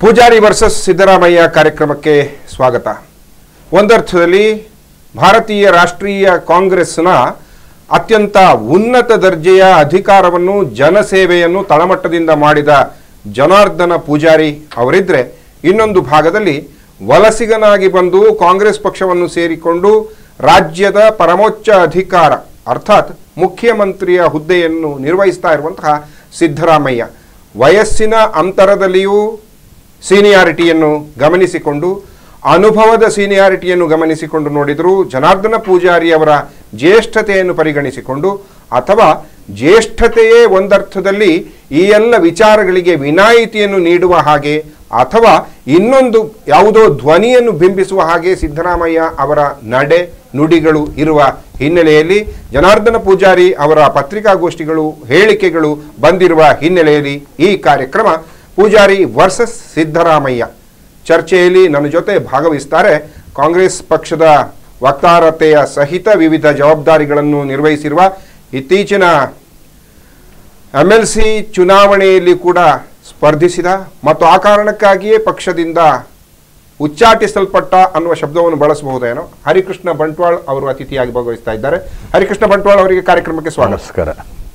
Poojary versus Siddaramaiah ಕಾರ್ಯಕ್ರಮಕ್ಕೆ ಸ್ವಾಗತ ಒಂದರ್ಥದಲ್ಲಿ ಭಾರತೀಯ ರಾಷ್ಟ್ರೀಯ ಕಾಂಗ್ರೆಸ್ನ ಅತ್ಯಂತ ಉನ್ನತ ದರ್ಜೆಯ ಅಧಿಕಾರವನ್ನು ಜನಸೇವೆಯನ್ನು ತಳಮಟ್ಟದಿಂದ ಮಾಡಿದ ಜನಾರ್ದನ ಪೂಜಾರಿ ಅವರಿದ್ರೆ ಇನ್ನೊಂದು ಭಾಗದಲ್ಲಿ ವಲಸಿಗನಾಗಿ ಬಂದು ಕಾಂಗ್ರೆಸ್ ಪಕ್ಷವನ್ನು ಸೇರಿಕೊಂಡು ರಾಜ್ಯದ ಪರಮೋಚ್ಚ ಅಧಿಕಾರ ಅರ್ಥಾತ್ ಮುಖ್ಯಮಂತ್ರಿಯ ಹುದ್ದೆಯನ್ನು ನಿರ್ವಹಿಸ್ತಾ ಇರುವಂತಹ ಸಿದ್ದರಾಮಯ್ಯ ವಯಸ್ಸಿನ ಅಂತರದಲ್ಲಿಯೂ ಸೀನಿಯಾರಿಟಿಯನ್ನು ಗಮನಿಸಿಕೊಂಡು ಅನುಭವದ ಸೀನಿಯಾರಿಟಿಯನ್ನು ಗಮನಿಸಿಕೊಂಡು ನೋಡಿದರೂ ಜನಾರ್ದನ ಪೂಜಾರಿ ಅವರ ಜ್ಯೇಷ್ಠತೆಯನ್ನು ಪರಿಗಣಿಸಿಕೊಂಡು ಅಥವಾ ಜ್ಯೇಷ್ಠತೆಯೇ ಒಂದರ್ಥದಲ್ಲಿ ಈ ಎಲ್ಲ ವಿಚಾರಗಳಿಗೆ ವಿನಾಯಿತಿಯನ್ನು ನೀಡುವ ಹಾಗೆ ಅಥವಾ ಇನ್ನೊಂದು ಯಾವುದೋ ಧ್ವನಿಯನ್ನು ಬಿಂಬಿಸುವ ಹಾಗೆ ಸಿದ್ದರಾಮಯ್ಯ ಅವರ ನಡೆ ನುಡಿಗಳು ಇರುವ ಹಿನ್ನೆಲೆಯಲ್ಲಿ ಜನಾರ್ದನ ಪೂಜಾರಿ ಅವರ ಪತ್ರಿಕಾಗೋಷ್ಠಿಗಳು ಹೇಳಿಕೆಗಳು ಬಂದಿರುವ ಹಿನ್ನೆಲೆಯಲ್ಲಿ ಈ ಕಾರ್ಯಕ್ರಮ ಪೂಜಾರಿ ವರ್ಸಸ್ ಸಿದ್ದರಾಮಯ್ಯ ಚರ್ಚೆಯಲ್ಲಿ ನನ್ನ ಜೊತೆ ಭಾಗವಹಿಸ್ತಾರೆ ಕಾಂಗ್ರೆಸ್ ಪಕ್ಷದ ವಕ್ತಾರತೆಯ ಸಹಿತ ವಿವಿಧ ಜವಾಬ್ದಾರಿಗಳನ್ನು ನಿರ್ವಹಿಸಿರುವ ಇತ್ತೀಚಿನ ಎಂ ಎಲ್ ಸಿ ಚುನಾವಣೆಯಲ್ಲಿ ಕೂಡ ಸ್ಪರ್ಧಿಸಿದ ಮತ್ತು ಆ ಕಾರಣಕ್ಕಾಗಿಯೇ ಪಕ್ಷದಿಂದ ಉಚ್ಚಾಟಿಸಲ್ಪಟ್ಟ ಅನ್ನುವ ಶಬ್ದವನ್ನು ಬಳಸಬಹುದೇನೋ ಹರಿಕೃಷ್ಣ ಬಂಟ್ವಾಳ್ ಅವರು ಅತಿಥಿಯಾಗಿ ಭಾಗವಹಿಸ್ತಾ ಇದ್ದಾರೆ ಹರಿಕೃಷ್ಣ ಬಂಟ್ವಾಳ್ ಅವರಿಗೆ ಕಾರ್ಯಕ್ರಮಕ್ಕೆ ಸ್ವಾಗತ ನಮಸ್ಕಾರ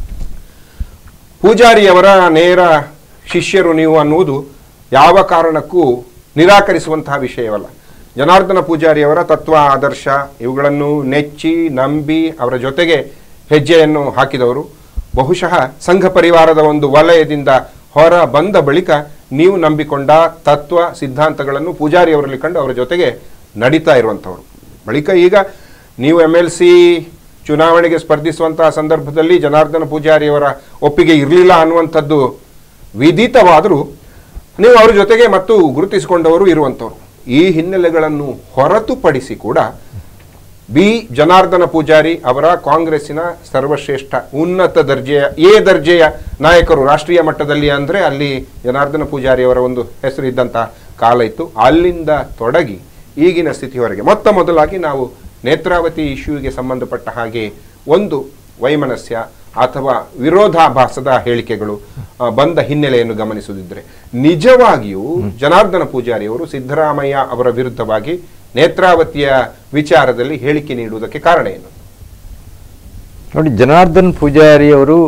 ಪೂಜಾರಿಯವರ ನೇರ ಶಿಷ್ಯರು ನೀವು ಅನ್ನುವುದು ಯಾವ ಕಾರಣಕ್ಕೂ ನಿರಾಕರಿಸುವಂತಹ ವಿಷಯವಲ್ಲ ಜನಾರ್ದನ ಪೂಜಾರಿಯವರ ತತ್ವ ಆದರ್ಶ ಇವುಗಳನ್ನು ನೆಚ್ಚಿ ನಂಬಿ ಅವರ ಜೊತೆಗೆ ಹೆಜ್ಜೆಯನ್ನು ಹಾಕಿದವರು ಬಹುಶಃ ಸಂಘ ಪರಿವಾರದ ಒಂದು ವಲಯದಿಂದ ಹೊರ ಬಂದ ಬಳಿಕ ನೀವು ನಂಬಿಕೊಂಡ ತತ್ವ ಸಿದ್ಧಾಂತಗಳನ್ನು ಪೂಜಾರಿಯವರಲ್ಲಿ ಕಂಡು ಅವರ ಜೊತೆಗೆ ನಡೀತಾ ಇರುವಂಥವ್ರು ಬಳಿಕ ಈಗ ನೀವು ಎಮ್ ಎಲ್ ಸಿ ಚುನಾವಣೆಗೆ ಸ್ಪರ್ಧಿಸುವಂತಹ ಸಂದರ್ಭದಲ್ಲಿ ಜನಾರ್ದನ ಪೂಜಾರಿಯವರ ಒಪ್ಪಿಗೆ ಇರಲಿಲ್ಲ ಅನ್ನುವಂಥದ್ದು ವಿದಿತವಾದರೂ ನೀವು ಅವ್ರ ಜೊತೆಗೆ ಮತ್ತು ಗುರುತಿಸಿಕೊಂಡವರು ಇರುವಂಥವ್ರು ಈ ಹಿನ್ನೆಲೆಗಳನ್ನು ಹೊರತುಪಡಿಸಿ ಕೂಡ ಬಿ ಜನಾರ್ದನ ಪೂಜಾರಿ ಅವರ ಕಾಂಗ್ರೆಸ್ಸಿನ ಸರ್ವಶ್ರೇಷ್ಠ ಉನ್ನತ ದರ್ಜೆಯ ಎ ದರ್ಜೆಯ ನಾಯಕರು ರಾಷ್ಟ್ರೀಯ ಮಟ್ಟದಲ್ಲಿ ಅಂದರೆ ಅಲ್ಲಿ ಜನಾರ್ದನ ಪೂಜಾರಿ ಅವರ ಒಂದು ಹೆಸರು ಇದ್ದಂಥ ಕಾಲ ಇತ್ತು ಅಲ್ಲಿಂದ ತೊಡಗಿ ಈಗಿನ ಸ್ಥಿತಿವರೆಗೆ ಮೊತ್ತ ಮೊದಲಾಗಿ ನಾವು ನೇತ್ರಾವತಿ ಇಶ್ಯೂಗೆ ಸಂಬಂಧಪಟ್ಟ ಹಾಗೆ ಒಂದು ವೈಮನಸ್ಯ ಅಥವಾ ವಿರೋಧಾಭಾಸದ ಹೇಳಿಕೆಗಳು ಆ, ಬಂದ ಹಿನ್ನೆಲೆಯನ್ನು ಗಮನಿಸುತ್ತಿದ್ದರೆ ನಿಜವಾಗಿಯೂ ಜನಾರ್ದನ ಪೂಜಾರಿ ಅವರು ಸಿದ್ದರಾಮಯ್ಯ ಅವರ ವಿರುದ್ಧವಾಗಿ ನೇತ್ರಾವತಿಯ ವಿಚಾರದಲ್ಲಿ ಹೇಳಿಕೆ ನೀಡುವುದಕ್ಕೆ ಕಾರಣ ಏನು ನೋಡಿ ಜನಾರ್ದನ್ ಪೂಜಾರಿ ಅವರು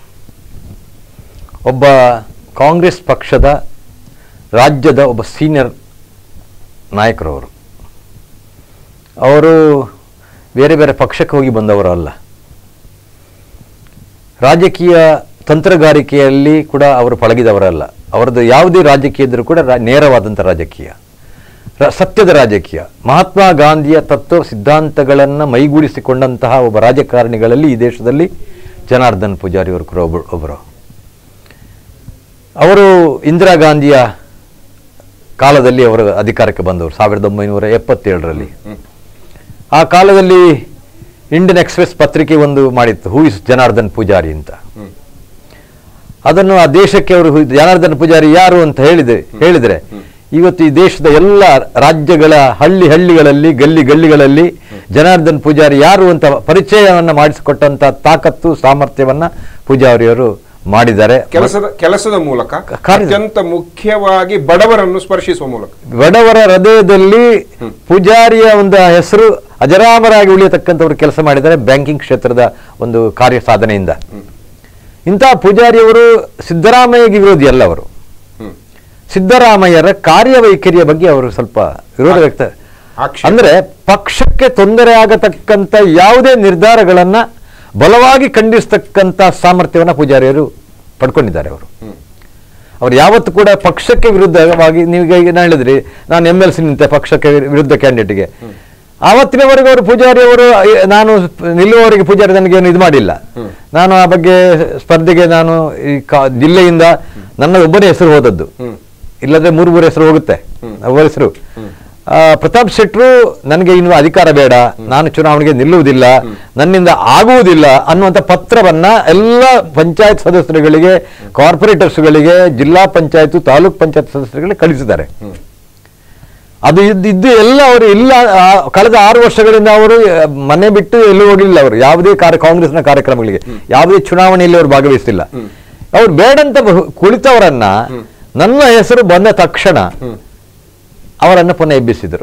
ಒಬ್ಬ ಕಾಂಗ್ರೆಸ್ ಪಕ್ಷದ ರಾಜ್ಯದ ಒಬ್ಬ ಸೀನಿಯರ್ ನಾಯಕರು ಅವರು ಅವರು ಬೇರೆ ಬೇರೆ ಪಕ್ಷಕ್ಕೆ ಹೋಗಿ ಬಂದವರು ಅಲ್ಲ ರಾಜಕೀಯ ತಂತ್ರಗಾರಿಕೆಯಲ್ಲಿ ಕೂಡ ಅವರು ಪಳಗಿದವರಲ್ಲ ಅವರದ್ದು ಯಾವುದೇ ರಾಜಕೀಯ ಇದ್ದರೂ ಕೂಡ ರಾ- ನೇರವಾದಂಥ ರಾಜಕೀಯ ರ- ಸತ್ಯದ ರಾಜಕೀಯ ಮಹಾತ್ಮ ಗಾಂಧಿಯ ತತ್ವ ಸಿದ್ಧಾಂತಗಳನ್ನು ಮೈಗೂಡಿಸಿಕೊಂಡಂತಹ ಒಬ್ಬ ರಾಜಕಾರಣಿಗಳಲ್ಲಿ ಈ ದೇಶದಲ್ಲಿ ಜನಾರ್ದನ್ ಪೂಜಾರಿ ಅವರು ಕೂಡ ಒಬ್ಬರು ಒಬ್ಬರು ಅವರು ಇಂದಿರಾ ಗಾಂಧಿಯ ಕಾಲದಲ್ಲಿ ಅವರು ಅಧಿಕಾರಕ್ಕೆ ಬಂದವರು ಸಾವಿರದ ಒಂಬೈನೂರ ಎಪ್ಪತ್ತೇಳರಲ್ಲಿ ಆ ಕಾಲದಲ್ಲಿ ಇಂಡಿಯನ್ ಎಕ್ಸ್ಪ್ರೆಸ್ ಪತ್ರಿಕೆ ಒಂದು ಮಾಡಿತ್ತು ಹೂ ಇಸ್ ಜನಾರ್ದನ್ ಪೂಜಾರಿ ಅಂತ ಅದನ್ನು ಆ ದೇಶಕ್ಕೆ ಅವರು ಹು- ಜನಾರ್ದನ್ ಪೂಜಾರಿ ಯಾರು ಅಂತ ಹೇಳಿದೆ ಹೇಳಿದ್ರೆ ಇವತ್ತು ಈ ದೇಶದ ಎಲ್ಲ ರಾಜ್ಯಗಳ ಹಳ್ಳಿ ಹಳ್ಳಿಗಳಲ್ಲಿ ಗಲ್ಲಿ ಗಲ್ಲಿಗಳಲ್ಲಿ ಜನಾರ್ದನ್ ಪೂಜಾರಿ ಯಾರು ಅಂತ ಪರಿಚಯವನ್ನ ಮಾಡಿಸಿಕೊಟ್ಟಂತ ತಾಕತ್ತು ಸಾಮರ್ಥ್ಯವನ್ನ ಪೂಜಾರಿಯವರು ಮಾಡಿದ್ದಾರೆ ಕೆಲಸದ ಕೆಲಸದ ಮೂಲಕ ಕಾರ್ಯ- ಅತ್ಯಂತ ಮುಖ್ಯವಾಗಿ ಬಡವರನ್ನು ಸ್ಪರ್ಶಿಸುವ ಮೂಲಕ ಬಡವರ ಹೃದಯದಲ್ಲಿ ಪೂಜಾರಿಯ ಒಂದು ಹೆಸರು ಅಜರಾಮರಾಗಿ ಉಳಿಯತಕ್ಕಂಥವ್ರು ಕೆಲಸ ಮಾಡಿದ್ದಾರೆ ಬ್ಯಾಂಕಿಂಗ್ ಕ್ಷೇತ್ರದ ಒಂದು ಕಾರ್ಯ ಸಾಧನೆಯಿಂದ ಇಂತಹ ಪೂಜಾರಿಯವರು ಸಿದ್ದರಾಮಯ್ಯಗೆ ವಿರೋಧಿ ಅಲ್ಲ ಅವರು ಹ್ಮ್. ಸಿದ್ದರಾಮಯ್ಯರ ಕಾರ್ಯವೈಖರಿಯ ಬಗ್ಗೆ ಅವರು ಸ್ವಲ್ಪ ವಿರೋಧ ವ್ಯಕ್ತ ಆಕ್ಷೇಪ. ಅಂದ್ರೆ ಪಕ್ಷಕ್ಕೆ ತೊಂದರೆ ಆಗತಕ್ಕಂಥ ಯಾವುದೇ ನಿರ್ಧಾರಗಳನ್ನ ಬಲವಾಗಿ ಖಂಡಿಸ್ತಕ್ಕಂಥ ಸಾಮರ್ಥ್ಯವನ್ನ ಪೂಜಾರಿಯವರು ಪಡ್ಕೊಂಡಿದ್ದಾರೆ ಅವರು ಅವ್ರು ಯಾವತ್ತು ಕೂಡ ಪಕ್ಷಕ್ಕೆ ವಿರುದ್ಧವಾಗಿ ನೀವು ಈಗ ನಾನು ಹೇಳಿದ್ರಿ ನಾನು ಎಮ್ ಎಲ್ ಸಿ ನಿಂತೆ ಪಕ್ಷಕ್ಕೆ ವಿರು- ವಿರುದ್ಧ ಕ್ಯಾಂಡಿಡೇಟ್ಗೆ ಆವತ್ತಿನವರೆಗೂ ಅವರು ಪೂಜಾರಿ ಅವರು ಅಯ್ಯ, ನಾನು ಸ್ಪ- ನಿಲ್ಲುವವರೆಗೆ ಪೂಜಾರಿ ನನಗೇನು ಇದು ಮಾಡಿಲ್ಲ ನಾನು ಆ ಬಗ್ಗೆ ಸ್ಪರ್ಧೆಗೆ ನಾನು ಈ ಕಾ- ಜಿಲ್ಲೆಯಿಂದ ನನ್ನ ಒಬ್ಬನೇ ಹೆಸರು ಹೋದದ್ದು ಇಲ್ಲದ್ರೆ ಮೂರು ಮೂರು ಹೆಸರು ಹೋಗುತ್ತೆ ಒಬ್ಬರ ಹೆಸರು ಆ, ಪ್ರತಾಪ್ ಶೆಟ್ರು ನನಗೆ ಇನ್ನು ಅಧಿಕಾರ ಬೇಡ ನಾನು ಚುನಾವಣೆಗೆ ನಿಲ್ಲುವುದಿಲ್ಲ ನನ್ನಿಂದ ಆಗುವುದಿಲ್ಲ ಅನ್ನುವಂಥ ಪತ್ರವನ್ನ ಎಲ್ಲ ಪಂಚಾಯತ್ ಸದಸ್ಯರುಗಳಿಗೆ ಕಾರ್ಪೊರೇಟರ್ಸ್ಗಳಿಗೆ ಜಿಲ್ಲಾ ಪಂಚಾಯತ್ ತಾಲೂಕ್ ಪಂಚಾಯತ್ ಸದಸ್ಯರುಗಳಿಗೆ ಕಳಿಸಿದ್ದಾರೆ ಅದು ಇದ್ದು ಇದ್ದು ಎಲ್ಲ ಅವರು ಇಲ್ಲ ಆ, ಕಳೆದ ಆರು ವರ್ಷಗಳಿಂದ ಅವರು ಆ, ಮನೆ ಬಿಟ್ಟು ಎಲ್ಲೂ ಹೋಗಲಿಲ್ಲ ಅವರು ಯಾವುದೇ ಕಾರ್ಯ ಕಾಂಗ್ರೆಸ್ನ ಕಾರ್ಯಕ್ರಮಗಳಿಗೆ ಯಾವುದೇ ಚುನಾವಣೆಯಲ್ಲಿ ಅವರು ಭಾಗವಹಿಸಿಲ್ಲ ಅವ್ರು ಬೇಡಂತ ಬಹು- ಕುಳಿತವರನ್ನ ನನ್ನ ಹೆಸರು ಬಂದ ತಕ್ಷಣ ಅವರನ್ನು ಪುನಃ ಎಬ್ಬಿಸಿದರು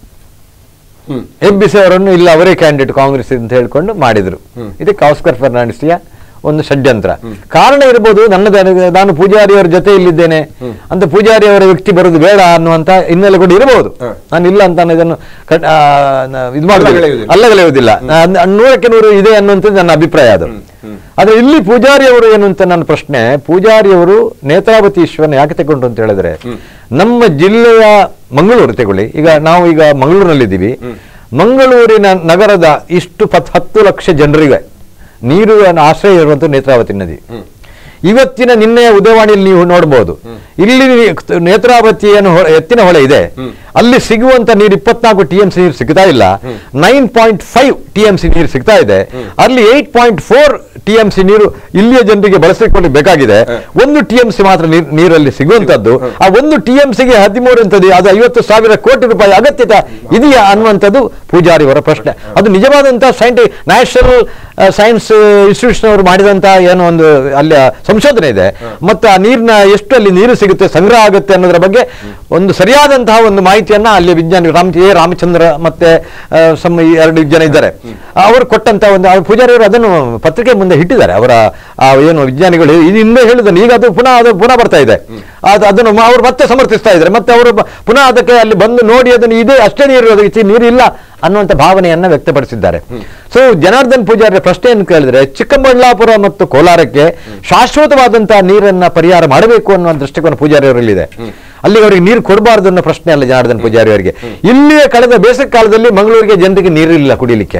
ಹ್ಮ್ ಎಬ್ಬಿಸಿ ಅವರನ್ನು ಇಲ್ಲ ಅವರೇ ಕ್ಯಾಂಡಿಡೇಟ್ ಕಾಂಗ್ರೆಸ್ ಅಂತ ಹೇಳ್ಕೊಂಡು ಮಾಡಿದ್ರು ಇದಕ್ಕೆ ಆಸ್ಕರ್ ಫರ್ನಾಂಡಿಸ್ಯ ಒಂದು ಷಡ್ಯಂತ್ರ ಕಾರಣ ಇರ್ಬೋದು ನನ್ನದು ನಾನು ಪೂಜಾರಿಯವರ ಜೊತೆ ಇಲ್ಲಿದ್ದೇನೆ ಅಂತ ಪೂಜಾರಿಯವರ ವ್ಯಕ್ತಿ ಬರೋದು ಬೇಡ ಅನ್ನುವಂತ ಹಿನ್ನೆಲೆ ಕೂಡ ಇರಬಹುದು ಹ. ನಾನು ಇಲ್ಲ ಅಂತ ನಾನು ಇದನ್ನು ಕಟ್- ಆ, ನ- ಇದು ಅಲ್ಲಗಳೆಯುವುದಿಲ್ಲ. ಮಾಡುದಿಲ್ಲ ಅಲ್ಲಗಳೆಯುವುದಿಲ್ಲ ನಾ- ನೂರಕ್ಕೆ ನೂರು ಇದೆ ಅನ್ನುವಂಥದ್ದು ನನ್ನ ಅಭಿಪ್ರಾಯ ಅದು ಆದ್ರೆ ಇಲ್ಲಿ ಪೂಜಾರಿಯವರು ಏನು ಅಂತ ನನ್ನ ಪ್ರಶ್ನೆ ಪೂಜಾರಿಯವರು ನೇತ್ರಾವತಿ ಈಶ್ವರನ ಯಾಕೆ ತಗೊಂಡು ಅಂತ ಹೇಳಿದ್ರೆ ನಮ್ಮ ಜಿಲ್ಲೆಯ ಮಂಗಳೂರು ತಗೊಳ್ಳಿ ಈಗ ನಾವು ಈಗ ಮಂಗಳೂರಿನಲ್ಲಿದ್ದೀವಿ ಮಂಗಳೂರಿನ ನಗರದ ಇಷ್ಟು ಪತ್ ಹತ್ತು ಲಕ್ಷ ಜನರಿಗೆ ನೀರು ಆಶ್ರಯ ಇರುವಂತ ನೇತ್ರಾವತಿ ನದಿ ಇವತ್ತಿನ ನಿನ್ನೆಯ ಉದಯವಾಣಿಯಲ್ಲಿ ನೀವು ನೋಡಬಹುದು ಇಲ್ಲಿ ನೇತ್ರಾವತಿ ಏನು ಹೊ- ಎತ್ತಿನ ಹೊಳೆ ಇದೆ ಅಲ್ಲಿ ಸಿಗುವಂತ ನೀರು ಇಪ್ಪತ್ನಾಲ್ಕು ಟಿ ಎಂ ಸಿ ನೀರು ಸಿಗ್ತಾ ಇಲ್ಲ nine point five T M C ನೀರು ಸಿಗ್ತಾ ಇದೆ ಅಲ್ಲಿ eight point four T M C ನೀರು ಇಲ್ಲಿಯ ಜನರಿಗೆ ಬಳಸಿಕೊಳ್ಳಿ ಬೇಕಾಗಿದೆ ಒಂದು ಟಿ ಎಂ ಸಿ ಮಾತ್ರ ನೀರ್- ನೀರಲ್ಲಿ ಸಿಗುವಂತದ್ದು ಆ ಒಂದು ಟಿ ಎಂ ಸಿಗೆ ಹದಿಮೂರು ಅಂತದ್ದು ಅದು ಐವತ್ತು ಸಾವಿರ ಕೋಟಿ ರೂಪಾಯಿ ಅಗತ್ಯತೆ ಇದೆಯಾ ಅನ್ನುವಂಥದ್ದು ಪೂಜಾರಿಯವರ ಪ್ರಶ್ನೆ ಅದು ನಿಜವಾದಂತಹ ಸೈಂಟಿ ನ್ಯಾಷನಲ್ ಸೈನ್ಸ್ ಇನ್ಸ್ಟಿಟ್ಯೂಷನ್ ಅವರು ಮಾಡಿದಂತ ಏನೋ ಒಂದು ಅಲ್ಲಿ ಸಂಶೋಧನೆ ಇದೆ ಮತ್ತು ಆ ನೀರಿನ ಎಷ್ಟು ಅಲ್ಲಿ ನೀರು ಸಿಗುತ್ತೆ ಸಂಗ್ರಹ ಆಗುತ್ತೆ ಅನ್ನೋದ್ರ ಬಗ್ಗೆ ಒಂದು ಸರಿಯಾದಂತಹ ಒಂದು ಮಾಹಿತಿಯನ್ನ ಅಲ್ಲಿ ವಿಜ್ಞಾನಿ ರಾಮ್ ಎ ರಾಮಚಂದ್ರ ಮತ್ತೆ ಆ, ಸಮ್ ಈ ಎರಡು ಜನ ಇದ್ದಾರೆ ಅವರು ಕೊಟ್ಟಂತ ಒಂದು ಆ ಪೂಜಾರಿಯವರು ಅದನ್ನು ಪತ್ರಿಕೆ ಮುಂದೆ ಇಟ್ಟಿದ್ದಾರೆ ಅವರ ಆ ಏನು ವಿಜ್ಞಾನಿಗಳು ಇದು ಹಿಂದೆ ಹೇಳಿದನು ಈಗ ಅದು ಪುನಃ ಅದು ಪುನಃ ಬರ್ತಾ ಇದೆ ಅದು ಅದನ್ನು ಮ- ಅವರು ಮತ್ತೆ ಸಮರ್ಥಿಸ್ತಾ ಇದ್ದಾರೆ ಮತ್ತೆ ಅವರು ಬ- ಪುನಃ ಅದಕ್ಕೆ ಅಲ್ಲಿ ಬಂದು ನೋಡಿ ಅದನ್ನು ಇದೆ ಅಷ್ಟೇ ನೀರು ಇರೋದು ಹೆಚ್ಚು ನೀರು ಇಲ್ಲ ಅನ್ನುವಂಥ ಭಾವನೆಯನ್ನ ವ್ಯಕ್ತಪಡಿಸಿದ್ದಾರೆ ಸೊ ಜನಾರ್ದನ್ ಪೂಜಾರಿ ಪ್ರಶ್ನೆ ಏನು ಕೇಳಿದ್ರೆ ಚಿಕ್ಕಬಳ್ಳಾಪುರ ಮತ್ತು ಕೋಲಾರಕ್ಕೆ ಶಾಶ್ವತವಾದಂತಹ ನೀರನ್ನ ಪರಿಹಾರ ಮಾಡಬೇಕು ಅನ್ನುವ ದೃಷ್ಟಿಕೋನ ಪೂಜಾರಿ ಅವರಲ್ಲಿದೆ ಅಲ್ಲಿ ಅವರಿಗೆ ನೀರು ಕೊಡಬಾರದು ಅನ್ನೋ ಪ್ರಶ್ನೆ ಅಲ್ಲ ಜನಾರ್ದನ್ ಪೂಜಾರಿ ಅವರಿಗೆ ಇಲ್ಲಿಯೇ ಕಳೆದ ಬೇಸಿಗೆ ಕಾಲದಲ್ಲಿ ಮಂಗಳೂರಿಗೆ ಜನರಿಗೆ ನೀರಿಲ್ಲ ಕುಡಿಯಲಿಕ್ಕೆ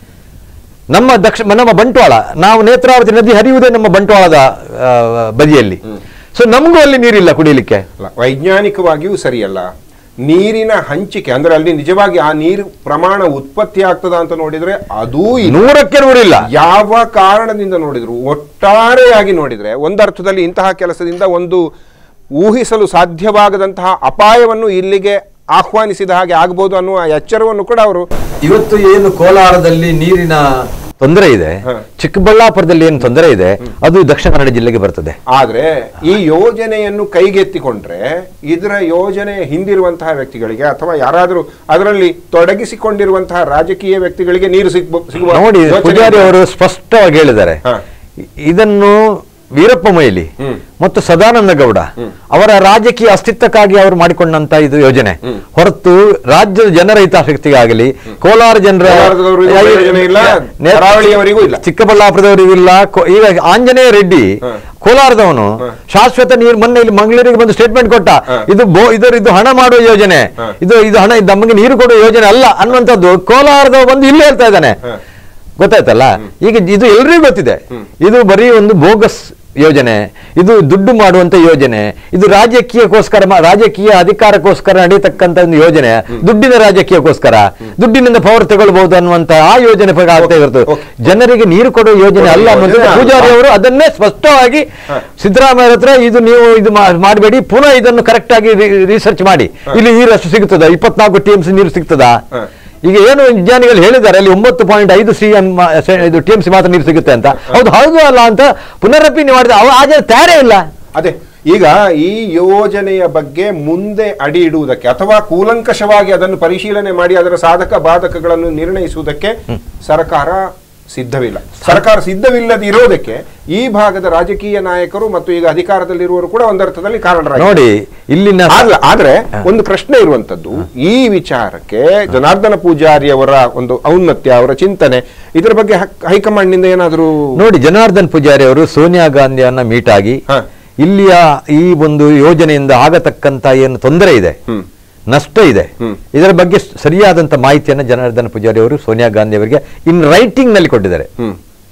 ನಮ್ಮ ದಕ್ಷ ನಮ್ಮ ಬಂಟ್ವಾಳ ನಾವು ನೇತ್ರಾವತಿ ನದಿ ಹರಿಯುವುದೇ ನಮ್ಮ ಬಂಟ್ವಾಳದ ಆ, ಬದಿಯಲ್ಲಿ ಸೊ ನಮಗೂ ಅಲ್ಲಿ ನೀರಿಲ್ಲ ಕುಡಿಯಲಿಕ್ಕೆ ಅಲ್ಲ ವೈಜ್ಞಾನಿಕವಾಗಿಯೂ ಸರಿಯಲ್ಲ ನೀರಿನ ಹಂಚಿಕೆ ಅಂದ್ರೆ ಅಲ್ಲಿ ನಿಜವಾಗಿ ಆ ನೀರು ಪ್ರಮಾಣ ಉತ್ಪತ್ತಿ ಆಗ್ತದ ಅಂತ ನೋಡಿದ್ರೆ ಅದೂ ಇಲ್ಲ ನೂರಕ್ಕೆ ನೂರಿಲ್ಲ ಯಾವ ಕಾರಣದಿಂದ ನೋಡಿದ್ರು ಒಟ್ಟಾರೆಯಾಗಿ ನೋಡಿದ್ರೆ ಒಂದರ್ಥದಲ್ಲಿ ಇಂತಹ ಕೆಲಸದಿಂದ ಒಂದು ಊಹಿಸಲು ಸಾಧ್ಯವಾಗದಂತಹ ಅಪಾಯವನ್ನು ಇಲ್ಲಿಗೆ ಆಹ್ವಾನಿಸಿದ ಹಾಗೆ ಆಗ್ಬೋದು ಅನ್ನುವ ಎಚ್ಚರವನ್ನು ಕೂಡ ಅವರು ಇವತ್ತು ಏನು ಕೋಲಾರದಲ್ಲಿ ನೀರಿನ ತೊಂದರೆ ಇದೆ ಹ. ಚಿಕ್ಕಬಳ್ಳಾಪುರದಲ್ಲಿ ಏನು ತೊಂದರೆ ಇದೆ ಅದು ದಕ್ಷಿಣ ಕನ್ನಡ ಜಿಲ್ಲೆಗೆ ಬರ್ತದೆ ಆದ್ರೆ ಈ ಯೋಜನೆಯನ್ನು ಕೈಗೆತ್ತಿಕೊಂಡ್ರೆ ಇದರ ಯೋಜನೆ ಹಿಂದಿರುವಂತಹ ವ್ಯಕ್ತಿಗಳಿಗೆ ಅಥವಾ ಯಾರಾದರೂ ಅದರಲ್ಲಿ ತೊಡಗಿಸಿಕೊಂಡಿರುವಂತಹ ರಾಜಕೀಯ ವ್ಯಕ್ತಿಗಳಿಗೆ ನೀರು ಸಿಗ್ಬೋ ಸಿಗುವ ನೋಡಿ ಯೋಚನೆ ಪೂಜಾರಿ ಅವರು ಸ್ಪಷ್ಟವಾಗಿ ಹೇಳಿದ್ದಾರೆ ಹ. ಇ- ಇದನ್ನು ವೀರಪ್ಪ ಮೊಯ್ಲಿ ಹ್ಮ್. ಮತ್ತು ಸದಾನಂದ ಗೌಡ ಅವರ ರಾಜಕೀಯ ಅಸ್ತಿತ್ವಕ್ಕಾಗಿ ಅವರು ಮಾಡಿಕೊಂಡಂತ ಇದು ಯೋಜನೆ ಹೊರತು ರಾಜ್ಯದ ಜನರ ಹಿತಾಸಕ್ತಿಗಾಗಲಿ ಕೋಲಾರ ಜನರ ಕೋಲಾರದವರಿಗೂ ಪ್ರಯೋಜನ ಇಲ್ಲ, ನೇ- ಕರಾವಳಿಯವರಿಗೂ ಇಲ್ಲ. ಚಿಕ್ಕಬಳ್ಳಾಪುರದವರಿಗೂ ಇಲ್ಲ ಕೋ- ಈಗ ಆಂಜನೇಯ ರೆಡ್ಡಿ ಹ. ಕೋಲಾರದವನು ಶಾಶ್ವತ ನೀರು ಮೊನ್ನೆ ಇಲ್ಲಿ ಮಂಗಳೂರಿಗೆ ಬಂದು ಸ್ಟೇಟ್ಮೆಂಟ್ ಕೊಟ್ಟ ಹ. ಇದು ಬೋ ಇದರ ಇದು ಹಣ ಮಾಡುವ ಯೋಜನೆ ಹ. ಇದು ಇದು ಹಣ ಇದು ನಮಗೆ ನೀರು ಕೊಡುವ ಯೋಜನೆ ಅಲ್ಲ ಅನ್ನುವಂಥದ್ದು ಕೋಲಾರದ ಬಂದು ಇಲ್ಲಿ ಹೇಳ್ತಾ ಇದ್ದಾನೆ ಹ. ಗೊತ್ತಾಯ್ತಲ್ಲ ಈಗ ಇದು ಎಲ್ರಿಗೂ ಗೊತ್ತಿದೆ ಇದು ಬರೀ ಒಂದು ಬೋಗಸ್ ಯೋಜನೆ ಇದು ದುಡ್ಡು ಮಾಡುವಂತ ಯೋಜನೆ ಇದು ರಾಜಕೀಯಕ್ಕೋಸ್ಕರ ಮಾ- ರಾಜಕೀಯ ಅಧಿಕಾರಕ್ಕೋಸ್ಕರ ನಡೀತಕ್ಕಂತ ಒಂದು ಯೋಜನೆ ದುಡ್ಡಿನ ರಾಜಕೀಯಕ್ಕೋಸ್ಕರ ದುಡ್ಡಿನಿಂದ ಪವರ್ ತಗೊಳ್ಬಹುದು ಅನ್ನುವಂತ ಆ ಯೋಜನೆ ಬಗ್ಗೆ ಆಗ್ತಾ ಇರುತ್ತೆ ಓಕೆ. ಜನರಿಗೆ ನೀರು ಕೊಡುವ ಯೋಜನೆ ಅಲ್ಲ ಅನ್ನುವಂಥ ಯೋಜನೆ ಅಲ್ಲ. ಪೂಜಾರಿ ಅವರು ಅದನ್ನೇ ಸ್ಪಷ್ಟವಾಗಿ ಸಿದ್ದರಾಮಯ್ಯ ಹತ್ರ ಇದು ನೀವು ಇದು ಮಾ- ಮಾಡಬೇಡಿ ಪುನಃ ಇದನ್ನು ಕರೆಕ್ಟ್ ಆಗಿ ರಿಸರ್ಚ್ ಮಾಡಿ ಇಲ್ಲಿ ನೀರು ಅಷ್ಟು ಸಿಗುತ್ತದ ಇಪ್ಪತ್ನಾಲ್ಕು ಟಿ ನೀರು ಸಿಗ್ತದಾ ಹ. ಈಗ ಏನು ವಿಜ್ಞಾನಿಗಳು ಹೇಳಿದ್ದಾರೆ ಅಲ್ಲಿ ಒಂಬತ್ತು ಪಾಯಿಂಟ್ ಐದು ಸಿ ಎಂ ಇದು ಟಿ ಎಂ ಸಿ ಮಾತ್ರ ನೀರು ಸಿಗುತ್ತೆ ಅಂತ ಹೌದು ಹೌದು ಅಲ್ಲ ಅಂತ ಪುನರಪಿ ಮಾಡಿದ ಅವ ಆ ಜನ ತಯಾರೇ ಇಲ್ಲ ಅದೇ ಈಗ ಈ ಯೋಜನೆಯ ಬಗ್ಗೆ ಮುಂದೆ ಅಡಿ ಇಡುವುದಕ್ಕೆ ಅಥವಾ ಕೂಲಂಕಷವಾಗಿ ಅದನ್ನು ಪರಿಶೀಲನೆ ಮಾಡಿ ಅದರ ಸಾಧಕ ಬಾಧಕಗಳನ್ನು ನಿರ್ಣಯಿಸುವುದಕ್ಕೆ ಸರ್ಕಾರ ಸಿದ್ಧವಿಲ್ಲ ಸರ್ಕಾರ ಸಿದ್ಧವಿಲ್ಲದಿರೋದಕ್ಕೆ ಈ ಭಾಗದ ರಾಜಕೀಯ ನಾಯಕರು ಮತ್ತು ಈಗ ಅಧಿಕಾರದಲ್ಲಿರುವವರು ಕೂಡ ಒಂದರ್ಥದಲ್ಲಿ ಕಾರಣರಾಗಿ ನೋಡಿ ಇಲ್ಲಿನ ಅಲ್ಲ ಆದ್ರೆ ಒಂದು ಪ್ರಶ್ನೆ ಇರುವಂತದ್ದು ಈ ವಿಚಾರಕ್ಕೆ ಜನಾರ್ದನ ಪೂಜಾರಿ ಅವರ ಒಂದು ಔನ್ನತ್ಯ ಅವರ ಚಿಂತನೆ ಇದರ ಬಗ್ಗೆ ಹಕ್- ಹೈಕಮಾಂಡ್ ನಿಂದ ಏನಾದರೂ ನೋಡಿ ಜನಾರ್ದನ್ ಪೂಜಾರಿ ಅವರು ಸೋನಿಯಾ ಗಾಂಧಿಯನ್ನ ಮೀಟ್ ಆಗಿ ಹ. ಇಲ್ಲಿಯ ಈ ಒಂದು ಯೋಜನೆಯಿಂದ ಆಗತಕ್ಕಂತ ಏನು ತೊಂದರೆ ಇದೆ ಹ್ಮ್. ನಷ್ಟ ಇದೆ ಹ್ಮ್. ಇದರ ಬಗ್ಗೆ ಸರಿಯಾದಂತ ಮಾಹಿತಿಯನ್ನು ಜನಾರ್ದನ್ ಪೂಜಾರಿ ಅವರು ಸೋನಿಯಾ ಗಾಂಧಿ ಅವರಿಗೆ ಇನ್ ರೈಟಿಂಗ್ ನಲ್ಲಿ ಕೊಟ್ಟಿದ್ದಾರೆ ಹ್ಮ್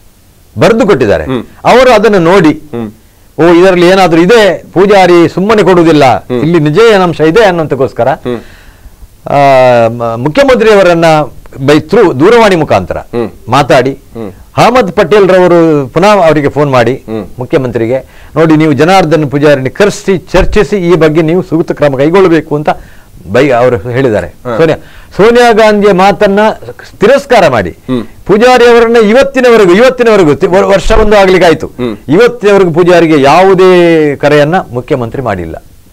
ಬರೆದು ಕೊಟ್ಟಿದ್ದಾರೆ ಹ್ಮ್. ಅವರು ಅದನ್ನು ನೋಡಿ ಹ್ಮ್. ಓ ಇದರಲ್ಲಿ ಏನಾದ್ರೂ ಇದೆ ಪೂಜಾರಿ ಸುಮ್ಮನೆ ಕೊಡುವುದಿಲ್ಲ ಇಲ್ಲಿ ನಿಜ ಏನಂಶ ಇದೆ ಅನ್ನೋದಕ್ಕೋಸ್ಕರ ಹ್ಮ್. ಆ, ಮ- ಮುಖ್ಯಮಂತ್ರಿಯವರನ್ನ ಬೈ ಥ್ರೂ ದೂರವಾಣಿ ಮುಖಾಂತರ ಹ್ಮ್. ಮಾತಾಡಿ ಹ್ಮ್. ಅಹಮದ್ ಪಟೇಲ್ ರವರು ಪುನಃ ಅವರಿಗೆ ಫೋನ್ ಮಾಡಿ ಹ್ಮ್. ಮುಖ್ಯಮಂತ್ರಿಗೆ ನೋಡಿ ನೀವು ಜನಾರ್ದನ್ ಪೂಜಾರಿని ಕರೆಸಿ ಚರ್ಚಿಸಿ ಈ ಬಗ್ಗೆ ನೀವು ಸೂಕ್ತ ಕ್ರಮ ಕೈಗೊಳ್ಳಬೇಕು ಅಂತ ಬೈ ಅವರು ಹೇಳಿದ್ದಾರೆ ಹ. ಸೋನಿಯಾ ಸೋನಿಯಾ ಗಾಂಧಿಯ ಮಾತನ್ನ ತಿರಸ್ಕಾರ ಮಾಡಿ ಹ್ಮ್. ಪೂಜಾರಿ ಅವರನ್ನ ಇವತ್ತಿನವರೆಗೂ ಇವತ್ತಿನವರೆಗೂ ತಿ- ವರ್- ವರ್ಷ ಒಂದು ಆಗ್ಲಿಕ್ಕೆ ಆಯ್ತು ಹ್ಮ್. ಇವತ್ತಿನವರೆಗೂ ಪೂಜಾರಿಗೆ ಯಾವುದೇ ಕರೆಯನ್ನ ಮುಖ್ಯಮಂತ್ರಿ ಮಾಡಿಲ್ಲ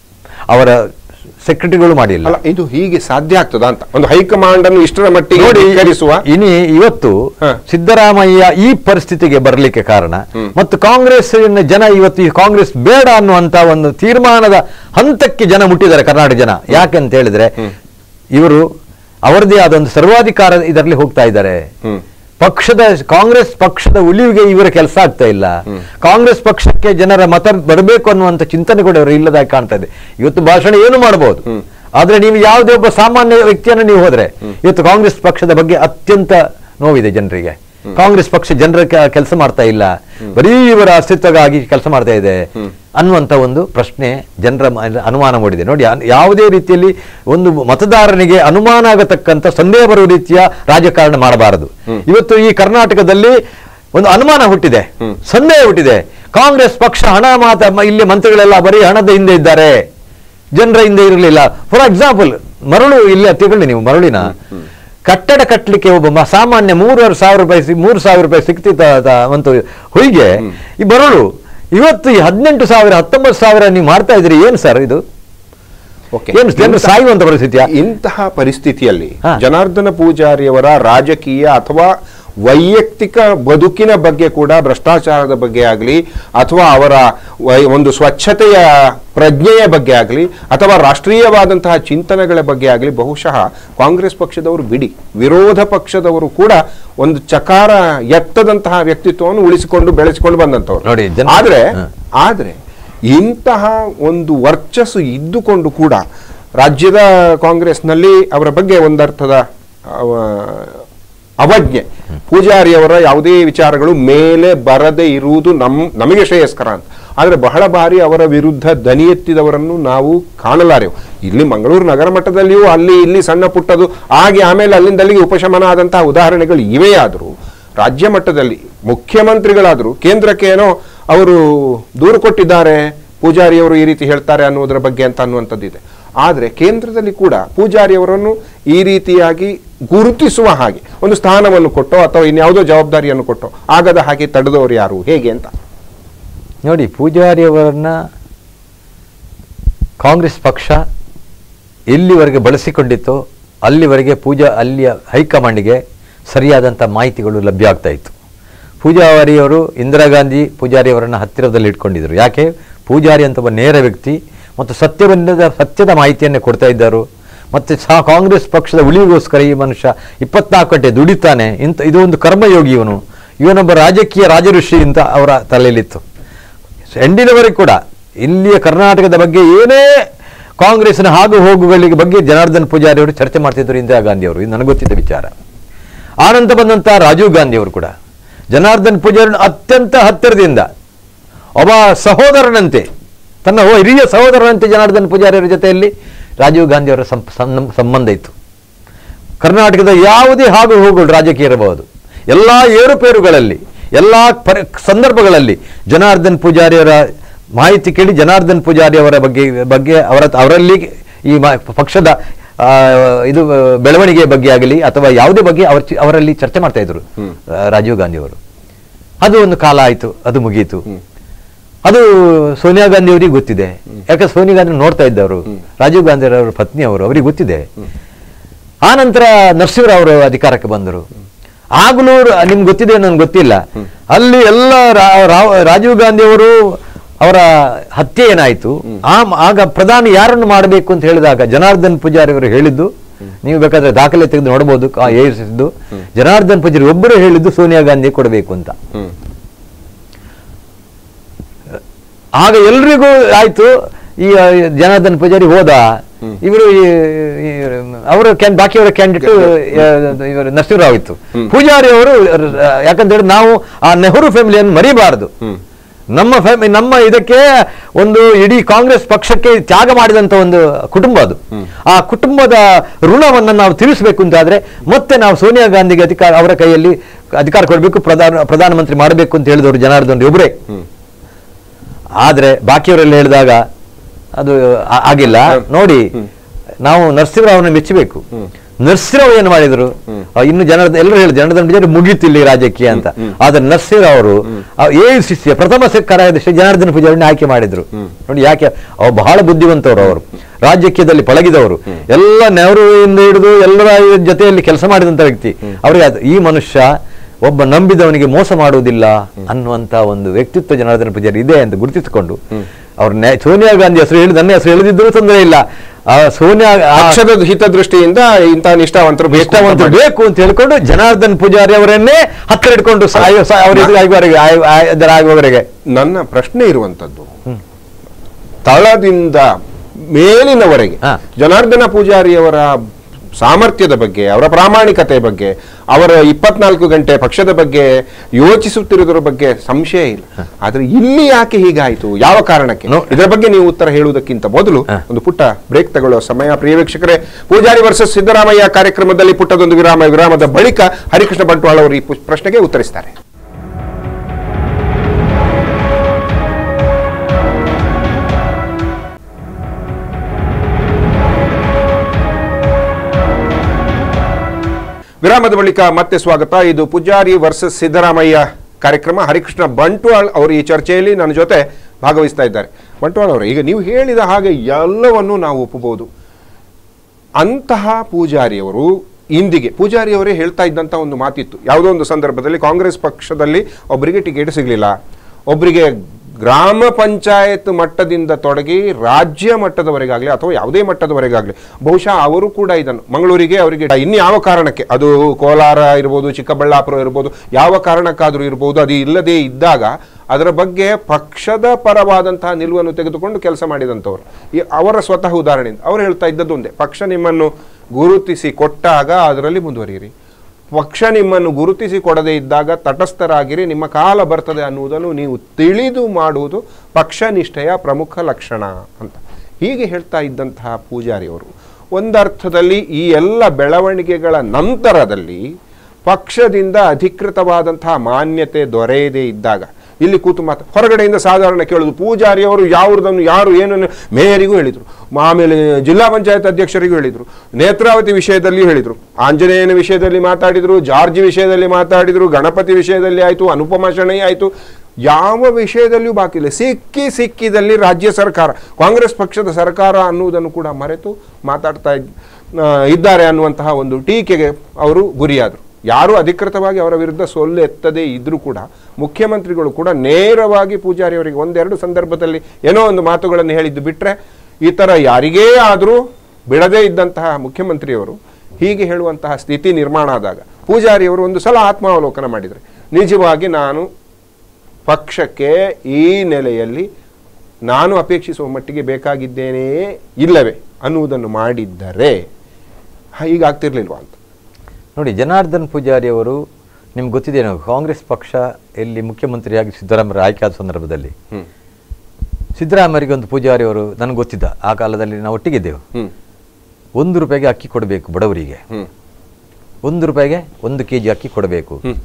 ಅವರ ಸೆಕ್ರೆಟರಿಗಳು ಮಾಡಿಲ್ಲ ಅಲ್ಲ ಇದು ಹೀಗೆ ಸಾಧ್ಯ ಆಗ್ತದ ಅಂತ ಒಂದು ಹೈಕಮಾಂಡ್ ಅನ್ನು ಇಷ್ಟರ ಮಟ್ಟಿಗೆ ನೋಡಿ ಧಿಕ್ಕರಿಸುವ ಇನಿ ಇವತ್ತು ಹ. ಸಿದ್ದರಾಮಯ್ಯ ಈ ಪರಿಸ್ಥಿತಿಗೆ ಬರಲಿಕ್ಕೆ ಕಾರಣ ಮತ್ತು ಕಾಂಗ್ರೆಸ್ ಜನ ಇವತ್ತು ಈ ಕಾಂಗ್ರೆಸ್ ಬೇಡ ಅನ್ನುವಂತ ಒಂದು ತೀರ್ಮಾನದ ಹಂತಕ್ಕೆ ಜನ ಮುಟ್ಟಿದ್ದಾರೆ ಕರ್ನಾಟಕ ಜನ ಯಾಕೆ ಅಂತ ಹೇಳಿದ್ರೆ ಇವರು ಅವರದೇ ಆದ ಒಂದು ಸರ್ವಾಧಿಕಾರ ಇದರಲ್ಲಿ ಹೋಗ್ತಾ ಇದ್ದಾರೆ ಹ್ಮ್. ಪಕ್ಷದ ಕಾಂಗ್ರೆಸ್ ಪಕ್ಷದ ಉಳಿವಿಗೆ ಇವರ ಕೆಲಸ ಆಗ್ತಾ ಇಲ್ಲ ಕಾಂಗ್ರೆಸ್ ಪಕ್ಷಕ್ಕೆ ಜನರ ಮತ ಬರಬೇಕು ಅನ್ನುವಂತ ಚಿಂತನೆ ಕೂಡ ಇವರು ಇಲ್ಲದಾಗಿ ಕಾಣ್ತಾ ಇದೆ ಇವತ್ತು ಭಾಷಣ ಏನು ಮಾಡಬಹುದು ಆದ್ರೆ ನೀವು ಯಾವುದೇ ಒಬ್ಬ ಸಾಮಾನ್ಯ ವ್ಯಕ್ತಿಯನ್ನು ನೀವು ಹೋದ್ರೆ ಇವತ್ತು ಕಾಂಗ್ರೆಸ್ ಪಕ್ಷದ ಬಗ್ಗೆ ಅತ್ಯಂತ ನೋವಿದೆ ಜನರಿಗೆ ಕಾಂಗ್ರೆಸ್ ಪಕ್ಷ ಜನರ ಕೆಲಸ ಮಾಡ್ತಾ ಇಲ್ಲ ಬರೀ ಇವರ ಅಸ್ತಿತ್ವಗಾಗಿ ಕೆಲಸ ಮಾಡ್ತಾ ಇದೆ ಅನ್ನುವಂತ ಒಂದು ಪ್ರಶ್ನೆ ಜನರ ಮ- ಅನುಮಾನ ಮೂಡಿದೆ ನೋಡಿ ಅನ್- ಯಾವುದೇ ರೀತಿಯಲ್ಲಿ ಒಂದು ಮತದಾರನಿಗೆ ಅನುಮಾನ ಆಗತಕ್ಕಂತ ಸಂದೇಹ ಬರುವ ರೀತಿಯ ರಾಜಕಾರಣ ಮಾಡಬಾರದು ಇವತ್ತು ಈ ಕರ್ನಾಟಕದಲ್ಲಿ ಒಂದು ಅನುಮಾನ ಹುಟ್ಟಿದೆ ಸಂದೇಹ ಹುಟ್ಟಿದೆ ಕಾಂಗ್ರೆಸ್ ಪಕ್ಷ ಹಣ ಮಾತ ಮ- ಇಲ್ಲಿ ಮಂತ್ರಿಗಳೆಲ್ಲ ಬರೀ ಹಣದ ಹಿಂದೆ ಇದ್ದಾರೆ ಜನರ ಹಿಂದೆ ಇರಲಿಲ್ಲ ಫಾರ್ ಎಕ್ಸಾಂಪಲ್ ಮರಳು ಇಲ್ಲಿ ತಗೊಳ್ಳಿ ನೀವು ಮರಳಿನ ಕಟ್ಟಡ ಕಟ್ಟಲಿಕ್ಕೆ ಒಬ್ಬ ಮ- ಸಾಮಾನ್ಯ ಮೂರುವರೆ ಸಾವಿರ ರೂಪಾಯಿ ಸಿ- ಮೂರು ಸಾವಿರ ರೂಪಾಯಿ ಸಿಗ್ತಿತ್ತ ತ- ಒಂದು ಹೊಯ್ಗೆ ಈ ಮರಳು ಇವತ್ತು ಈ ಹದಿನೆಂಟು ಸಾವಿರ ಹತ್ತೊಂಬತ್ತು ಸಾವಿರ ನೀವು ಮಾಡ್ತಾ ಇದ್ರಿ ಏನು ಸರ್ ಇದು Okay. ಏನು ಜನರು ಇಂಥ- ಸಾಯುವಂತ ಪರಿಸ್ಥಿತಿಯಾ ಇಂತಹ ಪರಿಸ್ಥಿತಿಯಲ್ಲಿ ಹಾ. ಜನಾರ್ದನ ಪೂಜಾರಿಯವರ ರಾಜಕೀಯ ಅಥವಾ ವೈಯಕ್ತಿಕ ಬದುಕಿನ ಬಗ್ಗೆ ಕೂಡ ಭ್ರಷ್ಟಾಚಾರದ ಬಗ್ಗೆ ಆಗಲಿ ಅಥವಾ ಅವರ ವೈ- ಒಂದು ಸ್ವಚ್ಛತೆಯ ಪ್ರಜ್ಞೆಯ ಬಗ್ಗೆ ಆಗಲಿ ಅಥವಾ ರಾಷ್ಟ್ರೀಯವಾದಂತಹ ಚಿಂತನೆಗಳ ಬಗ್ಗೆ ಆಗಲಿ ಬಹುಶಃ ಕಾಂಗ್ರೆಸ್ ಪಕ್ಷದವರು ಬಿಡಿ ವಿರೋಧ ಪಕ್ಷದವರು ಕೂಡ ಒಂದು ಚಕಾರ ಎತ್ತದಂತಹ ವ್ಯಕ್ತಿತ್ವವನ್ನು ಉಳಿಸಿಕೊಂಡು ಬೆಳೆಸಿಕೊಂಡು ಬಂದಂತವ್ರು ನೋಡಿ, ಜನ- ಆದ್ರೆ ಹಾ. ಆದರೆ ಇಂತಹ ಒಂದು ವರ್ಚಸ್ಸು ಇದ್ದುಕೊಂಡು ಕೂಡ ರಾಜ್ಯದ ಕಾಂಗ್ರೆಸ್ನಲ್ಲಿ ಅವರ ಬಗ್ಗೆ ಒಂದರ್ಥದ ಅವ- ಅವಜ್ಞೆ ಪೂಜಾರಿಯವರ ಯಾವುದೇ ವಿಚಾರಗಳು ಮೇಲೆ ಬರದೇ ಇರುವುದು ನಮ್ ನಮಗೆ ಶ್ರೇಯಸ್ಕರ ಅಂತ ಆದರೆ ಬಹಳ ಬಾರಿ ಅವರ ವಿರುದ್ಧ ದನಿ ಎತ್ತಿದವರನ್ನು ನಾವು ಕಾಣಲಾರೆವು ಇಲ್ಲಿ ಮಂಗಳೂರು ನಗರ ಮಟ್ಟದಲ್ಲಿಯೂ ಅಲ್ಲಿ ಇಲ್ಲಿ ಸಣ್ಣ ಪುಟ್ಟದು ಹಾಗೆ ಆಮೇಲೆ ಅಲ್ಲಿಂದ ಅಲ್ಲಿಗೆ ಉಪಶಮನ ಆದಂತಹ ಉದಾಹರಣೆಗಳು ಇವೆ ಆದರೂ ರಾಜ್ಯ ಮಟ್ಟದಲ್ಲಿ ಮುಖ್ಯಮಂತ್ರಿಗಳಾದರೂ ಕೇಂದ್ರಕ್ಕೆ ಏನೋ ಅವರು ದೂರು ಕೊಟ್ಟಿದ್ದಾರೆ ಪೂಜಾರಿಯವರು ಈ ರೀತಿ ಹೇಳ್ತಾರೆ ಅನ್ನುವುದರ ಬಗ್ಗೆ ಅಂತ ಅನ್ನುವಂಥದ್ದಿದೆ ಆದರೆ ಕೇಂದ್ರದಲ್ಲಿ ಕೂಡ ಪೂಜಾರಿಯವರನ್ನು ಈ ರೀತಿಯಾಗಿ ಗುರುತಿಸುವ ಹಾಗೆ ಒಂದು ಸ್ಥಾನವನ್ನು ಕೊಟ್ಟೋ ಅಥವಾ ಇನ್ಯಾವುದೋ ಜವಾಬ್ದಾರಿಯನ್ನು ಕೊಟ್ಟೋ ಆಗದ ಹಾಗೆ ತಡೆದವರು ಯಾರು ಹೇಗೆ ಅಂತ ನೋಡಿ ಪೂಜಾರಿಯವರನ್ನ ಕಾಂಗ್ರೆಸ್ ಪಕ್ಷ ಎಲ್ಲಿವರೆಗೆ ಬಳಸಿಕೊಂಡಿತ್ತೋ ಅಲ್ಲಿವರೆಗೆ ಪೂಜಾ ಅಲ್ಲಿಯ ಹೈಕಮಾಂಡ್ಗೆ ಸರಿಯಾದಂಥ ಮಾಹಿತಿಗಳು ಲಭ್ಯ ಆಗ್ತಾ ಇತ್ತು ಪೂಜಾರಿಯವರು ಇಂದಿರಾ ಗಾಂಧಿ ಪೂಜಾರಿಯವರನ್ನು ಹತ್ತಿರದಲ್ಲಿ ಇಟ್ಕೊಂಡಿದ್ರು ಯಾಕೆ ಪೂಜಾರಿ ಅಂತ ಒಬ್ಬ ನೇರ ವ್ಯಕ್ತಿ ಮತ್ತು ಸತ್ಯವನ್ನದ ಸತ್ಯದ ಮಾಹಿತಿಯನ್ನೇ ಕೊಡ್ತಾ ಇದ್ದರು ಮತ್ತು ಸಹ ಕಾಂಗ್ರೆಸ್ ಪಕ್ಷದ ಉಳಿವಿಗೋಸ್ಕರ ಈ ಮನುಷ್ಯ ಇಪ್ಪತ್ನಾಲ್ಕು ಗಂಟೆ ದುಡಿತಾನೆ ಇಂಥ ಇದು ಒಂದು ಕರ್ಮಯೋಗಿ ಇವನು ಇವನೊಬ್ಬ ರಾಜಕೀಯ ರಾಜಋಷಿ ಅಂತ ಅವರ ತಲೆಯಲ್ಲಿತ್ತು ಎಂಡಿನವರೆಗೆ ಕೂಡ ಇಲ್ಲಿಯ ಕರ್ನಾಟಕದ ಬಗ್ಗೆ ಏನೇ ಕಾಂಗ್ರೆಸ್ನ ಹಾಗು ಹೋಗುಗಳಿಗೆ ಬಗ್ಗೆ ಜನಾರ್ದನ್ ಪೂಜಾರಿ ಅವರು ಚರ್ಚೆ ಮಾಡ್ತಿದ್ರು ಇಂದಿರಾ ಗಾಂಧಿ ಅವರು ಇದು ನನಗೆ ಗೊತ್ತಿದ್ದ ವಿಚಾರ ಆನಂತರ ಬಂದಂತ ರಾಜೀವ್ ಗಾಂಧಿ ಅವರು ಕೂಡ ಜನಾರ್ದನ್ ಪೂಜಾರಿ ಅತ್ಯಂತ ಹತ್ತಿರದಿಂದ ಒಬ್ಬ ಸಹೋದರನಂತೆ ತನ್ನ ಒಬ್ಬ ಹಿರಿಯ ಸಹೋದರನಂತೆ ಜನಾರ್ದನ್ ಪೂಜಾರಿಯವರ ಜೊತೆಯಲ್ಲಿ ರಾಜೀವ್ ಗಾಂಧಿ ಅವರ ಸಂ- ಸಂ- ಸಂಬಂಧ ಇತ್ತು ಕರ್ನಾಟಕದ ಯಾವುದೇ ಹಾಗು ಹೋಗುಗಳು ರಾಜಕೀಯ ಇರಬಹುದು ಎಲ್ಲ ಏರುಪೇರುಗಳಲ್ಲಿ ಎಲ್ಲ ಪರಿ ಸಂದರ್ಭಗಳಲ್ಲಿ ಜನಾರ್ದನ್ ಪೂಜಾರಿಯವರ ಮಾಹಿತಿ ಕೇಳಿ ಜನಾರ್ದನ್ ಪೂಜಾರಿ ಅವರ ಬಗ್ಗೆ ಬಗ್ಗೆ ಅವರ ಅವರಲ್ಲಿ ಈ ಮ- ಪಕ್ಷದ ಆ, ಇದು ಬೆಳವಣಿಗೆ ಬಗ್ಗೆ ಆಗಲಿ ಅಥವಾ ಯಾವುದೇ ಬಗ್ಗೆ ಅವರ ಚಿ- ಅವರಲ್ಲಿ ಚರ್ಚೆ ಮಾಡ್ತಾ ಇದ್ರು ಆ, ರಾಜೀವ್ ಗಾಂಧಿ ಅವರು ಅದು ಒಂದು ಕಾಲ ಆಯಿತು ಅದು ಮುಗೀತು ಅದು ಸೋನಿಯಾ ಗಾಂಧಿ ಅವರಿಗೆ ಗೊತ್ತಿದೆ ಯಾಕೆ ಸೋನಿಯಾ ಗಾಂಧಿ ನೋಡ್ತಾ ಇದ್ದವರು ರಾಜೀವ್ ಗಾಂಧಿ ಅವರ ಪತ್ನಿ ಅವರು ಅವರಿಗೆ ಗೊತ್ತಿದೆ ಆ ನಂತರ ನರಸಿಂಹರಾವ್ ಅವರು ಅಧಿಕಾರಕ್ಕೆ ಬಂದರು ಆಗಲೂ ನಿಮ್ಗೆ ಗೊತ್ತಿದೆ ನನಗೆ ಗೊತ್ತಿಲ್ಲ ಅಲ್ಲಿ ಎಲ್ಲ ರಾ- ರಾವ್- ರಾಜೀವ್ ಗಾಂಧಿ ಅವರು ಅವರ ಹತ್ಯೆ ಏನಾಯ್ತು ಆ ಆಗ ಪ್ರಧಾನಿ ಯಾರನ್ನು ಮಾಡಬೇಕು ಅಂತ ಹೇಳಿದಾಗ ಜನಾರ್ದನ್ ಪೂಜಾರಿ ಅವರು ಹೇಳಿದ್ದು ನೀವು ಬೇಕಾದ್ರೆ ದಾಖಲೆ ತೆಗೆದು ನೋಡಬಹುದು ಏರಿಸಿದ್ದು ಜನಾರ್ದನ್ ಪೂಜಾರಿ ಒಬ್ಬರು ಹೇಳಿದ್ದು ಸೋನಿಯಾ ಗಾಂಧಿ ಕೊಡಬೇಕು ಅಂತ ಆಗ ಎಲ್ರಿಗೂ ಆಯ್ತು ಈ ಆ, ಜನಾರ್ದನ್ ಪೂಜಾರಿ ಹೋದ ಇವರು ಅವರ ಕ್ಯಾನ್ ಬಾಕಿಯವರ ಕ್ಯಾಂಡಿಡೇಟ್ ಇವರು ನರಸಿಂಹರಾವ್ ಇತ್ತು ಪೂಜಾರಿ ಅವರು ಯಾಕಂತ ಹೇಳಿ ನಾವು ಆ ನೆಹರು ಫ್ಯಾಮಿಲಿಯನ್ನು ಮರಿಬಾರದು ನಮ್ಮ ಫ್ಯಾಮಿಲಿ ನಮ್ಮ ಇದಕ್ಕೆ ಒಂದು ಇಡೀ ಕಾಂಗ್ರೆಸ್ ಪಕ್ಷಕ್ಕೆ ತ್ಯಾಗ ಮಾಡಿದಂತ ಒಂದು ಕುಟುಂಬ ಅದು ಆ ಕುಟುಂಬದ ಋಣವನ್ನು ನಾವು ತೀರಿಸಬೇಕು ಅಂತಾದ್ರೆ ಮತ್ತೆ ನಾವು ಸೋನಿಯಾ ಗಾಂಧಿಗೆ ಅಧಿಕಾರ ಅವರ ಕೈಯಲ್ಲಿ ಅಧಿಕಾರ ಕೊಡಬೇಕು ಪ್ರಧಾನ ಪ್ರಧಾನಮಂತ್ರಿ ಮಾಡಬೇಕು ಅಂತ ಹೇಳಿದವರು ಜನಾರ್ದನ್ ಒಬ್ಬರೇ ಆದ್ರೆ ಬಾಕಿಯವರೆಲ್ಲ ಹೇಳಿದಾಗ ಅದು ಆ- ಆಗಿಲ್ಲ ನೋಡಿ ನಾವು ನರಸಿಂಹರಾವ್ನ ಮೆಚ್ಚಬೇಕು ನರ್ಸಿರಾವ್ ಏನು ಮಾಡಿದ್ರು ಆ, ಇನ್ನು ಜನರ ಎಲ್ಲರೂ ಹೇಳಿ ಜನಾರ್ದನ್ ಪೂಜಾರಿ ಮುಗೀತು ಇಲ್ಲಿ ರಾಜಕೀಯ ಅಂತ ಆದ್ರೆ ನರ್ಸಿರಾವ್ ಅವರು ಎ ಸಿ ಸಿ ಪ್ರಥಮ ಸ- ಕಾರ್ಯಾಧ್ಯಕ್ಷ ಜನಾರ್ದನ್ ಪೂಜಾರಿನ ಆಯ್ಕೆ ಮಾಡಿದ್ರು ನೋಡಿ ಯಾಕೆ ಅವ್ರು ಬಹಳ ಬುದ್ಧಿವಂತವರು ಅವರು ರಾಜಕೀಯದಲ್ಲಿ ಪಳಗಿದವರು ಎಲ್ಲ ನೆಹರುವಿಂದ ಹಿಡಿದು ಎಲ್ಲರ ಜೊತೆಯಲ್ಲಿ ಕೆಲಸ ಮಾಡಿದಂತ ವ್ಯಕ್ತಿ ಅವರಿಗೆ ಅದು ಈ ಮನುಷ್ಯ ಒಬ್ಬ ನಂಬಿದವನಿಗೆ ಮೋಸ ಮಾಡುವುದಿಲ್ಲ ಅನ್ನುವಂತ ಒಂದು ವ್ಯಕ್ತಿತ್ವ ಜನಾರ್ದನ ಪೂಜಾರಿ ಇದೆ ಅಂತ ಗುರುತಿಸಿಕೊಂಡು ಅವ್ರ ನ್ಯಾ- ಸೋನಿಯಾ ಗಾಂಧಿ ಹೆಸರು ಹೇಳಿ ನನ್ನ ಹೆಸರು ಹೇಳಿದ್ರು ತೊಂದರೆ ಇಲ್ಲ ಆ ಸೋನಿಯಾ ಆ ಪಕ್ಷದ ಹಿತದೃಷ್ಟಿಯಿಂದ ಇಂತಹ ನಿಷ್ಠಾವಂತರು ಬೇಕು ಅಂತ ಇಷ್ಟವಂತರು ಮಾಡಿ. ಬೇಕು ಅಂತ ಹೇಳ್ಕೊಂಡು ಜನಾರ್ದನ್ ಪೂಜಾರಿ ಅವರನ್ನೇ ಹತ್ತಿರ ಇಟ್ಕೊಂಡು ಸಾಯೋ ಸಾ- ಅವ್ರ ಇದು ಆಗುವವರೆಗೆ ಆಯ್- ಆಯ್- ಅದರ ಆಗುವವರೆಗೆ ನನ್ನ ಪ್ರಶ್ನೆ ಇರುವಂತದ್ದು ತಳದಿಂದ ಮೇಲಿನವರೆಗೆ ಹಾ. ಜನಾರ್ದನ ಪೂಜಾರಿಯವರ ಸಾಮರ್ಥ್ಯದ ಬಗ್ಗೆ ಅವರ ಪ್ರಾಮಾಣಿಕತೆ ಬಗ್ಗೆ ಅವರ ಇಪ್ಪತ್ನಾಲ್ಕು ಗಂಟೆ ಪಕ್ಷದ ಬಗ್ಗೆ ಯೋಚಿಸುತ್ತಿರುವುದರ ಬಗ್ಗೆ ಸಂಶಯ ಇಲ್ಲ ಆದ್ರೆ ಇಲ್ಲಿ ಯಾಕೆ ಹೀಗಾಯಿತು ಯಾವ ಕಾರಣಕ್ಕೆ ನೋ- ಇದರ ಬಗ್ಗೆ ನೀವು ಉತ್ತರ ಹೇಳುವುದಕ್ಕಿಂತ ಮೊದಲು ಹಾ. ಒಂದು ಪುಟ್ಟ ಬ್ರೇಕ್ ತಗೊಳ್ಳುವ ಸಮಯ ಪ್ರಿಯ ವೀಕ್ಷಕರೇ ಪೂಜಾರಿ ವರ್ಸಸ್ ಸಿದ್ದರಾಮಯ್ಯ ಕಾರ್ಯಕ್ರಮದಲ್ಲಿ ಪುಟ್ಟದೊಂದು ವಿರಾಮ ವಿರಾಮದ ಬಳಿಕ ಹರಿಕೃಷ್ಣ ಬಂಟ್ವಾಳ ಅವರು ಈ ಪು- ಪ್ರಶ್ನೆಗೆ ಉತ್ತರಿಸ್ತಾರೆ ವಿರಾಮದ ಬಳಿಕ ಮತ್ತೆ ಸ್ವಾಗತ ಇದು ಪೂಜಾರಿ ವರ್ಸಸ್ ಸಿದ್ದರಾಮಯ್ಯ ಕಾರ್ಯಕ್ರಮ ಹರಿಕೃಷ್ಣ ಬಂಟ್ವಾಳ್ ಅವರು ಈ ಚರ್ಚೆಯಲ್ಲಿ ನನ್ನ ಜೊತೆ ಭಾಗವಹಿಸ್ತಾ ಇದ್ದಾರೆ ಬಂಟ್ವಾಳ್ ಅವರು ಈಗ ನೀವು ಹೇಳಿದ ಹಾಗೆ ಎಲ್ಲವನ್ನೂ ನಾವು ಒಪ್ಪಬಹುದು ಅಂತಹ ಪೂಜಾರಿಯವರು ಇಂದಿಗೆ ಪೂಜಾರಿಯವರೇ ಹೇಳ್ತಾ ಇದ್ದಂಥ ಒಂದು ಮಾತಿತ್ತು ಯಾವುದೋ ಒಂದು ಸಂದರ್ಭದಲ್ಲಿ ಕಾಂಗ್ರೆಸ್ ಪಕ್ಷದಲ್ಲಿ ಒಬ್ಬರಿಗೆ ಟಿಕೆಟ್ ಸಿಗಲಿಲ್ಲ ಒಬ್ಬರಿಗೆ ಗ್ರಾಮ ಪಂಚಾಯತ್ ಮಟ್ಟದಿಂದ ತೊಡಗಿ ರಾಜ್ಯ ಮಟ್ಟದವರೆಗಾಗಲಿ ಅಥವಾ ಯಾವುದೇ ಮಟ್ಟದವರೆಗಾಗಲಿ ಬಹುಶಃ ಅವರು ಕೂಡ ಇದನ್ನು ಮಂಗಳೂರಿಗೆ ಅವರಿಗೆ ಇನ್ಯಾವ ಕಾರಣಕ್ಕೆ ಅದು ಕೋಲಾರ ಇರ್ಬೋದು ಚಿಕ್ಕಬಳ್ಳಾಪುರ ಇರ್ಬೋದು ಯಾವ ಕಾರಣಕ್ಕಾದರೂ ಇರ್ಬೋದು ಅದು ಇಲ್ಲದೇ ಇದ್ದಾಗ ಅದರ ಬಗ್ಗೆ ಪಕ್ಷದ ಪರವಾದಂತಹ ನಿಲುವನ್ನು ತೆಗೆದುಕೊಂಡು ಕೆಲಸ ಮಾಡಿದಂಥವ್ರು ಈ ಅವರ ಸ್ವತಃ ಉದಾಹರಣೆಯಿಂದ ಅವರು ಹೇಳ್ತಾ ಇದ್ದದ್ದು ಒಂದೇ ಪಕ್ಷ ನಿಮ್ಮನ್ನು ಗುರುತಿಸಿ ಕೊಟ್ಟಾಗ ಅದರಲ್ಲಿ ಮುಂದುವರಿಯಿರಿ ಪಕ್ಷ ನಿಮ್ಮನ್ನು ಗುರುತಿಸಿ ಕೊಡದೇ ಇದ್ದಾಗ ತಟಸ್ಥರಾಗಿರಿ ನಿಮ್ಮ ಕಾಲ ಬರ್ತದೆ ಅನ್ನುವುದನ್ನು ನೀವು ತಿಳಿದು ಮಾಡುವುದು ಪಕ್ಷ ನಿಷ್ಠೆಯ ಪ್ರಮುಖ ಲಕ್ಷಣ ಅಂತ ಹೀಗೆ ಹೇಳ್ತಾ ಇದ್ದಂತಹ ಪೂಜಾರಿಯವರು ಒಂದರ್ಥದಲ್ಲಿ ಈ ಎಲ್ಲ ಬೆಳವಣಿಗೆಗಳ ನಂತರದಲ್ಲಿ ಪಕ್ಷದಿಂದ ಅಧಿಕೃತವಾದಂತಹ ಮಾನ್ಯತೆ ದೊರೆಯದೇ ಇದ್ದಾಗ ಇಲ್ಲಿ ಕೂತು ಮಾತು ಹೊರಗಡೆಯಿಂದ ಸಾಧಾರಣ ಕೇಳೋದು ಪೂಜಾರಿಯವರು ಯಾವುದನ್ನು ಯಾರು ಏನನ್ನು ಮೇಯರಿಗೂ ಹೇಳಿದರು ಆಮೇಲೆ ಜಿಲ್ಲಾ ಪಂಚಾಯತ್ ಅಧ್ಯಕ್ಷರಿಗೂ ಹೇಳಿದರು ನೇತ್ರಾವತಿ ವಿಷಯದಲ್ಲಿಯೂ ಹೇಳಿದರು ಆಂಜನೇಯನ ವಿಷಯದಲ್ಲಿ ಮಾತಾಡಿದರು ಜಾರ್ಜ್ ವಿಷಯದಲ್ಲಿ ಮಾತಾಡಿದರು ಗಣಪತಿ ವಿಷಯದಲ್ಲಿ ಆಯಿತು ಅನುಪಮ ಶೆಣೈ ಆಯಿತು ಯಾವ ವಿಷಯದಲ್ಲಿಯೂ ಬಾಕಿ ಇಲ್ಲ ಸಿಕ್ಕಿ ಸಿಕ್ಕಿದಲ್ಲಿ ರಾಜ್ಯ ಸರ್ಕಾರ ಕಾಂಗ್ರೆಸ್ ಪಕ್ಷದ ಸರ್ಕಾರ ಅನ್ನುವುದನ್ನು ಕೂಡ ಮರೆತು ಮಾತಾಡ್ತಾ ಇದ್- ಆ, ಇದ್ದಾರೆ ಅನ್ನುವಂತಹ ಒಂದು ಟೀಕೆಗೆ ಅವರು ಗುರಿಯಾದರು ಯಾರು ಅಧಿಕೃತವಾಗಿ ಅವರ ವಿರುದ್ಧ ಸೊಲ್ಲು ಎತ್ತದೇ ಇದ್ರೂ ಕೂಡ ಮುಖ್ಯಮಂತ್ರಿಗಳು ಕೂಡ ನೇರವಾಗಿ ಪೂಜಾರಿ ಅವರಿಗೆ ಒಂದೆರಡು ಸಂದರ್ಭದಲ್ಲಿ ಏನೋ ಒಂದು ಮಾತುಗಳನ್ನು ಹೇಳಿದ್ದು ಬಿಟ್ಟರೆ ಈ ಥರ ಯಾರಿಗೇ ಆದರೂ ಬಿಡದೇ ಇದ್ದಂತಹ ಮುಖ್ಯಮಂತ್ರಿಯವರು ಹೀಗೆ ಹೇಳುವಂತಹ ಸ್ಥಿತಿ ನಿರ್ಮಾಣ ಆದಾಗ ಪೂಜಾರಿಯವರು ಒಂದು ಸಲ ಆತ್ಮಾವಲೋಕನ ಮಾಡಿದರೆ ನಿಜವಾಗಿ ನಾನು ಪಕ್ಷಕ್ಕೆ ಈ ನೆಲೆಯಲ್ಲಿ ನಾನು ಅಪೇಕ್ಷಿಸುವ ಮಟ್ಟಿಗೆ ಬೇಕಾಗಿದ್ದೇನೆಯೇ ಇಲ್ಲವೇ ಅನ್ನುವುದನ್ನು ಮಾಡಿದ್ದರೆ ಹೀಗಾಗ್ತಿರ್ಲಿಲ್ವಾ ಅಂತ ನೋಡಿ ಜನಾರ್ದನ್ ಪೂಜಾರಿ ಅವರು ನಿಮ್ಗೆ ಗೊತ್ತಿದೆಯೇನೋ ಕಾಂಗ್ರೆಸ್ ಪಕ್ಷ ಎಲ್ಲಿ ಮುಖ್ಯಮಂತ್ರಿಯಾಗಿ ಸಿದ್ದರಾಮಯ್ಯ ಆಯ್ಕೆ ಆದ ಸಂದರ್ಭದಲ್ಲಿ ಹ್ಮ್ ಸಿದ್ದರಾಮಯ್ಯರಿಗೆ ಒಂದು ಪೂಜಾರಿ ಅವರು ನನಗೆ ಗೊತ್ತಿದ್ದ ಆ ಕಾಲದಲ್ಲಿ ನಾವು ಒಟ್ಟಿಗಿದ್ದೆವು ಹ್ಮ್ ಒಂದು ರೂಪಾಯಿಗೆ ಅಕ್ಕಿ ಕೊಡಬೇಕು ಬಡವರಿಗೆ ಹ್ಮ್ ಒಂದು ರೂಪಾಯಿಗೆ ಒಂದು ಕೆ ಜಿ ಅಕ್ಕಿ ಕೊಡಬೇಕು ಹ್ಮ್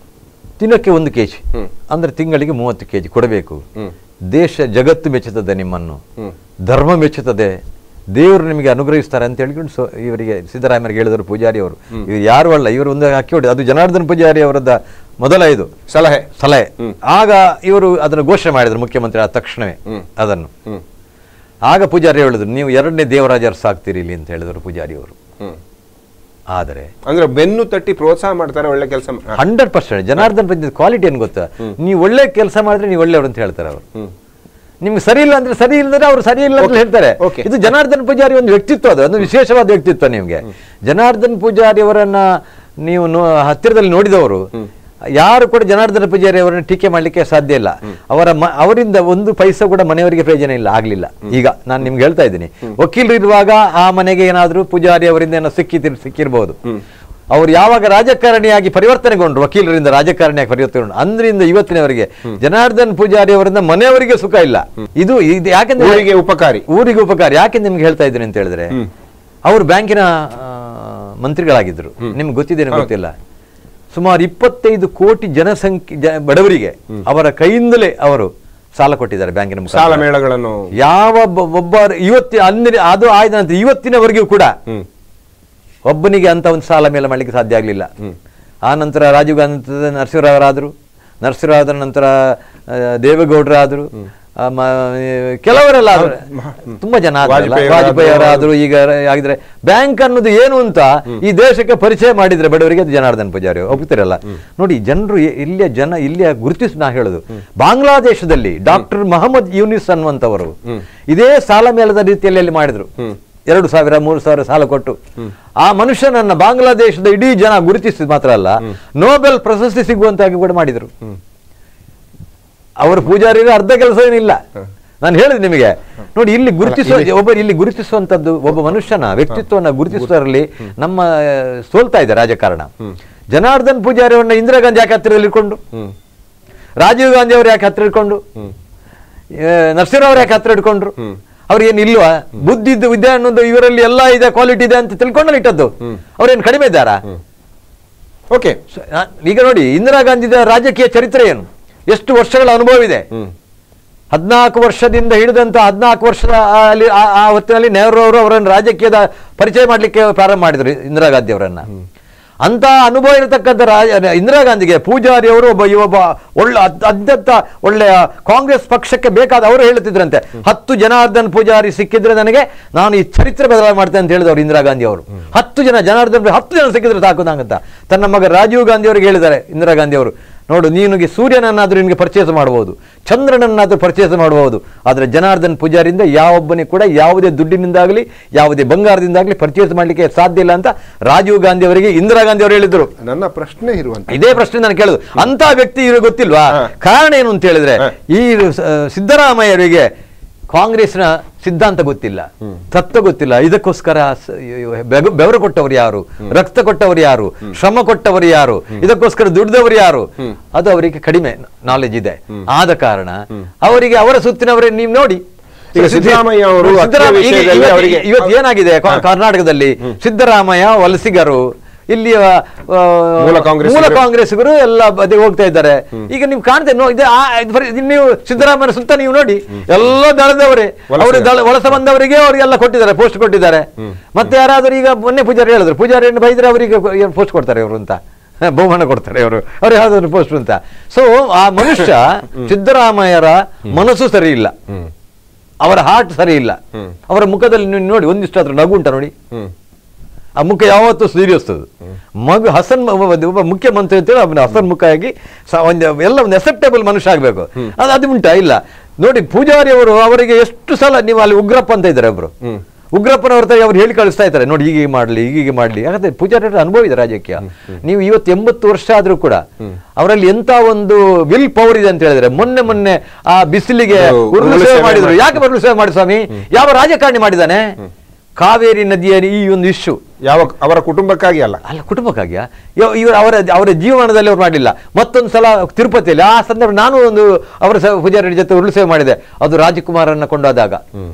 ದಿನಕ್ಕೆ ಒಂದು ಕೆ ಜಿ ಹ್ಮ್. ಅಂದರೆ ತಿಂಗಳಿಗೆ ಮೂವತ್ತು ಕೆ ಜಿ ಕೊಡಬೇಕು ಹ್ಮ್. ದೇಶ ಜಗತ್ತು ಮೆಚ್ಚುತ್ತದೆ ನಿಮ್ಮನ್ನು ಹ್ಮ್. ಧರ್ಮ ಮೆಚ್ಚುತ್ತದೆ ದೇವರು ನಿಮಗೆ ಅನುಗ್ರಹಿಸ್ತಾರೆ ಅಂತ ಹೇಳಿಕೊಂಡು ಸೊ ಇವರಿಗೆ ಸಿದ್ದರಾಮಯ್ಯರಿಗೆ ಹೇಳಿದರು ಪೂಜಾರಿ ಅವರು ಇವರು ಯಾರು ಅಲ್ಲ ಇವರು ಒಂದು ಅಕ್ಕಿ ಹೊಡೆ ಅದು ಜನಾರ್ದನ್ ಪೂಜಾರಿ ಅವರದ್ದ ಮೊದಲ ಇದು ಸಲಹೆ ಸಲಹೆ ಹ್ಮ್. ಆಗ ಇವರು ಅದನ್ನು ಘೋಷಣೆ ಮಾಡಿದರು ಮುಖ್ಯಮಂತ್ರಿ ಆದ ತಕ್ಷಣವೇ ಹ್ಮ್. ಅದನ್ನು ಹ್ಮ್ ಆಗ ಪೂಜಾರಿ ಹೇಳಿದ್ರು ನೀವು ಎರಡನೇ ದೇವರಾಜ ಸಾಕ್ತೀರಿ ಇಲ್ಲಿ ಅಂತ ಹೇಳಿದರು ಪೂಜಾರಿ ಅವರು ಹ್ಮ್ ಆದರೆ ಅಂದ್ರೆ ಬೆನ್ನು ತಟ್ಟಿ ಪ್ರೋತ್ಸಾಹ ಮಾಡ್ತಾರೆ ಒಳ್ಳೆ ಕೆಲಸ hundred percent Janardhan panchayat quality ಏನು ಗೊತ್ತಾ ನೀವು ಒಳ್ಳೆ ಕೆಲಸ ಮಾಡಿದ್ರೆ ನೀವು ಒಳ್ಳೆಯವರು ಅಂತ ಹೇಳ್ತಾರೆ ಅವರು ಹ್ಮ್ ನಿಮ್ಗೆ ಸರಿ ಇಲ್ಲ ಅಂದ್ರೆ ಸರಿ ಇಲ್ಲದ್ರೆ ಅವರು ಸರಿ ಇಲ್ಲ ಅಂತ Okay. ಹೇಳ್ತಾರೆ Okay. ಇದು ಜನಾರ್ದನ್ ಪೂಜಾರಿ ಒಂದು ವ್ಯಕ್ತಿತ್ವ ಅದು ಒಂದು ವಿಶೇಷವಾದ ವ್ಯಕ್ತಿತ್ವ ನಿಮಗೆ ಜನಾರ್ದನ್ ಪೂಜಾರಿ ಅವರನ್ನ ನೀವು ನೋ- ಹತ್ತಿರದಲ್ಲಿ ನೋಡಿದವರು ಯಾರು ಕೂಡ ಜನಾರ್ದನ ಪೂಜಾರಿ ಅವರನ್ನ ಟೀಕೆ ಮಾಡ್ಲಿಕ್ಕೆ ಸಾಧ್ಯ ಇಲ್ಲ ಅವರ ಮ- ಅವರಿಂದ ಒಂದು ಪೈಸಾ ಕೂಡ ಮನೆಯವರಿಗೆ ಪ್ರಯೋಜನ ಇಲ್ಲ ಆಗ್ಲಿಲ್ಲ ಈಗ ನಾನು ನಿಮ್ಗೆ ಹೇಳ್ತಾ ಇದ್ದೀನಿ ವಕೀಲರು ಇರುವಾಗ ಆ ಮನೆಗೆ ಏನಾದ್ರೂ ಪೂಜಾರಿ ಅವರಿಂದ ಏನೋ ಸಿಕ್ಕಿ ಸಿಕ್ಕಿರ್ಬೋದು ಅವ್ರು ಯಾವಾಗ ರಾಜಕಾರಣಿಯಾಗಿ ಪರಿವರ್ತನೆಗೊಂಡ್ರು ವಕೀಲರಿಂದ ರಾಜಕಾರಣಿಯಾಗಿ ಪರಿವರ್ತನೆ ಅಂದ್ರಿಂದ ಇವತ್ತಿನವರೆಗೆ ಜನಾರ್ದನ್ ಪೂಜಾರಿ ಅವರಿಂದ ಮನೆಯವರಿಗೆ ಸುಖ ಇಲ್ಲ ಇದು ಇದು ಯಾಕೆಂದ್ರೆ ಊರಿಗೆ ಉಪಕಾರಿ ಊರಿಗೆ ಉಪಕಾರ ಯಾಕೆ ನಿಮ್ಗೆ ಹೇಳ್ತಾ ಇದ್ದೀನಿ ಅಂತ ಹೇಳಿದ್ರೆ ಅವರು ಬ್ಯಾಂಕಿನ ಆ, ಮಂತ್ರಿಗಳಾಗಿದ್ರು ನಿಮ್ಗೆ ಗೊತ್ತಿದ್ದೇನೆ ಗೊತ್ತಿಲ್ಲ ಸುಮಾರು ಇಪ್ಪತ್ತೈದು ಕೋಟಿ ಜನಸಂಖ್ಯೆ ಜ- ಬಡವರಿಗೆ ಅವರ ಕೈಯಿಂದಲೇ ಅವರು ಸಾಲ ಕೊಟ್ಟಿದ್ದಾರೆ ಬ್ಯಾಂಕಿನ ಮುಖಾಂತರ. ಸಾಲ ಮೇಳಗಳನ್ನು ಯಾವ ಒಬ್ಬ- ಒಬ್ಬ ಇವತ್ತಿ ಅಂದಿನ ಅದು ಆಯ್ದ ನಂತರ ಇವತ್ತಿನವರೆಗೂ ಕೂಡ ಹ್ಮ್ ಒಬ್ಬನಿಗೆ ಅಂತ ಒಂದು ಸಾಲ ಮೇಲೆ ಮಾಡಲಿಕ್ಕೆ ಸಾಧ್ಯ ಆಗಲಿಲ್ಲ ಆ ನಂತರ ರಾಜೀವ್ ಗಾಂಧಿ ನರಸಿಂಹರಾವರಾದರು ನರಸಿಂಹರಾವರ ನಂತರ ಆ, ದೇವೇಗೌಡರಾದರು ಆ, ಮ- ಕೆಲವರೆಲ್ಲ ಆದ್ರು. ತುಂಬಾ ಜನ ಆದ್ರಲ್ಲ. ವಾಜಪೇಯಿ ವಾಜಪೇಯಿ ಅವರಾದ್ರು. ಅವರಾದ್ರು ಈಗ ಆಗಿದ್ರೆ ಬ್ಯಾಂಕ್ ಅನ್ನೋದು ಏನು ಅಂತ ಈ ದೇಶಕ್ಕೆ ಪರಿಚಯ ಮಾಡಿದ್ರೆ ಬಡವರಿಗೆ ಅದು ಜನಾರ್ದನ್ ಪೂಜಾರಿ ಒಪ್ತೀರಲ್ಲ ನೋಡಿ ಜನರು ಇ- ಇಲ್ಲಿಯ ಜನ ಇಲ್ಲಿಯ ಗುರುತಿಸಿ ನಾ ಹೇಳುದು ಬಾಂಗ್ಲಾದೇಶದಲ್ಲಿ ಡಾಕ್ಟರ್ ಮಹಮ್ಮದ್ ಯೂನಿಸ್ ಅನ್ನುವಂಥವರು ಇದೇ ಸಾಲ ಮೇಲದ ರೀತಿಯಲ್ಲಿ ಅಲ್ಲಿ ಮಾಡಿದ್ರು ಎರಡು ಸಾವಿರ ಮೂರು ಸಾವಿರ ಸಾಲ ಕೊಟ್ಟು ಆ ಮನುಷ್ಯನನ್ನ ಬಾಂಗ್ಲಾದೇಶದ ಇಡೀ ಜನ ಗುರುತಿಸಿದ ಮಾತ್ರ ಅಲ್ಲ ನೋಬೆಲ್ ಪ್ರಶಸ್ತಿ ಸಿಗುವಂತಾಗಿ ಕೂಡ ಮಾಡಿದ್ರು ಅವರ ಪೂಜಾರಿಗೂ ಅರ್ಧ ಕೆಲಸ ಏನಿಲ್ಲ ನಾನು ಹೇಳಿದೆ ನಿಮಗೆ ನೋಡಿ ಇಲ್ಲಿ ಗುರುತಿಸುವ ಒಬ್ಬ ಇಲ್ಲಿ ಗುರುತಿಸುವಂತದ್ದು ಒಬ್ಬ ಮನುಷ್ಯನ ವ್ಯಕ್ತಿತ್ವವನ್ನು ಗುರುತಿಸುವರಲ್ಲಿ ನಮ್ಮ ಆ, ಸೋಲ್ತಾ ಇದೆ ರಾಜಕಾರಣ ಜನಾರ್ದನ್ ಪೂಜಾರಿ ಅವರನ್ನ ಇಂದಿರಾ ಗಾಂಧಿ ಯಾಕೆ ಹತ್ತಿರದಲ್ಲಿ ಇಟ್ಕೊಂಡು ರಾಜೀವ್ ಗಾಂಧಿ ಅವ್ರು ಯಾಕೆ ಹತ್ತಿರ ಇಟ್ಕೊಂಡು ನರಸಿಂಹರಾವ್ ಯಾಕೆ ಹತ್ತಿರ ಇಟ್ಕೊಂಡ್ರು ಅವ್ರೇನು ಇಲ್ವಾ ಬುದ್ಧಿ ಇದ್ದು ವಿದ್ಯೆ ಅನ್ನೋದು ಇವರಲ್ಲಿ ಎಲ್ಲ ಇದೆ ಕ್ವಾಲಿಟಿ ಇದೆ ಅಂತ ತಿಳ್ಕೊಂಡಲ್ಲಿ ಇಟ್ಟದ್ದು ಅವ್ರೇನು ಕಡಿಮೆ ಇದ್ದಾರಾ ಓಕೆ ಸ- ಆ, ಈಗ ನೋಡಿ ಇಂದಿರಾ ಗಾಂಧಿದ ರಾಜಕೀಯ ಚರಿತ್ರೆ ಏನು ಎಷ್ಟು ವರ್ಷಗಳ ಅನುಭವ ಇದೆ ಹದಿನಾಲ್ಕು ವರ್ಷದಿಂದ ಹಿಡಿದಂತ ಹದಿನಾಲ್ಕು ವರ್ಷದ ಆ- ಅಲ್ಲಿ ಆ- ಆ ಹೊತ್ತಿನಲ್ಲಿ ನೆಹರು ಅವರು ಅವರನ್ನು ರಾಜಕೀಯದ ಪರಿಚಯ ಮಾಡಲಿಕ್ಕೆ ಪ್ರಾರಂಭ ಮಾಡಿದ್ರು ಇಂದಿರಾ ಗಾಂಧಿ ಅವರನ್ನ ಅಂತ ಅನುಭವ ಇರತಕ್ಕಂಥ ರಾಜ ಇಂದಿರಾ ಗಾಂಧಿಗೆ ಪೂಜಾರಿ ಅವರು ಒಬ್ಬ ಈ ಒಬ್ಬ ಒಳ್ಳೆ ಅದ್- ಅತ್ಯಂತ ಒಳ್ಳೆಯ ಕಾಂಗ್ರೆಸ್ ಪಕ್ಷಕ್ಕೆ ಬೇಕಾದ ಅವರು ಹೇಳುತ್ತಿದ್ರಂತೆ ಹತ್ತು ಜನಾರ್ದನ್ ಪೂಜಾರಿ ಸಿಕ್ಕಿದ್ರೆ ನನಗೆ ನಾನು ಈ ಚರಿತ್ರೆ ಬದಲಾವಣೆ ಮಾಡ್ತೇನೆ ಅಂತ ಹೇಳಿದವರು ಇಂದಿರಾ ಗಾಂಧಿ ಅವರು ಹತ್ತು ಜನ ಜನಾರ್ದನ್ ಪೂಜಾರಿ ಹತ್ತು ಜನ ಸಿಕ್ಕಿದ್ರೆ ಸಾಕು ನಂಗಂತ ತನ್ನ ಮಗ ರಾಜೀವ್ ಗಾಂಧಿ ಅವರಿಗೆ ಹೇಳಿದ್ದಾರೆ ಇಂದಿರಾ ಗಾಂಧಿ ಅವರು ನೋಡು ನೀನಿಗೆ ಸೂರ್ಯನನ್ನಾದ್ರೂ ನಿನಗೆ ಪರ್ಚೇಸ್ ಮಾಡಬಹುದು ಚಂದ್ರನನ್ನಾದ್ರೂ ಪರ್ಚೇಸ್ ಮಾಡಬಹುದು ಆದರೆ ಜನಾರ್ದನ್ ಪೂಜಾರಿಂದ ಯಾವೊಬ್ಬನಿಗೆ ಕೂಡ ಯಾವುದೇ ದುಡ್ಡಿನಿಂದಾಗಲಿ ಯಾವುದೇ ಬಂಗಾರದಿಂದಾಗಲಿ ಪರ್ಚೇಸ್ ಮಾಡಲಿಕ್ಕೆ ಸಾಧ್ಯ ಇಲ್ಲ ಅಂತ ರಾಜೀವ್ ಗಾಂಧಿ ಅವರಿಗೆ ಇಂದಿರಾ ಗಾಂಧಿ ಅವರು ಹೇಳಿದ್ರು ನನ್ನ ಪ್ರಶ್ನೆ ಇರುವಂತ ಇದೇ ಪ್ರಶ್ನೆ ನಾನು ಕೇಳುದು ಅಂತ ವ್ಯಕ್ತಿ ಇವ್ರಿಗೆ ಗೊತ್ತಿಲ್ವಾ ಹಾ. ಕಾರಣ ಏನು ಅಂತ ಹೇಳಿದ್ರೆ ಹಾ. ಈ ಸ- ಸಿದ್ದರಾಮಯ್ಯರಿಗೆ ಕಾಂಗ್ರೆಸ್ನ ಸಿದ್ಧಾಂತ ಗೊತ್ತಿಲ್ಲ ತತ್ವ ಗೊತ್ತಿಲ್ಲ ಇದಕ್ಕೋಸ್ಕರ ಸ- ಬೆಗ- ಬೆವರು ಕೊಟ್ಟವರು ಯಾರು ರಕ್ತ ಕೊಟ್ಟವರು ಯಾರು ಶ್ರಮ ಕೊಟ್ಟವರು ಯಾರು ಇದಕ್ಕೋಸ್ಕರ ದುಡಿದವರು ಯಾರು ಅದು ಅವರಿಗೆ ಕಡಿಮೆ ನಾಲೆಜ್ ಇದೆ ಆದ ಕಾರಣ ಅವರಿಗೆ ಅವರ ಸುತ್ತಿನವರೇ ನೀವು ನೋಡಿ ಈಗ ಸಿದ್ದರಾಮಯ್ಯ ಅವರು ಸಿದ್ದರಾಮಯ್ಯ ಈಗ ಅತ್ಯ ವಿಷಯದಲ್ಲಿ ಇವತ್ತು- ಅವರಿಗೆ- ಇವತ್ತು ಏನಾಗಿದೆ ಕಾ- ಕರ್ನಾಟಕದಲ್ಲಿ ಸಿದ್ದರಾಮಯ್ಯ ವಲಸಿಗರು ಇಲ್ಲಿಯ ಆ, ಮೂಲ ಕಾಂಗ್ರೆಸ್ಸಿಗರು. ಮೂಲ ಕಾಂಗ್ರೆಸ್ಸಿಗರು ಎಲ್ಲ ಬದಿ ಹೋಗ್ತಾ ಇದ್ದಾರೆ ಈಗ ನೀವು ಕಾಣ್ತೇವೆ ನೋ- ಇದು ಆ- ಇದು ಬರೀ- ಇದು ನೀವು ಸಿದ್ದರಾಮಯ್ಯ ಸುತ್ತ ನೀವು ನೋಡಿ ಎಲ್ಲ ದಳದವರೇ ವಲಸೆ. ಅವರು ದಳ ವಲಸ ಬಂದವರಿಗೆ ಅವರಿಗೆಲ್ಲ ಕೊಟ್ಟಿದ್ದಾರೆ ಪೋಸ್ಟ್ ಕೊಟ್ಟಿದ್ದಾರೆ ಮತ್ತೆ ಯಾರಾದರೂ ಈಗ ಮೊನ್ನೆ ಪೂಜಾರಿ ಹೇಳಿದ್ರು ಪೂಜಾರಿಯನ್ನು ಬೈದ್ರೆ ಅವರಿಗೆ ಪೋಸ್ಟ್ ಕೊಡ್ತಾರೆ ಅವರು ಅಂತ ಹ, ಬಹುಮಾನ ಕೊಡ್ತಾರೆ ಅವರು ಅವ್ರು ಯಾವ್ದಾದ್ರು ಪೋಸ್ಟ್ ಅಂತ ಸೊ ಆ ಮನುಷ್ಯ ಸಿದ್ದರಾಮಯ್ಯರ ಮನಸ್ಸು ಸರಿ ಇಲ್ಲ ಅವರ ಹಾರ್ಟ್ ಸರಿ ಇಲ್ಲ ಅವರ ಮುಖದಲ್ಲಿ ನೀವು ನೋಡಿ ಒಂದಿಷ್ಟು ಅದ್ರ ನಗು ಉಂಟ ನೋಡಿ ಹ್ಮ್ ಆ ಮುಖ ಯಾವತ್ತೂ ಸೀರಿಯಸ್ ಅದು ಮಗು ಹಸನ್ ಮ- ಒಬ್ಬ ಒಬ್ಬ ಮುಖ್ಯಮಂತ್ರಿ ಅಂತೇಳಿ ಅವನ ಹಸನ್ ಮುಖ ಆಗಿ ಸ- ಒಂದು ಎಲ್ಲ ಒಂದು ಅಕ್ಸೆಪ್ಟೇಬಲ್ ಮನುಷ್ಯ ಆಗಬೇಕು ಅದು ಅದು ಉಂಟಾ ಇಲ್ಲ ನೋಡಿ ಪೂಜಾರಿ ಅವರು ಅವರಿಗೆ ಎಷ್ಟು ಸಲ ನೀವು ಅಲ್ಲಿ ಉಗ್ರಪ್ಪ ಅಂತ ಇದ್ದಾರೆ ಒಬ್ರು ಉಗ್ರಪ್ಪನವ್ರ ಹತ್ರ ಅವ್ರು ಹೇಳಿ ಕಳಿಸ್ತಾ ಇದ್ದಾರೆ ನೋಡಿ ಹೀಗೆ ಮಾಡಲಿ ಹೀಗೆ ಮಾಡಲಿ ಯಾಕಂದ್ರೆ ಪೂಜಾರಿ ಅವ್ರ ಅನುಭವ ಇದೆ ರಾಜಕೀಯ ನೀವು ಇವತ್ತು ಎಂಬತ್ತು ವರ್ಷ ಆದ್ರೂ ಕೂಡ ಅವರಲ್ಲಿ ಎಂತ ಒಂದು ವಿಲ್ ಪವರ್ ಇದೆ ಅಂತ ಹೇಳಿದ್ರೆ ಮೊನ್ನೆ ಮೊನ್ನೆ ಆ ಬಿಸಿಲಿಗೆ ಅದು ಉರುಳು ಉರುಳು ಸೇವೆ ಸೇವೆ ಮಾಡಿದ್ರು ಮಾಡಿ- ಯಾಕೆ ಉರುಳು ಸೇವೆ ಮಾಡಿ ಸ್ವಾಮಿ ಯಾವ ರಾಜಕಾರಣಿ ಮಾಡಿದಾನೆ ಕಾವೇರಿ ನದಿಯ ಈ ಒಂದು ಇಶ್ಯೂ ಯಾವ ಅವರ ಕುಟುಂಬಕ್ಕಾಗಿ ಅಲ್ಲ ಅಲ್ಲ ಕುಟುಂಬಕ್ಕಾಗಿಯಾ ಇವ- ಇವರು ಅವರ ಅವರ ಜೀವನದಲ್ಲಿ ಅವ್ರು ಮಾಡಲಿಲ್ಲ ಮತ್ತೊಂದು ಸಲ ತಿರುಪತಿಯಲ್ಲಿ ಆ ಸಂದರ್ಭ ನಾನು ಒಂದು ಅವರ ಸ- ಪೂಜಾರಿ ಜೊತೆ ಉರುಳು ಸೇವೆ ಮಾಡಿದೆ ಅದು ರಾಜಕುಮಾರನ್ನ ಕೊಂಡೋದಾಗ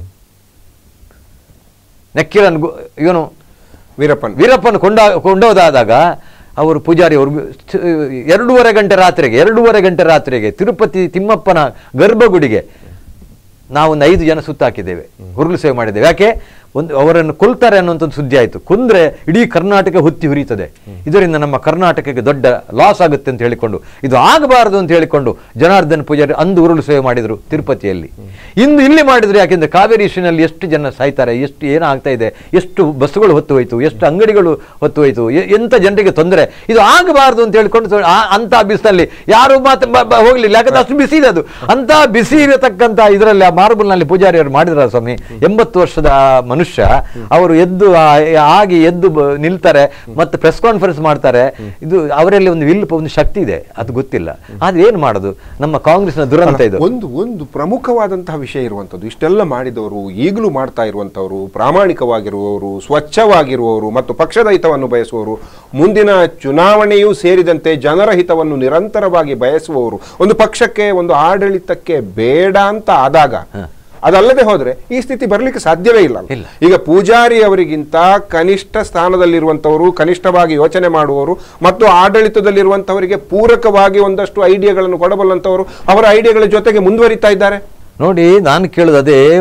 ನಕ್ಕಿರನ್ ಗು- ಇವನು ವೀರಪ್ಪನ್ ವೀರಪ್ಪನ ಕೊಂಡ ಕೊಂಡೋದಾದಾಗ ಅವರು ಪೂಜಾರಿ ಅವರು ಸ- ಎರಡೂವರೆ ಗಂಟೆ ರಾತ್ರಿಗೆ ಎರಡೂವರೆ ಗಂಟೆ ರಾತ್ರಿಗೆ ತಿರುಪತಿ ತಿಮ್ಮಪ್ಪನ ಗರ್ಭಗುಡಿಗೆ ನಾವೊಂದು ಐದು ಜನ ಸುತ್ತಾಕಿದ್ದೇವೆ ಹುರುಳು ಸೇವೆ ಮಾಡಿದ್ದೇವೆ ಯಾಕೆ ಒಂದು ಅವರನ್ನು ಕೊಲ್ತಾರೆ ಅನ್ನುವಂಥ ಒಂದು ಸುದ್ದಿ ಆಯಿತು ಕೊಂದ್ರೆ ಇಡೀ ಕರ್ನಾಟಕ ಹೊತ್ತಿ ಹುರಿಯುತ್ತದೆ ಇದರಿಂದ ನಮ್ಮ ಕರ್ನಾಟಕಕ್ಕೆ ದೊಡ್ಡ ಲಾಸ್ ಆಗುತ್ತೆ ಅಂತ ಹೇಳಿಕೊಂಡು ಇದು ಆಗಬಾರದು ಅಂತ ಹೇಳಿಕೊಂಡು ಜನಾರ್ದನ್ ಪೂಜಾರಿ ಅಂದು ಉರುಳು ಸೇವೆ ಮಾಡಿದರು ತಿರುಪತಿಯಲ್ಲಿ ಇಂದು ಇಲ್ಲಿ ಮಾಡಿದ್ರು ಯಾಕೆಂದ್ರೆ ಕಾವೇರಿ ಇಶ್ಯೂನಲ್ಲಿ ಎಷ್ಟು ಜನ ಸಾಯ್ತಾರೆ ಎಷ್ಟು ಏನಾಗ್ತಾ ಇದೆ ಎಷ್ಟು ಬಸ್ಸುಗಳು ಹೊತ್ತು ಹೋಯ್ತು ಎಷ್ಟು ಅಂಗಡಿಗಳು ಹೊತ್ತು ಹೋಯ್ತು ಎ- ಎಂತ ಜನರಿಗೆ ತೊಂದರೆ ಇದು ಆಗಬಾರದು ಅಂತ ಹೇಳ್ಕೊಂಡು ಸೊ- ಆ- ಅಂತ ಬಿಸಿನಲ್ಲಿ ಯಾರು ಮಾತು ಬ- ಬ- ಹೋಗ್ಲಿಲ್ಲ ಯಾಕಂದ್ರೆ ಅಷ್ಟು ಬಿಸಿ ಇದೆ ಅದು ಅಂತ ಬಿಸಿ ಇರತಕ್ಕಂತ ಇದರಲ್ಲಿ ಆ ಮಾರ್ಬಲ್ನಲ್ಲಿ ಪೂಜಾರಿ ಅವರು ಮಾಡಿದ್ರ ಸ್ವಾಮಿ ಎಂಬತ್ತು ವರ್ಷದ ಆ ಮನುಷ್ಯ ಅವರು ಎದ್ದು ಆ- ಆಗಿ ಎದ್ದು ಬ- ನಿಲ್ತಾರೆ ಮತ್ತೆ ಪ್ರೆಸ್ ಕಾನ್ಫರೆನ್ಸ್ ಮಾಡ್ತಾರೆ ಇದು ಅವರಲ್ಲಿ ಒಂದು ವಿಲ್ ಒಂದು ಶಕ್ತಿ ಇದೆ ಅದು ಗೊತ್ತಿಲ್ಲ ಆದ್ರೆ ಏನ್ ಮಾಡೋದು ನಮ್ಮ ಕಾಂಗ್ರೆಸ್ನ ದುರಂತ ಇದು ಒಂದು ಒಂದು ಪ್ರಮುಖವಾದಂತಹ ವಿಷಯ ಇರುವಂತದ್ದು ಇಷ್ಟೆಲ್ಲ ಮಾಡಿದವರು ಈಗಲೂ ಮಾಡ್ತಾ ಇರುವಂತವರು ಪ್ರಾಮಾಣಿಕವಾಗಿರುವವರು ಸ್ವಚ್ಛವಾಗಿರುವವರು ಮತ್ತು ಪಕ್ಷದ ಹಿತವನ್ನು ಬಯಸುವವರು ಮುಂದಿನ ಚುನಾವಣೆಯೂ ಸೇರಿದಂತೆ ಜನರ ಹಿತವನ್ನು ನಿರಂತರವಾಗಿ ಬಯಸುವವರು ಒಂದು ಪಕ್ಷಕ್ಕೆ ಒಂದು ಆಡಳಿತಕ್ಕೆ ಬೇಡ ಅಂತ ಆದಾಗ ಅದಲ್ಲದೆ ಹೋದ್ರೆ ಈ ಸ್ಥಿತಿ ಬರ್ಲಿಕ್ಕೆ ಸಾಧ್ಯವೇ ಇಲ್ಲ ಇಲ್ಲ. ಈಗ ಪೂಜಾರಿ ಅವರಿಗಿಂತ ಕನಿಷ್ಠ ಸ್ಥಾನದಲ್ಲಿರುವಂತವರು ಕನಿಷ್ಠವಾಗಿ ಯೋಚನೆ ಮಾಡುವವರು ಮತ್ತು ಆಡಳಿತದಲ್ಲಿರುವಂತವರಿಗೆ ಪೂರಕವಾಗಿ ಒಂದಷ್ಟು ಐಡಿಯಾಗಳನ್ನು ಕೊಡಬಲ್ಲಂತವರು ಅವರ ಐಡಿಯಾಗಳ ಜೊತೆಗೆ ಮುಂದುವರಿತಾ ಇದ್ದಾರೆ ನೋಡಿ ನಾನು ಕೇಳೋದು ಅದೇ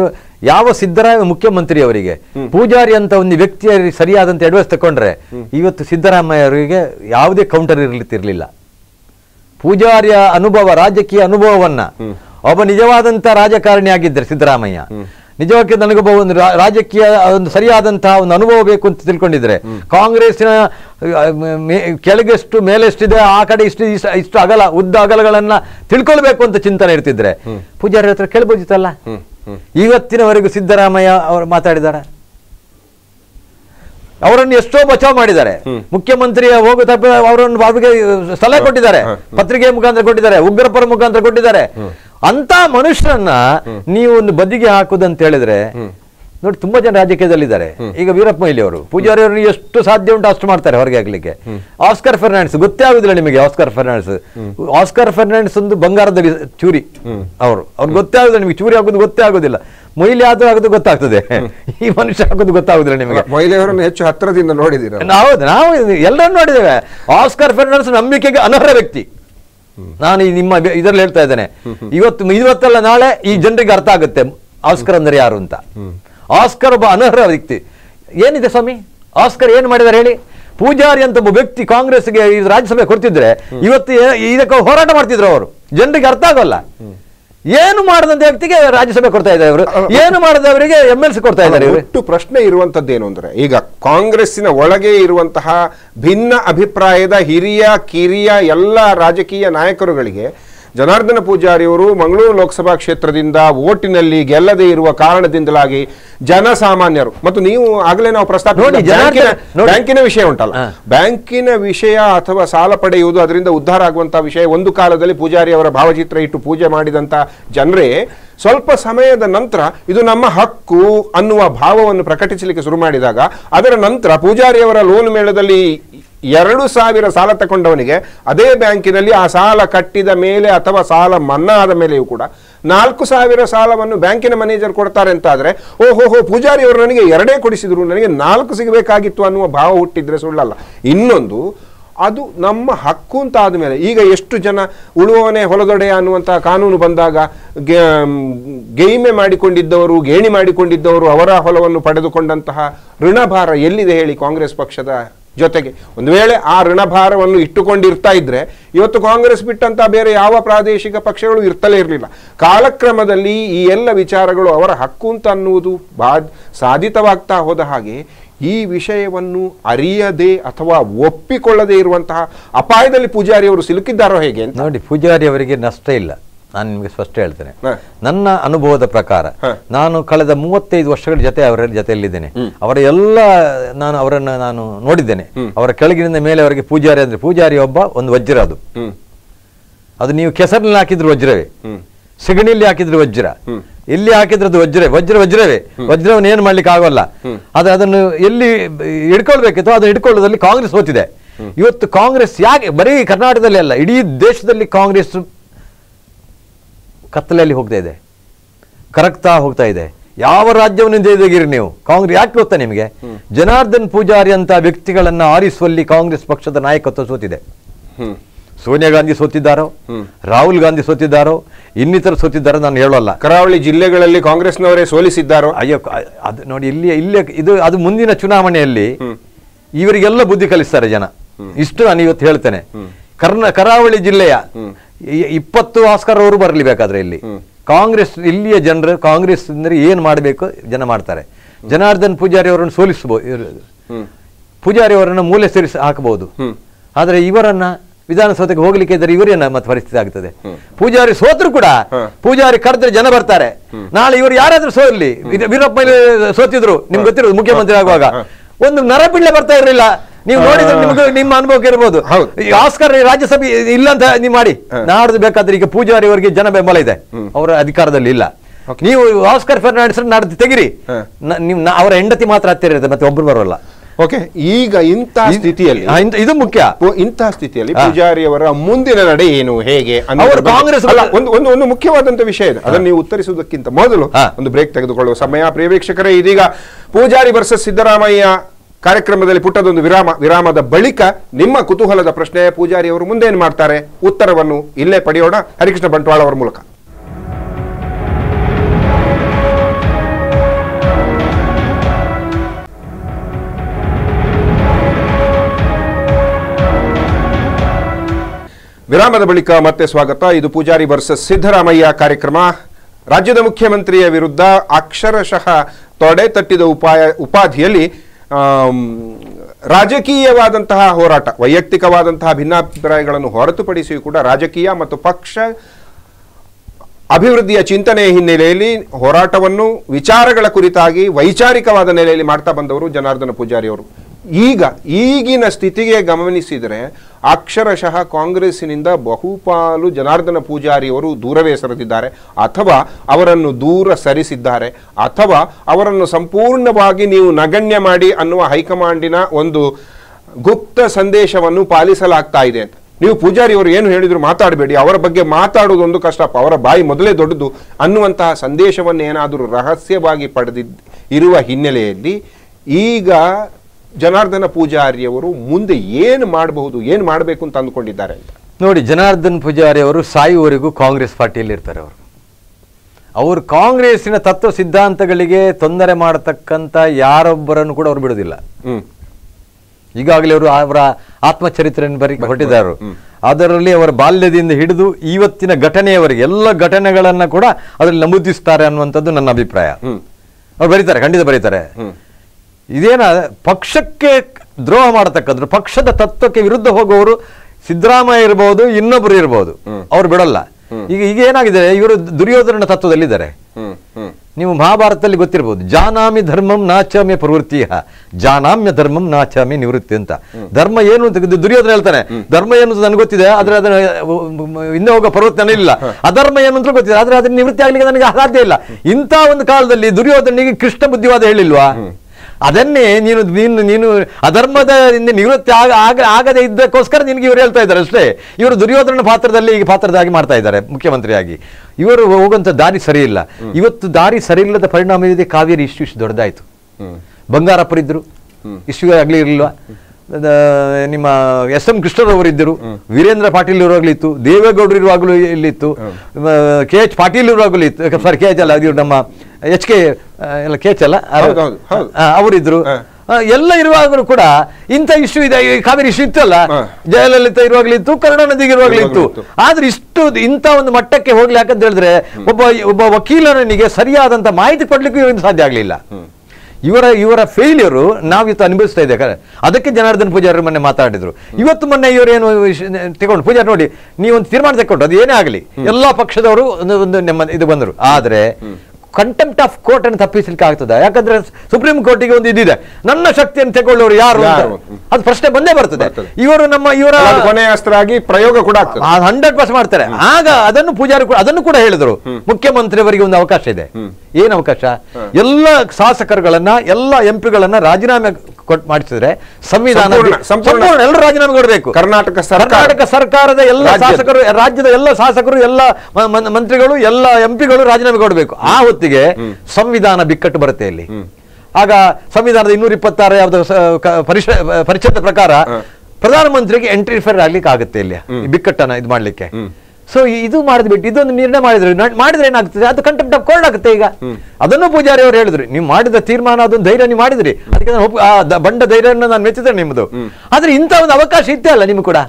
ಯಾವ ಸಿದ್ದರಾಮಯ್ಯ ಮುಖ್ಯಮಂತ್ರಿ ಅವರಿಗೆ ಪೂಜಾರಿ ಅಂತ ಒಂದು ವ್ಯಕ್ತಿಯ ಸರಿಯಾದಂತ ಅಡ್ವೈಸ್ ತಕೊಂಡ್ರೆ ಇವತ್ತು ಸಿದ್ದರಾಮಯ್ಯ ಅವರಿಗೆ ಯಾವುದೇ ಕೌಂಟರ್ ಇರ್ಲಿತ್ತಿರ್ಲಿಲ್ಲ ಪೂಜಾರಿಯ ಅನುಭವ ರಾಜಕೀಯ ಅನುಭವವನ್ನ ಒಬ್ಬ ನಿಜವಾದಂತ ರಾಜಕಾರಣಿ ಆಗಿದ್ದರೆ ಸಿದ್ದರಾಮಯ್ಯ ನಿಜವಾಗಿ ನನಗೊಬ್ಬ ಒಂದು ರಾ- ರಾಜಕೀಯ ಒಂದು ಸರಿಯಾದಂತಹ ಒಂದು ಅನುಭವ ಬೇಕು ಅಂತ ತಿಳ್ಕೊಂಡಿದ್ರೆ ಕಾಂಗ್ರೆಸ್ಸಿನ ಆ, ಮೇ- ಕೆಳಗೆಷ್ಟು ಮೇಲೆಷ್ಟಿದೆ ಆ ಕಡೆ ಇಷ್ಟು ಇಷ್ಟು- ಇಷ್ಟು ಅಗಲ ಉದ್ದ ಅಗಲಗಳನ್ನ ತಿಳ್ಕೊಳ್ಬೇಕು ಅಂತ ಚಿಂತನೆ ಇರ್ತಿದ್ರೆ ಪೂಜಾರಿ ಹತ್ರ ಕೇಳ್ಬೋದಿತ್ತಲ್ಲ ಇವತ್ತಿನವರೆಗೂ ಸಿದ್ದರಾಮಯ್ಯ ಅವರು ಮಾತಾಡಿದಾರ ಅವರನ್ನು ಎಷ್ಟೋ ಬಚಾವ್ ಮಾಡಿದ್ದಾರೆ ಮುಖ್ಯಮಂತ್ರಿ ಹೋಗು ತಪ್ಪ ಅವರನ್ನು ಅವರಿಗೆ ಸಲಹೆ ಕೊಟ್ಟಿದ್ದಾರೆ ಪತ್ರಿಕೆ ಮುಖಾಂತರ ಕೊಟ್ಟಿದ್ದಾರೆ ಉಗ್ರಪರ ಮುಖಾಂತರ ಕೊಟ್ಟಿದ್ದಾರೆ ಅಂತ ಮನುಷ್ಯರನ್ನ ನೀವು ಒಂದು ಬದಿಗೆ ಹಾಕುದಂತ ಹೇಳಿದ್ರೆ ನೋಡಿ ತುಂಬಾ ಜನ ರಾಜಕೀಯದಲ್ಲಿದ್ದಾರೆ ಈಗ ವೀರಪ್ಪ ಮೊಯ್ಲಿ ಅವರು ಪೂಜಾರಿ ಅವರು ಎಷ್ಟು ಸಾಧ್ಯ ಉಂಟು ಅಷ್ಟು ಮಾಡ್ತಾರೆ ಹೊರಗೆ ಆಗ್ಲಿಕ್ಕೆ ಆಸ್ಕರ್ ಫೆರ್ನಾಂಡ್ಸ್ ಗೊತ್ತೇ ಆಗುದಿಲ್ಲ ನಿಮಗೆ ಆಸ್ಕರ್ ಫೆರ್ನಾಂಡ್ಸ್ ಆಸ್ಕರ್ ಫೆರ್ನಾಂಡ್ಸ್ ಒಂದು ಬಂಗಾರದ ವಿ- ಚೂರಿ ಅವರು ಅವ್ರು ಗೊತ್ತೇ ಆಗುದಿಲ್ಲ ನಿಮಗೆ ಚೂರಿ ಆಗೋದು ಗೊತ್ತೇ ಆಗುದಿಲ್ಲ ಮೊಯ್ಲಿ ಆದ್ರೂ ಆಗೋದು ಗೊತ್ತಾಗ್ತದೆ ಈ ಮನುಷ್ಯ ಆಗೋದು ಗೊತ್ತಾಗುದಿಲ್ಲ ನಿಮಗೆ ಮೊಯ್ಲಿಯವರನ್ನು ಹೆಚ್ಚು ಹತ್ತಿರದಿಂದ ನೋಡಿದ್ದೀರ ನಾವು ನಾವು ಎಲ್ಲರನ್ನು ನೋಡಿದ್ದೇವೆ ಆಸ್ಕರ್ ಫೆರ್ನಾಂಡ್ಸ್ ನಂಬಿಕೆಗೆ ಅನರ್ಹ ವ್ಯಕ್ತಿ ನಾನು ಈ ನಿಮ್ಮ ಇದರಲ್ಲಿ ಹೇಳ್ತಾ ಇದ್ದೇನೆ ಇವತ್ತು ಇವತ್ತಲ್ಲ ನಾಳೆ ಈ ಜನರಿಗೆ ಅರ್ಥ ಆಗುತ್ತೆ ಆಸ್ಕರ್ ಅಂದ್ರೆ ಯಾರು ಅಂತ ಆಸ್ಕರ್ ಒಬ್ಬ ಅನರ್ಹ ವ್ಯಕ್ತಿ ಏನಿದೆ ಸ್ವಾಮಿ ಆಸ್ಕರ್ ಏನ್ ಮಾಡಿದಾರೆ ಹೇಳಿ ಪೂಜಾರಿ ಅಂತ ಒಬ್ಬ ವ್ಯಕ್ತಿ ಕಾಂಗ್ರೆಸ್ಗೆ ಈ ರಾಜ್ಯಸಭೆ ಕೊಡ್ತಿದ್ರೆ ಇವತ್ತು ಏ- ಇದಕ್ಕೆ ಹೋರಾಟ ಮಾಡ್ತಿದ್ರು ಅವರು ಜನರಿಗೆ ಅರ್ಥ ಆಗೋಲ್ಲ ಏನು ಮಾಡದಂತ ವ್ಯಕ್ತಿಗೆ ರಾಜ್ಯಸಭೆ ಕೊಡ್ತಾ ಇದ್ದಾರೆ ಇವರು ಏನು ಮಾಡದವರಿಗೆ ಎಂ ಎಲ್ ಸಿ ಕೊಡ್ತಾ ಇದ್ದಾರೆ ಇವರು ಒಟ್ಟು ಪ್ರಶ್ನೆ ಇರುವಂತದ್ದೇನು ಅಂದ್ರೆ ಈಗ ಕಾಂಗ್ರೆಸ್ಸಿನ ಒಳಗೆ ಇರುವಂತಹ ಭಿನ್ನ ಅಭಿಪ್ರಾಯದ ಹಿರಿಯ ಕಿರಿಯ ಎಲ್ಲ ರಾಜಕೀಯ ನಾಯಕರುಗಳಿಗೆ ಜನಾರ್ದನ ಪೂಜಾರಿ ಅವರು ಮಂಗಳೂರು ಲೋಕಸಭಾ ಕ್ಷೇತ್ರದಿಂದ ಓಟಿನಲ್ಲಿ ಗೆಲ್ಲದೆ ಇರುವ ಕಾರಣದಿಂದಲಾಗಿ ಜನಸಾಮಾನ್ಯರು ಮತ್ತು ನೀವು ಆಗಲೇ ನಾವು ಪ್ರಸ್ತಾಪ ನೋಡಿ, ಜನಾರ್ದನ- ನೋಡಿ. ಬ್ಯಾಂಕಿನ ವಿಷಯ ಉಂಟಲ್ಲ ಹಾ. ಬ್ಯಾಂಕಿನ ವಿಷಯ ಅಥವಾ ಸಾಲ ಪಡೆಯುವುದು ಅದರಿಂದ ಉದ್ಧಾರ ಆಗುವಂತಹ ವಿಷಯ ಒಂದು ಕಾಲದಲ್ಲಿ ಪೂಜಾರಿ ಅವರ ಭಾವಚಿತ್ರ ಇಟ್ಟು ಪೂಜೆ ಮಾಡಿದಂತ ಜನರೇ ಸ್ವಲ್ಪ ಸಮಯದ ನಂತರ ಇದು ನಮ್ಮ ಹಕ್ಕು ಅನ್ನುವ ಭಾವವನ್ನು ಪ್ರಕಟಿಸಲಿಕ್ಕೆ ಶುರು ಮಾಡಿದಾಗ ಅದರ ನಂತರ ಪೂಜಾರಿಯವರ ಲೋನ್ ಮೇಳದಲ್ಲಿ ಎರಡು ಸಾವಿರ ಸಾಲ ತಗೊಂಡವನಿಗೆ ಅದೇ ಬ್ಯಾಂಕಿನಲ್ಲಿ ಆ ಸಾಲ ಕಟ್ಟಿದ ಮೇಲೆ ಅಥವಾ ಸಾಲ ಮನ್ನಾ ಆದ ಮೇಲೆಯೂ ಕೂಡ ನಾಲ್ಕು ಸಾವಿರ ಸಾಲವನ್ನು ಬ್ಯಾಂಕಿನ ಮ್ಯಾನೇಜರ್ ಕೊಡ್ತಾರೆ ಅಂತ ಆದ್ರೆ ಓಹೋ ಹೋ ಪೂಜಾರಿ ಅವರು ನನಗೆ ಎರಡೇ ಕೊಡಿಸಿದ್ರು ನನಗೆ ನಾಲ್ಕು ಸಿಗಬೇಕಾಗಿತ್ತು ಅನ್ನುವ ಭಾವ ಹುಟ್ಟಿದ್ರೆ ಸುಳ್ಳಲ್ಲ ಇನ್ನೊಂದು ಅದು ನಮ್ಮ ಹಕ್ಕು ಅಂತ ಆದಮೇಲೆ ಈಗ ಎಷ್ಟು ಜನ ಉಳುವವನೇ ಹೊಲದೊಡೆಯ ಅನ್ನುವಂತಹ ಕಾನೂನು ಬಂದಾಗ ಗೆ- ಗೇಯ್ಮೆ ಮಾಡಿಕೊಂಡಿದ್ದವರು ಗೇಣಿ ಮಾಡಿಕೊಂಡಿದ್ದವರು ಅವರ ಹೊಲವನ್ನು ಪಡೆದುಕೊಂಡಂತಹ ಋಣಭಾರ ಎಲ್ಲಿದೆ ಹೇಳಿ ಕಾಂಗ್ರೆಸ್ ಪಕ್ಷದ ಜೊತೆಗೆ ಒಂದು ವೇಳೆ ಆ ಋಣಭಾರವನ್ನು ಇಟ್ಟುಕೊಂಡಿರ್ತಾ ಇದ್ರೆ ಇವತ್ತು ಕಾಂಗ್ರೆಸ್ ಬಿಟ್ಟಂತ ಬೇರೆ ಯಾವ ಪ್ರಾದೇಶಿಕ ಪಕ್ಷಗಳು ಇರ್ತಲೇ ಇರಲಿಲ್ಲ ಕಾಲಕ್ರಮದಲ್ಲಿ ಈ ಎಲ್ಲ ವಿಚಾರಗಳು ಅವರ ಹಕ್ಕು ಅಂತ ಅನ್ನುವುದು ಬಾ ಸಾಧಿತವಾಗ್ತಾ ಹೋದ ಹಾಗೆ ಈ ವಿಷಯವನ್ನು ಅರಿಯದೆ ಅಥವಾ ಒಪ್ಪಿಕೊಳ್ಳದೆ ಇರುವಂತಹ ಅಪಾಯದಲ್ಲಿ ಪೂಜಾರಿ ಅವರು ಸಿಲುಕಿದ್ದಾರೋ ಹೇಗೆ ಅಂತ ನೋಡಿ ಪೂಜಾರಿ ಅವರಿಗೆ ನಷ್ಟ ಇಲ್ಲ ನಾನು ನಿಮಗೆ ಸ್ಪಷ್ಟ ಹೇಳ್ತೇನೆ ಹ. ನನ್ನ ಅನುಭವದ ಪ್ರಕಾರ ಹ. ನಾನು ಕಳೆದ ಮೂವತ್ತೈದು ವರ್ಷಗಳ ಜೊತೆ ಅವರ ಜೊತೆಯಲ್ಲಿದ್ದೇನೆ ಅವರ ಎಲ್ಲ ನಾನು ಅವರನ್ನ ನಾನು ನೋಡಿದ್ದೇನೆ ಅವರ ಕೆಳಗಿನಿಂದ ಮೇಲೆ ಅವರಿಗೆ ಪೂಜಾರಿ ಅಂದ್ರೆ ಪೂಜಾರಿ ಒಬ್ಬ ಒಂದು ವಜ್ರ ಅದು ಹ್ಮ್ ಅದು ನೀವು ಕೆಸರಿನಲ್ಲಿ ಹಾಕಿದ್ರು ವಜ್ರವೇ ಹ್ಮ್ ಸಿಗಣಿಯಲ್ಲಿ ಹಾಕಿದ್ರು ವಜ್ರ ಎಲ್ಲಿ ಹಾಕಿದ್ರೆ ಅದು ವಜ್ರವೇ ವಜ್ರ ವಜ್ರವೇ ವಜ್ರವನ್ನು ಏನು ಮಾಡ್ಲಿಕ್ಕೆ ಆಗೋಲ್ಲ ಆದ್ರೆ ಅದನ್ನು ಎಲ್ಲಿ ಹಿಡ್ಕೊಳ್ಬೇಕಿತ್ತು ಅದನ್ನು ಹಿಡ್ಕೊಳ್ಳೋದ್ರಲ್ಲಿ ಕಾಂಗ್ರೆಸ್ ಹೋಗ್ತಿದೆ ಇವತ್ತು ಕಾಂಗ್ರೆಸ್ ಯಾಕೆ ಬರೀ ಕರ್ನಾಟಕದಲ್ಲಿ ಅಲ್ಲ ಇಡೀ ದೇಶದಲ್ಲಿ ಕಾಂಗ್ರೆಸ್ ಕತ್ತಲೆಯಲ್ಲಿ ಹೋಗ್ತಾ ಇದೆ ಕರಗ್ತಾ ಹೋಗ್ತಾ ಇದೆ ಯಾವ ರಾಜ್ಯವನ್ನು ತೆಗೆದಿರಿ ನೀವು ಕಾಂಗ್ರೆಸ್ ಯಾಕೆ ಗೊತ್ತಾ ನಿಮಗೆ ಜನಾರ್ದನ್ ಪೂಜಾರಿ ಅಂತ ವ್ಯಕ್ತಿಗಳನ್ನ ಆರಿಸುವಲ್ಲಿ ಕಾಂಗ್ರೆಸ್ ಪಕ್ಷದ ನಾಯಕತ್ವ ಸೋತಿದೆ ಹ್ಮ್ ಸೋನಿಯಾ ಗಾಂಧಿ ಸೋತಿದ್ದಾರೋ ರಾಹುಲ್ ಗಾಂಧಿ ಸೋತಿದ್ದಾರೋ ಇನ್ನಿತರ ಸೋತಿದ್ದಾರೋ ನಾನು ಹೇಳೋಲ್ಲ ಕರಾವಳಿ ಜಿಲ್ಲೆಗಳಲ್ಲಿ ಕಾಂಗ್ರೆಸ್ನವರೇ ಸೋಲಿಸಿದ್ದಾರೋ ಅಯ್ಯೋ ಕ- ಅದು ನೋಡಿ ಇಲ್ಲಿ ಇಲ್ಲಿ ಇದು ಅದು ಮುಂದಿನ ಚುನಾವಣೆಯಲ್ಲಿ ಇವರಿಗೆಲ್ಲ ಬುದ್ಧಿ ಕಲಿಸ್ತಾರೆ ಜನ ಇಷ್ಟು ನಾನು ಇವತ್ತು ಹೇಳ್ತೇನೆ ಕರ್ನ ಕರಾವಳಿ ಜಿಲ್ಲೆಯ ಇ- ಇಪ್ಪತ್ತು ಆಸ್ಕರ್ ಅವರು ಬರಲಿ ಬೇಕಾದ್ರೆ ಇಲ್ಲಿ ಕಾಂಗ್ರೆಸ್ ಇಲ್ಲಿಯ ಜನರು ಕಾಂಗ್ರೆಸ್ ಅಂದ್ರೆ ಏನ್ ಮಾಡಬೇಕು ಜನ ಮಾಡ್ತಾರೆ ಜನಾರ್ದನ್ ಪೂಜಾರಿ ಅವರನ್ನು ಸೋಲಿಸಬಹುದು ಪೂಜಾರಿ ಅವರನ್ನ ಮೂಲೆ ಸೇರಿಸಿ ಹಾಕಬಹುದು ಆದ್ರೆ ಇವರನ್ನ ವಿಧಾನಸೌಧಕ್ಕೆ ಹೋಗ್ಲಿಕ್ಕೆ ಇದ್ದರೆ ಇವರೇನ ಮತ್ತೆ ಪರಿಸ್ಥಿತಿ ಆಗ್ತದೆ ಪೂಜಾರಿ ಸೋತರು ಕೂಡ ಪೂಜಾರಿ ಕರೆದ್ರೆ ಜನ ಬರ್ತಾರೆ ನಾಳೆ ಇವರು ಯಾರಾದ್ರೂ ಸೋರ್ಲಿ ವೀರ- ವೀರಪ್ಪ ಮೊಯ್ಲಿ ಸೋತಿದ್ರು ನಿಮ್ಗೆ ಗೊತ್ತಿರೋದು ಮುಖ್ಯಮಂತ್ರಿ ಆಗುವಾಗ ಒಂದು ನರಪಿಳ್ಳೆ ಬರ್ತಾ ಇರಲಿಲ್ಲ ನೀವು ನೋಡಿದ್ರೆ ನಿಮ್ಗೆ ನಿಮ್ಮ ಅನುಭವಕ್ಕೆ ಇರ್ಬೋದು ಹೌದು. ಈ ಆಸ್ಕರ್ ರಾಜ್ಯಸಭೆ ಇಲ್ಲ ಅಂತ ನೀವು ಮಾಡಿ ನಾಡ್ದು ಬೇಕಾದ್ರೆ ಈಗ ಪೂಜಾರಿ ಅವರಿಗೆ ಜನ ಬೆಂಬಲ ಇದೆ ಅವರ ಅಧಿಕಾರದಲ್ಲಿ ಇಲ್ಲ ನೀವು ಆಸ್ಕರ್ ಫೆರ್ನಾಂಡಿಸ್ ನಾಡ್ದು ತೆಗಿರಿ ನ- ನೀವು ನ- ಅವರ ಹೆಂಡತಿ ಮಾತ್ರ ಹತ್ತಿರ ಇರುತ್ತೆ ಮತ್ತೆ ಒಬ್ರು ಬರೋಲ್ಲ ಓಕೆ ಈಗ ಇಂಥ ಸ್ಥಿತಿಯಲ್ಲಿ ಆ, ಇಂತ- ಇದು ಮುಖ್ಯ ಪು- ಇಂತಹ ಸ್ಥಿತಿಯಲ್ಲಿ ಪೂಜಾರಿ ಅವರ ಮುಂದಿನ ನಡೆ ಏನು ಹೇಗೆ ಅನ್ನೋದ್ರ ಅವರು ಬಗ್ಗೆ- ಕಾಂಗ್ರೆಸ್ ಅಲ್ಲ, ಒಂದು ಒಂದು ಒಂದು ಮುಖ್ಯವಾದಂತ ವಿಷಯ ಇದೆ ಅದನ್ನು ನೀವು ಉತ್ತರಿಸುವುದಕ್ಕಿಂತ ಮೊದಲು ಹಾ. ಒಂದು ಬ್ರೇಕ್ ತೆಗೆದುಕೊಳ್ಳುವ ಸಮಯ ಪ್ರಿಯ ವೀಕ್ಷಕರೇ ಇದೀಗ ಪೂಜಾರಿ ವರ್ಸಸ್ ಸಿದ್ದರಾಮಯ್ಯ ಕಾರ್ಯಕ್ರಮದಲ್ಲಿ ಪುಟ್ಟದೊಂದು ವಿರಾಮ ವಿರಾಮದ ಬಳಿಕ ನಿಮ್ಮ ಕುತೂಹಲದ ಪ್ರಶ್ನೆ ಪೂಜಾರಿ ಅವರು ಮುಂದೆ ಏನು ಮಾಡ್ತಾರೆ ಉತ್ತರವನ್ನು ಇಲ್ಲೇ ಪಡೆಯೋಣ ಹರಿಕೃಷ್ಣ ಬಂಟ್ವಾಳ ಅವರ ಮೂಲಕ ವಿರಾಮದ ಬಳಿಕ ಮತ್ತೆ ಸ್ವಾಗತ ಇದು ಪೂಜಾರಿ ವರ್ಸಸ್ ಸಿದ್ದರಾಮಯ್ಯ ಕಾರ್ಯಕ್ರಮ ರಾಜ್ಯದ ಮುಖ್ಯಮಂತ್ರಿಯ ವಿರುದ್ಧ ಅಕ್ಷರಶಃ ತೊಡೆ ತಟ್ಟಿದ ಉಪಾಯ ಉಪಾಧಿಯಲ್ಲಿ ಆಮ್, ರಾಜಕೀಯವಾದಂತಹ ಹೋರಾಟ ವೈಯಕ್ತಿಕವಾದಂತಹ ಭಿನ್ನಾಭಿಪ್ರಾಯಗಳನ್ನು ಹೊರತುಪಡಿಸಿಯೂ ಕೂಡ ರಾಜಕೀಯ ಮತ್ತು ಪಕ್ಷ ಅಭಿವೃದ್ಧಿಯ ಚಿಂತನೆಯ ಹಿನ್ನೆಲೆಯಲ್ಲಿ ಹೋರಾಟವನ್ನು ವಿಚಾರಗಳ ಕುರಿತಾಗಿ ವೈಚಾರಿಕವಾದ ನೆಲೆಯಲ್ಲಿ ಮಾಡ್ತಾ ಬಂದವರು ಜನಾರ್ದನ ಪೂಜಾರಿ ಅವರು ಈಗ ಈಗಿನ ಸ್ಥಿತಿಗೆ ಗಮನಿಸಿದರೆ ಅಕ್ಷರಶಃ ಕಾಂಗ್ರೆಸ್ಸಿನಿಂದ ಬಹುಪಾಲು ಜನಾರ್ದನ ಪೂಜಾರಿಯವರು ದೂರವೇ ಸರಿದಿದ್ದಾರೆ ಅಥವಾ ಅವರನ್ನು ದೂರ ಸರಿಸಿದ್ದಾರೆ ಅಥವಾ ಅವರನ್ನು ಸಂಪೂರ್ಣವಾಗಿ ನೀವು ನಗಣ್ಯ ಮಾಡಿ ಅನ್ನುವ ಹೈಕಮಾಂಡಿನ ಒಂದು ಗುಪ್ತ ಸಂದೇಶವನ್ನು ಪಾಲಿಸಲಾಗ್ತಾ ಇದೆ ಅಂತ ನೀವು ಪೂಜಾರಿ ಅವರು ಏನು ಹೇಳಿದ್ರು ಮಾತಾಡಬೇಡಿ ಅವರ ಬಗ್ಗೆ ಮಾತಾಡುವುದೊಂದು ಕಷ್ಟಪ್ಪ ಅವರ ಬಾಯಿ ಮೊದಲೇ ದೊಡ್ಡದು ಅನ್ನುವಂತಹ ಸಂದೇಶವನ್ನು ಏನಾದರೂ ರಹಸ್ಯವಾಗಿ ಪಡೆದಿದ್ದ ಇರುವ ಹಿನ್ನೆಲೆಯಲ್ಲಿ ಈಗ ಜನಾರ್ದನ ಪೂಜಾರಿಯವರು ಮುಂದೆ ಏನು ಮಾಡಬಹುದು ಏನು ಮಾಡಬೇಕು ಅಂತ ಅಂದುಕೊಂಡಿದ್ದಾರೆ ಅಂತ ನೋಡಿ ಜನಾರ್ದನ್ ಪೂಜಾರಿ ಅವರು ಸಾಯುವವರೆಗೂ ಕಾಂಗ್ರೆಸ್ ಪಾರ್ಟಿಯಲ್ಲಿ ಇರ್ತಾರೆ ಅವರು ಅವರು ಕಾಂಗ್ರೆಸ್ಸಿನ ತತ್ವ ಸಿದ್ಧಾಂತಗಳಿಗೆ ತೊಂದರೆ ಮಾಡತಕ್ಕಂಥ ಯಾರೊಬ್ಬರನ್ನು ಕೂಡ ಅವರು ಬಿಡುವುದಿಲ್ಲ ಹ್ಮ್ ಈಗಾಗಲೇ ಅವರು ಅವರ ಆತ್ಮಚರಿತ್ರೆಯನ್ನು ಬರಿ ಹೊರಟಿದ್ದಾರೆ ಅದರಲ್ಲಿ ಅವರ ಬಾಲ್ಯದಿಂದ ಹಿಡಿದು ಇವತ್ತಿನ ಘಟನೆಯವರೆಗೆ ಎಲ್ಲ ಘಟನೆಗಳನ್ನ ಕೂಡ ಅದರಲ್ಲಿ ನಮೂದಿಸ್ತಾರೆ ಅನ್ನುವಂಥದ್ದು ನನ್ನ ಅಭಿಪ್ರಾಯ ಹ್ಮ್ ಅವ್ರು ಬರೀತಾರೆ ಖಂಡಿತ ಬರೀತಾರೆ ಹ್ಮ್ ಇದೇನ ಪಕ್ಷಕ್ಕೆ ದ್ರೋಹ ಮಾಡತಕ್ಕಂದ್ರು ಪಕ್ಷದ ತತ್ವಕ್ಕೆ ವಿರುದ್ಧ ಹೋಗುವವರು ಸಿದ್ದರಾಮಯ್ಯ ಇರಬಹುದು ಇನ್ನೊಬ್ರು ಇರಬಹುದು ಅವ್ರು ಬಿಡಲ್ಲ ಈಗ ಈಗ ಏನಾಗಿದೆ ಇವರು ದುರ್ಯೋಧನ ತತ್ವದಲ್ಲಿದ್ದಾರೆ ಹ್ಮ್ ಹ್ಮ್ ನೀವು ಮಹಾಭಾರತದಲ್ಲಿ ಗೊತ್ತಿರಬಹುದು ಜಾನಾಮಿ ಧರ್ಮಂ ನಾಚಾಮ್ಯ ಪ್ರವೃತ್ತಿಯ ಜಾನಾಮ್ಯ ಧರ್ಮಂ ನಾಚಾಮಿ ನಿವೃತ್ತಿ ಅಂತ ಧರ್ಮ ಏನು ಅಂತ ಇದು ದುರ್ಯೋಧನ ಹೇಳ್ತಾನೆ ಧರ್ಮ ಏನು ಅಂತ ನನಗೆ ಗೊತ್ತಿದೆ ಆದ್ರೆ ಅದನ್ನ ಹಿಂದೆ ಹೋಗೋ ಪ್ರವೃತ್ತಿ ಇಲ್ಲ ಅಧರ್ಮ ಏನು ಅಂತ ಗೊತ್ತಿದೆ ಆದ್ರೆ ಅದನ್ನ ನಿವೃತ್ತಿ ಆಗ್ಲಿಕ್ಕೆ ನನಗೆ ಸಾಧ್ಯ ಇಲ್ಲ ಇಂಥ ಒಂದು ಕಾಲದಲ್ಲಿ ದುರ್ಯೋಧನಿಗೆ ಕೃಷ್ಣ ಬುದ್ಧಿವಾದ ಹೇಳಿಲ್ವಾ ಅದನ್ನೇ ನೀನು ನೀನು ನೀನು ಅಧರ್ಮದ ಇಂದ ನಿವೃತ್ತಿ ಆಗ ಆಗ ಆಗದೆ ಇದ್ದಕ್ಕೋಸ್ಕರ ನಿನಗೆ ಇವರು ಹೇಳ್ತಾ ಇದ್ದಾರೆ ಅಷ್ಟೇ ಇವರು ದುರ್ಯೋಧನ ಪಾತ್ರದಲ್ಲಿ ಈಗ ಪಾತ್ರದಾಗಿ ಮಾಡ್ತಾ ಇದ್ದಾರೆ ಮುಖ್ಯಮಂತ್ರಿಯಾಗಿ ಇವರು ಹೋಗುವಂತ ದಾರಿ ಸರಿ ಇಲ್ಲ ಇವತ್ತು ದಾರಿ ಸರಿ ಇಲ್ಲದ ಪರಿಣಾಮ ಇದೆ ಕಾವೇರಿ ಇಷ್ಟು ಇಷ್ಟು ದೊಡ್ಡದಾಯ್ತು ಹ್ಮ್ ಬಂಗಾರಪ್ಪರಿದ್ರು ಇಷ್ಟು ಆಗಲಿ ಇರಲಿಲ್ಲ ನಿಮ್ಮ ಎಸ್ ಎಂ ಕೃಷ್ಣರವರಿದ್ದರು ವೀರೇಂದ್ರ ಪಾಟೀಲ್ ಇರುವಾಗಲೂ ಇತ್ತು ದೇವೇಗೌಡರು ಇರುವಾಗಲೂ ಇಲ್ಲಿತ್ತು ಕೆ ಎಚ್ ಪಾಟೀಲ್ ಇರುವಾಗಲೂ ಇತ್ತು ಸಾರಿ ಕೆ ಎಚ್ ಅಲ್ಲ ಅದು ನಮ್ಮ ಎಚ್ ಕೆ ಎಲ್ಲ ಕೆ ಎಚ್ ಅಲ್ಲ ಹೌದು, ಹೌದು, ಹೌದು. ಆ, ಅವರಿದ್ರು ಹಾ. ಆ, ಎಲ್ಲ ಇರುವಾಗಲೂ ಕೂಡ ಇಂಥ ಇಶ್ಯೂ ಇದೆ ಈ ಕಾವೇರಿ ಇಶ್ಯೂ ಇತ್ತಲ್ಲ ಹಾ. ಜಯಲಲಿತಾ ಇರುವಾಗಲೂ ಇತ್ತು ಕರುಣಾನಿಧಿಗೆ ಇರುವಾಗಲೂ ಇತ್ತು ಇತ್ತು. ಆದ್ರೆ ಇಷ್ಟು ಇಂಥ ಒಂದು ಮಟ್ಟಕ್ಕೆ ಹೋಗ್ಲಿ ಯಾಕಂತ ಹೇಳಿದ್ರೆ ಒಬ್ಬ ಒಬ್ಬ ವಕೀಲನಿಗೆ ಸರಿಯಾದಂತ ಮಾಹಿತಿ ಕೊಡ್ಲಿಕ್ಕೂ ಇವರಿಂದ ಸಾಧ್ಯ ಆಗಲಿಲ್ಲ ಇವರ ಇವರ ಫೇಲ್ಯೂರು ನಾವು ಇವತ್ತು ಅನುಭವಿಸ್ತಾ ಇದ್ದೇವೆ ಅದಕ್ಕೆ ಜನಾರ್ದನ್ ಪೂಜಾರಿ ಮೊನ್ನೆ ಮಾತಾಡಿದ್ರು ಇವತ್ತು ಮೊನ್ನೆ ಇವರೇನು ವಿಷ- ತಗೊಂಡು ಪೂಜಾರಿ ನೋಡಿ ನೀವೊಂದು ತೀರ್ಮಾನ ತಗೊಂಡು ಅದು ಏನೇ ಆಗಲಿ ಎಲ್ಲಾ ಪಕ್ಷದವರು ಒಂದು ಒಂದು ನಮ್ಮ ಇದು ಬಂದರು ಆದ್ರೆ ಕಂಟೆಂಪ್ಟ್ ಆಫ್ ಕೋರ್ಟ್ ಅನ್ನು ತಪ್ಪಿಸಲಿಕ್ಕೆ ಆಗ್ತದೆ ಯಾಕಂದ್ರೆ ಸುಪ್ರೀಂ ಕೋರ್ಟಿಗೆ ಒಂದು ಇದಿದೆ ನನ್ನ ಶಕ್ತಿಯನ್ನು ತಗೊಳ್ಳೋರು ಯಾರು ಅಂತ. ಯಾರು? ಹ್ಮ್. ಅದು ಪ್ರಶ್ನೆ ಬಂದೇ ಬರ್ತದೆ ಬರ್ತದೆ. ಇವರು ನಮ್ಮ ಇವರ ಅದು ಕೊನೆಯ ಅಸ್ತ್ರ ಆಗಿ ಪ್ರಯೋಗ ಕೂಡ ಆಗ್ತದೆ ಹಂಡ್ರೆಡ್ ಪರ್ಸೆಂಟ್ ಮಾಡ್ತಾರೆ ಆಗ ಅದನ್ನು ಪೂಜಾರಿ ಕೂಡ ಅದನ್ನು ಕೂಡ ಹೇಳಿದ್ರು ಮುಖ್ಯಮಂತ್ರಿಯವರಿಗೆ ಒಂದು ಅವಕಾಶ ಇದೆ ಏನ್ ಅವಕಾಶ ಎಲ್ಲ ಶಾಸಕರುಗಳನ್ನ ಎಲ್ಲ ಎಂಪಿಗಳನ್ನ ರಾಜೀನಾಮೆ ಕೊಟ್ಟು ಮಾಡಿಸಿದ್ರೆ ಸಂವಿಧಾನ ಸಂಪೂರ್ಣ- ಸಂಪೂರ್ಣ- ಸಂಪೂರ್ಣ ಎಲ್ಲರೂ ರಾಜೀನಾಮೆ ಕೊಡಬೇಕು ಕರ್ನಾಟಕ ಸರ್ಕಾರ ಕರ್ನಾಟಕ ಸರ್ಕಾರದ ಎಲ್ಲ ರಾಜ್ಯದ- ಶಾಸಕರು ರಾಜ್ಯದ ಎಲ್ಲ ಶಾಸಕರು ಎಲ್ಲ ಮ- ಮ- ಮಂತ್ರಿಗಳು ಎಲ್ಲ ಎಂಪಿಗಳು ರಾಜೀನಾಮೆ ಕೊಡಬೇಕು ಆ ಹೊತ್ತಿಗೆ ಸಂವಿಧಾನ ಬಿಕ್ಕಟ್ಟು ಬರುತ್ತೆ ಇಲ್ಲಿ ಆಗ ಸಂವಿಧಾನದ ಇನ್ನೂರ ಇಪ್ಪತ್ತಾರು ಯಾವ್ದು ಸ- ಕ- ಪರಿಷ ಪರಿಷತ್ ಪ್ರಕಾರ ಪ್ರಧಾನಮಂತ್ರಿಗೆ ಎಂಟ್ರಿಫೇರ್ ಆಗ್ಲಿಕ್ಕೆ ಆಗುತ್ತೆ ಇಲ್ಲಿ ಈ ಬಿಕ್ಕಟ್ಟನ್ನ ಇದು ಮಾಡ್ಲಿಕ್ಕೆ ಸೊ ಇದು ಮಾಡಿದ್ ಬಿಟ್ಟು ಇದೊಂದು ನಿರ್ಣಯ ಮಾಡಿದ್ರು ನ- ಮಾಡಿದ್ರೆ ಏನಾಗ್ತದೆ ಅದು ಕಂಟೆಂಪ್ಟ್ ಆಫ್ ಕೋರ್ಟ್ ಆಗುತ್ತೆ ಈಗ ಅದನ್ನು ಪೂಜಾರಿ ಅವರು ಹೇಳಿದ್ರು ನೀವು ಮಾಡಿದ ತೀರ್ಮಾನ ಅದೊಂದು ಧೈರ್ಯ ನೀವು ಮಾಡಿದ್ರಿ ಅದಕ್ಕೆ ನಾನು ಒಪ್- ಆ ದ- ಬಂಡ ಧೈರ್ಯವನ್ನು ನಾನು ಮೆಚ್ಚಿದ್ದೇನೆ ನಿಮ್ಮದು ಆದ್ರೆ ಇಂಥ ಒಂದು ಅವಕಾಶ ಇತ್ತೇ ಅಲ್ಲ ನಿಮ್ಗೆ ಕೂಡ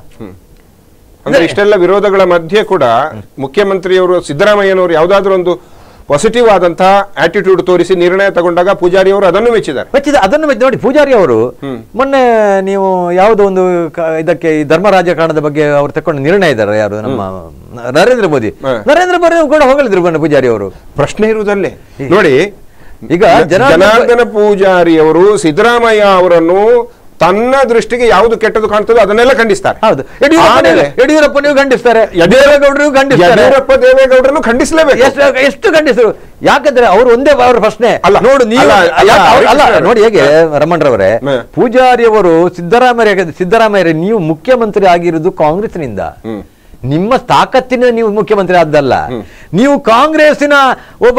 ಅಂದ್ರೆ ಇಷ್ಟೆಲ್ಲ ವಿರೋಧಗಳ ಮಧ್ಯೆ ಕೂಡ ಮುಖ್ಯಮಂತ್ರಿಯವರು ಸಿದ್ದರಾಮಯ್ಯನವರು ಯಾವುದಾದ್ರೂ ಒಂದು ಪಾಸಿಟಿವ್ ಆದಂತಹ ಆಟಿಟ್ಯೂಡ್ ತೋರಿಸಿ ನಿರ್ಣಯ ತಗೊಂಡಾಗ ಪೂಜಾರಿ ಅವರು ಅದನ್ನು ಮೆಚ್ಚಿದ್ದಾರೆ ಮೆಚ್ಚಿದ ಅದನ್ನು ಮೆಚ್ಚಿ ನೋಡಿ ಪೂಜಾರಿ ಅವರು ಮೊನ್ನೆ ನೀವು ಯಾವುದೋ ಒಂದು ಕ- ಇದಕ್ಕೆ ಈ ಧರ್ಮ ರಾಜಕಾರಣದ ಬಗ್ಗೆ ಅವರು ತಗೊಂಡು ನಿರ್ಣಯ ಇದ್ದಾರೆ ಯಾರು ನಮ್ಮ ನರೇಂದ್ರ ಮೋದಿ ಹ. ನರೇಂದ್ರ ಮೋದಿ ಕೂಡ ಹೋಗಲಿದ್ರು ಮೊನ್ನೆ ಪೂಜಾರಿ ಅವರು ಪ್ರಶ್ನೆ ಇರುವುದಲ್ಲೇ ನೋಡಿ ಈಗ ಜನಾರ್ದನ ಜನಾರ್ದನ ಪೂಜಾರಿಯವರು ಸಿದ್ದರಾಮಯ್ಯ ಅವರನ್ನು ತನ್ನ ದೃಷ್ಟಿಗೆ ಯಾವುದು ಕೆಟ್ಟದ್ದು ಕಾಣ್ತದೋ ಅದನ್ನೆಲ್ಲ ಖಂಡಿಸ್ತಾರೆ ಹೌದು ಯಡಿಯೂರಪ್ಪ ಆಮೇಲೆ ಯಡಿಯೂರಪ್ಪ ನೀವು ಖಂಡಿಸ್ತಾರೆ ದೇವೇಗೌಡರು ಖಂಡಿಸ್ತಾರೆ ಯಡಿಯೂರಪ್ಪ ದೇವೇಗೌಡರನ್ನು ಖಂಡಿಸಲೇಬೇಕು ಎಷ್ಟು ಎಷ್ಟು ಖಂಡಿಸಿದ್ರು ಯಾಕಂದ್ರೆ ಅವರು ಒಂದೇ ಅವರ ಪ್ರಶ್ನೆ ಅಲ್ಲ, ನೋಡು ನೀವು ಅಲ್ಲ, ಅಲ್ಲ, ಯಾಕೆ ಅವ್ರು- ಅಲ್ಲ ಹರಿಕೃಷ್ಣ ನೋಡಿ ಹೇಗೆ ರಮಣ್ರವರೇ ಹ. ಪೂಜಾರಿ ಅವರು ಸಿದ್ದರಾಮಯ್ಯ ಸಿದ್ದರಾಮಯ್ಯ ನೀವು ಮುಖ್ಯಮಂತ್ರಿ ಆಗಿರುವುದು ಕಾಂಗ್ರೆಸ್ನಿಂದ ನಿಮ್ಮ ತಾಕತ್ತಿನ ನೀವು ಮುಖ್ಯಮಂತ್ರಿ ಆದ್ದಲ್ಲ ನೀವು ಕಾಂಗ್ರೆಸ್ಸಿನ ಒಬ್ಬ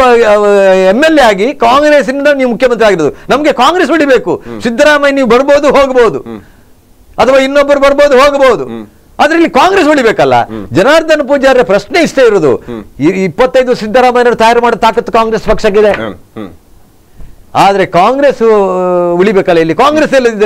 ಎಂ ಎಲ್ ಎ ಆಗಿ ಕಾಂಗ್ರೆಸ್ನಿಂದ ನೀವು ಮುಖ್ಯಮಂತ್ರಿ ಆಗಿರೋದು ನಮ್ಗೆ ಕಾಂಗ್ರೆಸ್ ಉಳಿಬೇಕು ಸಿದ್ದರಾಮಯ್ಯ ನೀವು ಬರ್ಬೋದು ಹೋಗ್ಬೋದು ಅಥವಾ ಇನ್ನೊಬ್ಬರು ಬರ್ಬೋದು ಹೋಗಬಹುದು ಆದ್ರೆ ಇಲ್ಲಿ ಕಾಂಗ್ರೆಸ್ ಉಳಿಬೇಕಲ್ಲ ಜನಾರ್ದನ ಪೂಜಾರಿ ಪ್ರಶ್ನೆ ಇಷ್ಟೇ ಇರೋದು ಈ ಇಪ್ಪತ್ತೈದು ಸಿದ್ದರಾಮಯ್ಯನವರು ತಯಾರು ಮಾಡೋ ತಾಕತ್ತು ಕಾಂಗ್ರೆಸ್ ಪಕ್ಷಕ್ಕಿದೆ ಹ್ಮ್, ಹ್ಮ್. ಆದ್ರೆ ಕಾಂಗ್ರೆಸ್ ಆ, ಉಳಿಬೇಕಲ್ಲ ಇಲ್ಲಿ ಕಾಂಗ್ರೆಸ್ ಎಲ್ಲದಿದ್ರೆ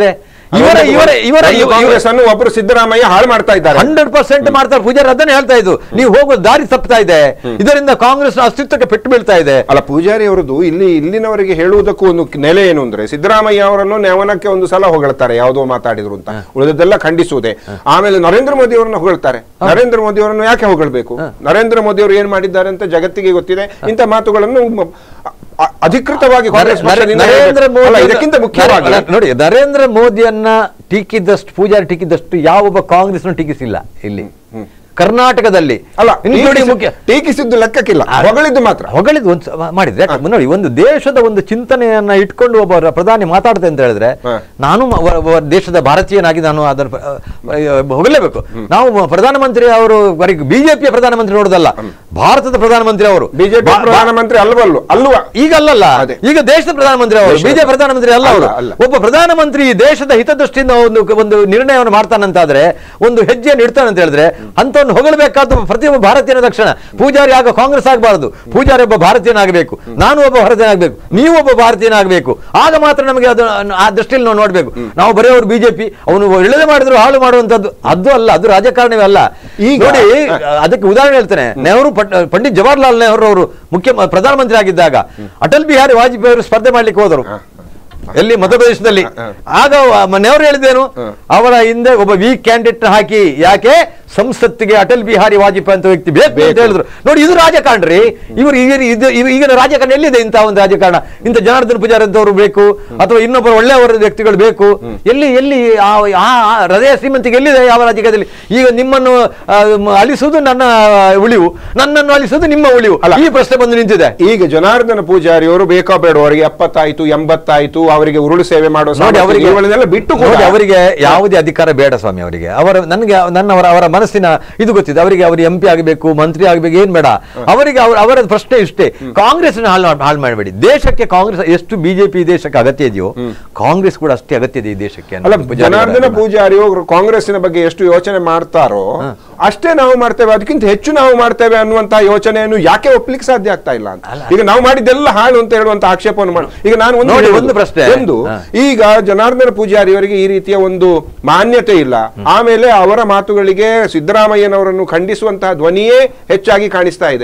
ಇವರ ಇವರ ಇವರ ಒಂದು ಕಾಂಗ್ರೆಸ್ ಅನ್ನು ಒಬ್ಬರು ಸಿದ್ದರಾಮಯ್ಯ ಹಾಳು ಮಾಡ್ತಾ ಇದ್ದಾರೆ ಹಂಡ್ರೆಡ್ ಪರ್ಸೆಂಟ್ ಮಾಡ್ತಾರೆ ಪೂಜಾರಿ ಅದನ್ನೇ ಹೇಳ್ತಾ ಇದ್ದು ನೀವು ಹೋಗೋ ದಾರಿ ತಪ್ತಾ ಇದೆ ಇದರಿಂದ ಕಾಂಗ್ರೆಸ್ ಅಸ್ತಿತ್ವಕ್ಕೆ ಪೆಟ್ಟು ಬೀಳ್ತಾ ಇದೆ ಅಲ್ಲ ಪೂಜಾರಿ ಅವರದ್ದು ಇಲ್ಲಿ ಇಲ್ಲಿನವರಿಗೆ ಹೇಳುವುದಕ್ಕೂ ಒಂದು ನೆಲೆ ಏನು ಅಂದ್ರೆ ಸಿದ್ದರಾಮಯ್ಯ ಅವರನ್ನು ನೆವನಕ್ಕೆ ಒಂದು ಸಲ ಹೊಗಳ್ತಾರೆ ಯಾವುದೋ ಮಾತಾಡಿದ್ರು ಅಂತ ಉಳಿದದ್ದೆಲ್ಲ ಖಂಡಿಸುವುದೇ ಆಮೇಲೆ ನರೇಂದ್ರ ಮೋದಿ ಅವರನ್ನು ಹೊಗಳ್ತಾರೆ ನರೇಂದ್ರ ಮೋದಿ ಅವರನ್ನು ಯಾಕೆ ಹೊಗಳ್ಬೇಕು ನರೇಂದ್ರ ಮೋದಿ ಅವರು ಏನ್ ಮಾಡಿದ್ದಾರೆ ಅಂತ ಜಗತ್ತಿಗೆ ಗೊತ್ತಿದೆ ಇಂಥ ಮಾತುಗಳನ್ನು ಮ- ಅ- ಅ- ಅಧಿಕೃತವಾಗಿ ಕಾಂಗ್ರೆಸ್ ಪಕ್ಷದಿಂದ ನರೇಂದ್ರ ಹೇಳ್ಬೇಕು. ಅಲ್ಲ, ಮೋದಿ ಇದಕ್ಕಿಂತ ಮುಖ್ಯವಾಗಿ ಅಲ್ಲ, ನೋಡಿ ನರೇಂದ್ರ ಮೋದಿಯನ್ನ ಟೀಕಿದ್ದಷ್ಟು ಪೂಜಾರಿ ಟೀಕಿದ್ದಷ್ಟು ಯಾವೊಬ್ಬ ಕಾಂಗ್ರೆಸ್ ಟೀಕಿಸಿಲ್ಲ ಇಲ್ಲಿ ಕರ್ನಾಟಕದಲ್ಲಿ ಅಲ್ಲ ಇನ್ಕ್ಲೂಡಿಂಗ್ ಟೀಕಿಸಿ- ಮುಖ್ಯ ಟೀಕಿಸಿದ್ದು ಲೆಕ್ಕಕ್ಕಿಲ್ಲ ಹೊಗಳಿದ್ದು ಮಾತ್ರ ಹೊಗಳಿದ್ದು ಒಂದು ಸ- ಮಾಡಿದ್ರೆ ಯಾಕೆ ನೋಡಿ ಒಂದು ದೇಶದ ಒಂದು ಚಿಂತನೆಯನ್ನ ಇಟ್ಕೊಂಡು ಒಬ್ಬ ರ- ಪ್ರಧಾನಿ ಮಾತಾಡ್ತೆ ಅಂತ ಹೇಳಿದ್ರೆ ಹ. ನಾನು ಮ- ವ- ವ- ದೇಶದ ಭಾರತೀಯನಾಗಿ ನಾನು ಅದನ್ನು ಪ- ಅಹ್ ಹೊಗಲೇಬೇಕು ನಾವು ಮ- ಪ್ರಧಾನಮಂತ್ರಿ ಅವರು ಬರೀ ಬಿಜೆಪಿಯ ಪ್ರಧಾನಮಂತ್ರಿ ನೋಡೋದಲ್ಲ ಭಾರತದ ಪ್ರಧಾನಮಂತ್ರಿ ಅವರು ಬಿಜೆಪಿ ಬಾ- ಬಾ- ಪ್ರಧಾನಮಂತ್ರಿ ಅಲ್ವಲ್ಲು ಅಲ್ವಾ ಈಗ ಅಲ್ಲಲ್ಲ ಅದೇ. ಈಗ ದೇಶದ ಪ್ರಧಾನಮಂತ್ರಿ ಅವರು ದೇಶದ- ಬಿಜೆಪಿ ಪ್ರಧಾನಮಂತ್ರಿ ಅಲ್ಲ ಅವರು ಅಲ್ಲ, ಅಲ್ಲ. ಒಬ್ಬ ಪ್ರಧಾನಮಂತ್ರಿ ದೇಶದ ಹಿತದೃಷ್ಟಿಯಿಂದ ಒಂದು ಒಂದು ನಿರ್ಣಯವನ್ನು ಮಾಡ್ತಾನಂತಾದ್ರೆ ಒಂದು ಹೆಜ್ಜೆಯನ್ನು ಇಡ್ತಾನಂತ ಹೇಳಿದ್ರೆ ಅಂತವನ್ನು ಹೊಗಳಬೇಕಾದ ಪ್ರತಿಯೊಬ್ಬ ಭಾರತೀಯನ ಲಕ್ಷಣ ಪೂಜಾರಿ ಆಗ ಕಾಂಗ್ರೆಸ್ ಆಗಬಾರದು ಪೂಜಾರಿ ಒಬ್ಬ ಭಾರತೀಯನಾಗಬೇಕು ನಾನು ಒಬ್ಬ ಭಾರತೀಯನಾಗಬೇಕು ನೀವು ಒಬ್ಬ ಭಾರತೀಯನಾಗಬೇಕು ಆಗ ಮಾತ್ರ ನಮಗೆ ಅದು ಆ ದೃಷ್ಟಿಯಲ್ಲಿ ನಾವು ನೋಡಬೇಕು ನಾವು ಬರೀ ಅವರು ಬಿಜೆಪಿ ಅವನು ಒಳ್ಳೆದೇ ಮಾಡಿದ್ರು ಹಾಳು ಮಾಡುವಂತದ್ದು ಅದು ಅಲ್ಲ ಅದು ರಾಜಕಾರಣವೇ ಅಲ್ಲ ಈಗ- ನೋಡಿ ಅದಕ್ಕೆ ಉದಾಹರಣೆ ಹೇಳ್ತೇನೆ ನೆಹರು ಪಟ್- ಪಂಡಿತ್ ಜವಾಹರ್ಲಾಲ್ ನೆಹರು ಅವರು ಮುಖ್ಯ ಪ್ರಧಾನಮಂತ್ರಿ ಆಗಿದ್ದಾಗ ಅಟಲ್ ಬಿಹಾರಿ ವಾಜಪೇಯಿ ಅವರು ಸ್ಪರ್ಧೆ ಮಾಡ್ಲಿಕ್ಕೆ ಹೋದರು ಎಲ್ಲಿ ಮಧ್ಯಪ್ರದೇಶದಲ್ಲಿ ಆಗ ವ- ನೆಹರು ಹೇಳಿದ್ದೇನು ಅವರ ಹಿಂದೆ ಒಬ್ಬ ವೀಕ್ ಕ್ಯಾಂಡಿಡೇಟ್ ಹಾಕಿ ಯಾಕೆ ಸಂಸತ್ತಿಗೆ ಅಟಲ್ ಬಿಹಾರಿ ವಾಜಪೇಯಿ ಅಂತ ವ್ಯಕ್ತಿ ಬೇಕು ಅಂತ ಹೇಳಿದ್ರು ನೋಡಿ ಇದು ರಾಜಕಾರಣ ರೀ ಇವರು ಈಗ ಇದು ಇವ- ಈಗಿನ ರಾಜಕಾರಣ ಎಲ್ಲಿದೆ ಇಂತಹ ಒಂದು ರಾಜಕಾರಣ ಇಂಥ ಜನಾರ್ದನ್ ಪೂಜಾರಿ ಅಂತವರು ಬೇಕು ಅಥವಾ ಇನ್ನೊಬ್ಬರು ಒಳ್ಳೆಯವರ ವ್ಯಕ್ತಿಗಳು ಬೇಕು ಎಲ್ಲಿ ಎಲ್ಲಿ ಆ ಆ- ಆ ಹೃದಯ ಶ್ರೀಮಂತಿಗೆ ಎಲ್ಲಿದೆ ಯಾವ ರಾಜಕೀಯದಲ್ಲಿ ಈಗ ನಿಮ್ಮನ್ನು ಆ, ಮ- ಅಳಿಸುವುದು ನನ್ನ ಉಳಿವು ನನ್ನನ್ನು ಅಳಿಸುವುದು ನಿಮ್ಮ ಉಳಿವು ಈ ಪ್ರಶ್ನೆ ಬಂದು ನಿಂತಿದೆ ಈಗ ಜನಾರ್ದನ ಪೂಜಾರಿ ಅವರು ಬೇಕೋ ಬೇಡ ಅವರಿಗೆ ಎಪ್ಪತ್ತಾಯ್ತು ಎಂಬತ್ತಾಯ್ತು ಅವರಿಗೆ ಉರುಳು ಸೇವೆ ಮಾಡೋ ನೋಡಿ ಸಾಮರ್ಥ್ಯ ಅವರಿಗೆ ಇವುಗಳನ್ನೆಲ್ಲ ಬಿಟ್ಟು ಕೂಡ ನೋಡಿ ಅವರಿಗೆ ಯಾವುದೇ ಅಧಿಕಾರ ಬೇಡ ಸ್ವಾಮಿ ಅವರಿಗೆ ಅವರ ನನಗೆ ನನ್ನವರ ಅವರ ಮನಸ್ಸಿನ ಇದು ಗೊತ್ತಿದೆ ಅವರಿಗೆ ಅವರು ಎಂ ಪಿ ಆಗಬೇಕು ಮಂತ್ರಿ ಆಗಬೇಕು ಏನ್ ಬೇಡ ಅವರಿಗೆ ಅವ್ರ ಅವರ ಪ್ರಶ್ನೆ ಇಷ್ಟೇ ಕಾಂಗ್ರೆಸ್ ಹಾಳು ಮಾಡ್- ಹಾಳು ಮಾಡಬೇಡಿ ದೇಶಕ್ಕೆ ಕಾಂಗ್ರೆಸ್ ಎಷ್ಟು ಬಿಜೆಪಿ ದೇಶಕ್ಕೆ ಅಗತ್ಯ ಇದೆಯೋ ಕಾಂಗ್ರೆಸ್ ಕೂಡ ಅಷ್ಟೇ ಅಗತ್ಯ ಇದೆ ಈ ದೇಶಕ್ಕೆ ಅಲ್ಲ ಅನ್ನೋದು ಪೂಜಾರಿ ಅವರ ಜನಾರ್ದನ ಅಭಿಮತ. ಪೂಜಾರಿ ಅವರು ಕಾಂಗ್ರೆಸ್ಸಿನ ಬಗ್ಗೆ ಎಷ್ಟು ಯೋಚನೆ ಮಾಡ್ತಾರೋ ಅಷ್ಟೇ ನಾವು ಮಾಡ್ತೇವೆ ಅದಕ್ಕಿಂತ ಹೆಚ್ಚು ನಾವು ಮಾಡ್ತೇವೆ ಅನ್ನುವಂತ ಯೋಚನೆಯನ್ನು ಯಾಕೆ ಒಪ್ಲಿಕ್ಕೆ ಸಾಧ್ಯ ಆಗ್ತಾ ಇಲ್ಲ ಅಂತ ಈಗ ನಾವು ಮಾಡಿದ್ದೆಲ್ಲ ಹಾಳು ಅಂತ ಹೇಳುವಂತ ಆಕ್ಷೇಪವನ್ನು ಮಾಡಿ ಈಗ ನಾನು ಒಂದು ನೋಡಿ, ಹೇಳುದು. ಒಂದು ಪ್ರಶ್ನೆ. ಒಂದು ಹಾ. ಈಗ ಜನಾರ್ದನ ಪೂಜಾರಿ ಅವರಿಗೆ ಈ ರೀತಿಯ ಒಂದು ಮಾನ್ಯತೆ ಇಲ್ಲ ಆಮೇಲೆ ಅವರ ಮಾತುಗಳಿಗೆ ಸಿದ್ದರಾಮಯ್ಯನವರನ್ನು ಖಂಡಿಸುವಂತಹ ಧ್ವನಿಯೇ ಹೆಚ್ಚಾಗಿ ಕಾಣಿಸ್ತಾ ಇದೆ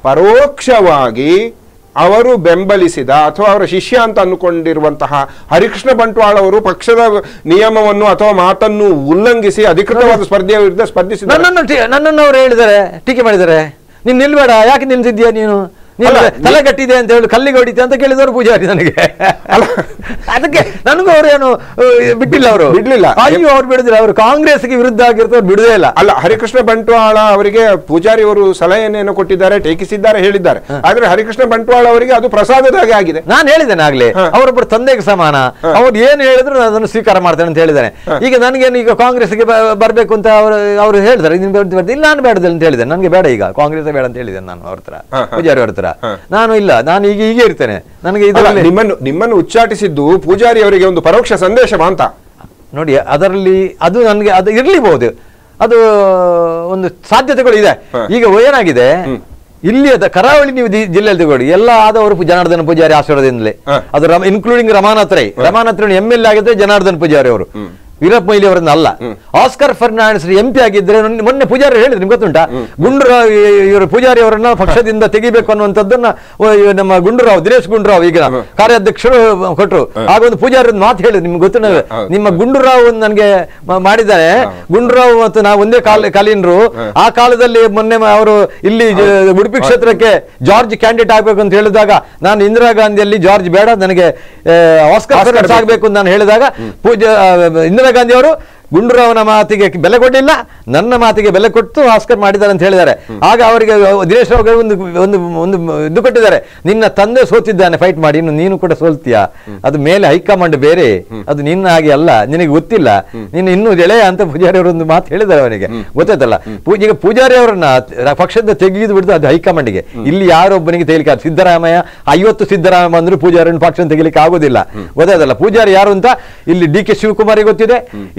ಪರೋಕ್ಷವಾಗಿ ಅವರು ಬೆಂಬಲಿಸಿದ ಅಥವಾ ಅವರ ಶಿಷ್ಯ ಅಂತ ಅಂದುಕೊಂಡಿರುವಂತಹ ಹರಿಕೃಷ್ಣ ಬಂಟ್ವಾಳ ಅವರು ಪಕ್ಷದ ನಿಯಮವನ್ನು ಅಥವಾ ಮಾತನ್ನು ಉಲ್ಲಂಘಿಸಿ ಅಧಿಕೃತವಾದ ಸ್ಪರ್ಧೆಯ ವಿರುದ್ಧ ಸ್ಪರ್ಧಿಸಿದ್ದಾರೆ ನನ್ನನ್ನು ಟೀ- ನನ್ನನ್ನು ಅವರು ಹೇಳಿದ್ದಾರೆ ಟೀಕೆ ಮಾಡಿದ್ದಾರೆ ನೀನು ನಿಲ್ಬೇಡ ಯಾಕೆ ನಿಲ್ಸಿದ್ಯಾ ನೀನು ನೀನು ಅಲ್ಲ, ತಲೆ ಕಟ್ಟಿದೆ ಅಂತ ಹೇಳಿ ಕಲ್ಲಿಗೆ ಹೊಡಿತೆ ಅಂತ ಕೇಳಿದವರು ಪೂಜಾರಿ ನನಗೆ ಅದಕ್ಕೆ ನನಗೂ ಅವರು ಏನು ಆ, ಬಿಟ್ಟಿಲ್ಲ ಅವರು ಬಿಡ್ಲಿಲ್ಲ. ಅಯ್ಯೋ ಅವ್ರು ಬಿಡುದಿಲ್ಲ ಅವರು ಕಾಂಗ್ರೆಸ್ಗೆ ವಿರುದ್ಧ ಆಗಿರ್ತಾರೆ ಬಿಡುದೇ ಇಲ್ಲ ಅಲ್ಲ ಹರಿಕೃಷ್ಣ ಬಂಟ್ವಾಳ ಅವರಿಗೆ ಪೂಜಾರಿ ಅವರು ಸಲಹೆಯನ್ನು ಕೊಟ್ಟಿದ್ದಾರೆ ಟೀಕಿಸಿದ್ದಾರೆ ಹೇಳಿದ್ದಾರೆ ಆದ್ರೆ ಹರಿಕೃಷ್ಣ ಬಂಟ್ವಾಳ ಅವರಿಗೆ ಅದು ಪ್ರಸಾದದಾಗೆ ಆಗಿದೆ ನಾನು ಹೇಳಿದ್ದೇನೆ ಆಗ್ಲೇ ಅವರೊಬ್ಬರು ತಂದೆಗೆ ಸಮಾನ ಅವ್ರು ಏನು ಹೇಳಿದ್ರು ನಾನು ಅದನ್ನು ಸ್ವೀಕಾರ ಮಾಡ್ತೇನೆ ಅಂತ ಹೇಳಿದ್ದೇನೆ ಈಗ ನನಗೇನು ಈಗ ಕಾಂಗ್ರೆಸ್ಗೆ ಬ- ಬರ್ಬೇಕು ಅಂತ ಅವರು ಅವರು ಹೇಳಿದ್ದಾರೆ ನೀನು ಬರ್ತಿ- ಬರ್ತಿ- ಇಲ್ಲ ನಾನು ಬೇಡದಿಲ್ಲ ಅಂತ ಹೇಳಿದೆ ನನಗೆ ಬೇಡ ಈಗ ಕಾಂಗ್ರೆಸ್ ಬೇಡ ಅಂತ ಹೇಳಿದ್ದೇನೆ ನಾನು ಅವ್ರ ಹತ್ರ ಹಾ, ಹಾ. ಪೂಜಾರಿ ಅವ್ರ ಹತ್ರ ನಾನು ಇಲ್ಲ ನಾನು ಈಗ ಹೀಗೆ ಇರ್ತೇನೆ ನನಗೆ ಅಲ್ಲ, ಇದರಲ್ಲಿ ನಿಮ್ಮನ್ನು ನಿಮ್ಮನ್ನು ಉಚ್ಚಾಟಿಸಿದ್ದು ಪೂಜಾರಿ ಅವರಿಗೆ ಒಂದು ಪರೋಕ್ಷ ಸಂದೇಶವಾ ಅಂತ ನೋಡಿ ಅದರಲ್ಲಿ ಅದು ನನಗೆ ಅದು ಇರ್ಲಿಬಹುದು ಅದು ಒಂದು ಸಾಧ್ಯತೆಗಳು ಇದೆ ಈಗ ಏನಾಗಿದೆ ಇಲ್ಲಿ ಅದ ಕರಾವಳಿ ನೀವು ದಿ- ಜಿಲ್ಲೆಯಲ್ಲಿ ತಗೊಳ್ಳಿ ಎಲ್ಲ ಆದವರು ಪು- ಜನಾರ್ದನ ಪೂಜಾರಿ ಆಶೀರ್ವಾದದಿಂದಲೇ ಹ. ಅದು including Ramanath Rai Ramanath Rai M L A ಆಗಿದ್ರೆ ಜನಾರ್ದನ್ ಪೂಜಾರಿ ಅವರು ವೀರಪ್ಪ ಮೊಯ್ಲಿ ಅವರನ್ನ ಅಲ್ಲ ಆಸ್ಕರ್ ಫರ್ನಾಂಡಿಸ್ ಎಂ ಪಿ ಆಗಿದ್ರೆ ಮೊನ್ನೆ- ಮೊನ್ನೆ ಪೂಜಾರಿ ಹೇಳಿದ್ರು ನಿಮ್ಗೆ ಗೊತ್ತುಂಟಾ ಗುಂಡೂರಾವ್ ಇವರು ಪೂಜಾರಿ ಅವರನ್ನ ಪಕ್ಷದಿಂದ ತೆಗಿಬೇಕು ಅನ್ನುವಂಥದ್ದನ್ನ ಓ, ಇವ ನಮ್ಮ ಗುಂಡೂರಾವ್ ದಿನೇಶ್ ಗುಂಡೂರಾವ್ ಈಗ ಕಾರ್ಯಾಧ್ಯಕ್ಷರು ಕೊಟ್ಟರು ಆಗ ಒಂದು ಪೂಜಾರಿ ಒಂದು ಮಾತು ಹೇಳಿದ್ರು ನಿಮ್ಗೆ ಗೊತ್ತು ಹೌದು. ನಿಮ್ಮ ಗುಂಡೂರಾವ್ ನನಗೆ ಮಾಡಿದ್ದಾರೆ ಗುಂಡೂರಾವ್ ಮತ್ತು ನಾವು ಒಂದೇ ಕಾಲ ಕಾಲೀನರು ಆ ಕಾಲದಲ್ಲಿ ಮೊನ್ನೆ ಮ- ಅವರು ಇಲ್ಲಿ ಜ- ಉಡುಪಿ ಕ್ಷೇತ್ರಕ್ಕೆ ಜಾರ್ಜ್ ಕ್ಯಾಂಡಿಡೇಟ್ ಆಗ್ಬೇಕು ಅಂತ ಹೇಳಿದಾಗ ನಾನು ಇಂದಿರಾ ಗಾಂಧಿಯಲ್ಲಿ ಜಾರ್ಜ್ ಬೇಡ ನನಗೆ ಆ, ಆಸ್ಕರ್ ಆಸ್ಕರ್ ಫೆರ್ನಾಂಡಿಸ್ ಆಗ್ಬೇಕು ಅಂತ ನಾನು ಹೇಳಿದಾಗ ಪೂಜೆ ಆ, ಇಂದಿರಾ ಗಾಂಧಿ ಅವರು ಗುಂಡೂರಾವ್ನ ಮಾತಿಗೆ ಬೆಲೆ ಕೊಟ್ಟಿಲ್ಲ ನನ್ನ ಮಾತಿಗೆ ಬೆಲೆ ಕೊಟ್ಟು ಆಸ್ಕರ್ ಮಾಡಿದ್ದಾರೆ ಅಂತ ಹೇಳಿದ್ದಾರೆ ಆಗ ಅವರಿಗೆ ದಿನೇಶ್ ರಾವ್ ಒಂದು ಒಂದು ಒಂದು ಇದು ಕೊಟ್ಟಿದ್ದಾರೆ ನಿನ್ನ ತಂದೆ ಸೋತಿದ್ದಾನೆ ಫೈಟ್ ಮಾಡಿ ಇನ್ನು ನೀನು ಕೂಡ ಸೋಲ್ತೀಯ ಅದು ಮೇಲೆ ಹೈಕಮಾಂಡ್ ಬೇರೆ ಅದು ನಿನ್ನ ಹಾಗೆ ಅಲ್ಲ ನಿನಗೆ ಗೊತ್ತಿಲ್ಲ ನೀನು ಇನ್ನೂ ಎಳೆಯ ಅಂತ ಪೂಜಾರಿ ಅವರು ಒಂದು ಮಾತು ಹೇಳಿದ್ದಾರೆ ಅವನಿಗೆ ಗೊತ್ತಾಯ್ತಲ್ಲ ಪೂ- ಈಗ ಪೂಜಾರಿ ಅವರನ್ನ ತ- ಪಕ್ಷದಿಂದ ತೆಗೆದು ಬಿಡುದು ಅದು ಹೈಕಮಾಂಡ್ಗೆ ಇಲ್ಲಿ ಯಾರೊಬ್ಬನಿಗೆ ತೆಗಿಲಿಕ್ಕೆ ಆಗ- ಸಿದ್ದರಾಮಯ್ಯ ಐವತ್ತು ಸಿದ್ದರಾಮಯ್ಯ ಬಂದ್ರು ಪೂಜಾರಿಯನ್ನು ಪಕ್ಷ ತೆಗಿಲಿಕ್ಕೆ ಆಗೋದಿಲ್ಲ ಗೊತ್ತಾಯ್ತಲ್ಲ ಪೂಜಾರಿ ಯಾರು ಅಂತ ಇಲ್ಲಿ ಡಿ ಕೆ ಶಿವಕುಮಾರಿಗೆ ಗೊತ್ತಿದೆ ಇಲ್ಲಿ ಎಲ್ಲ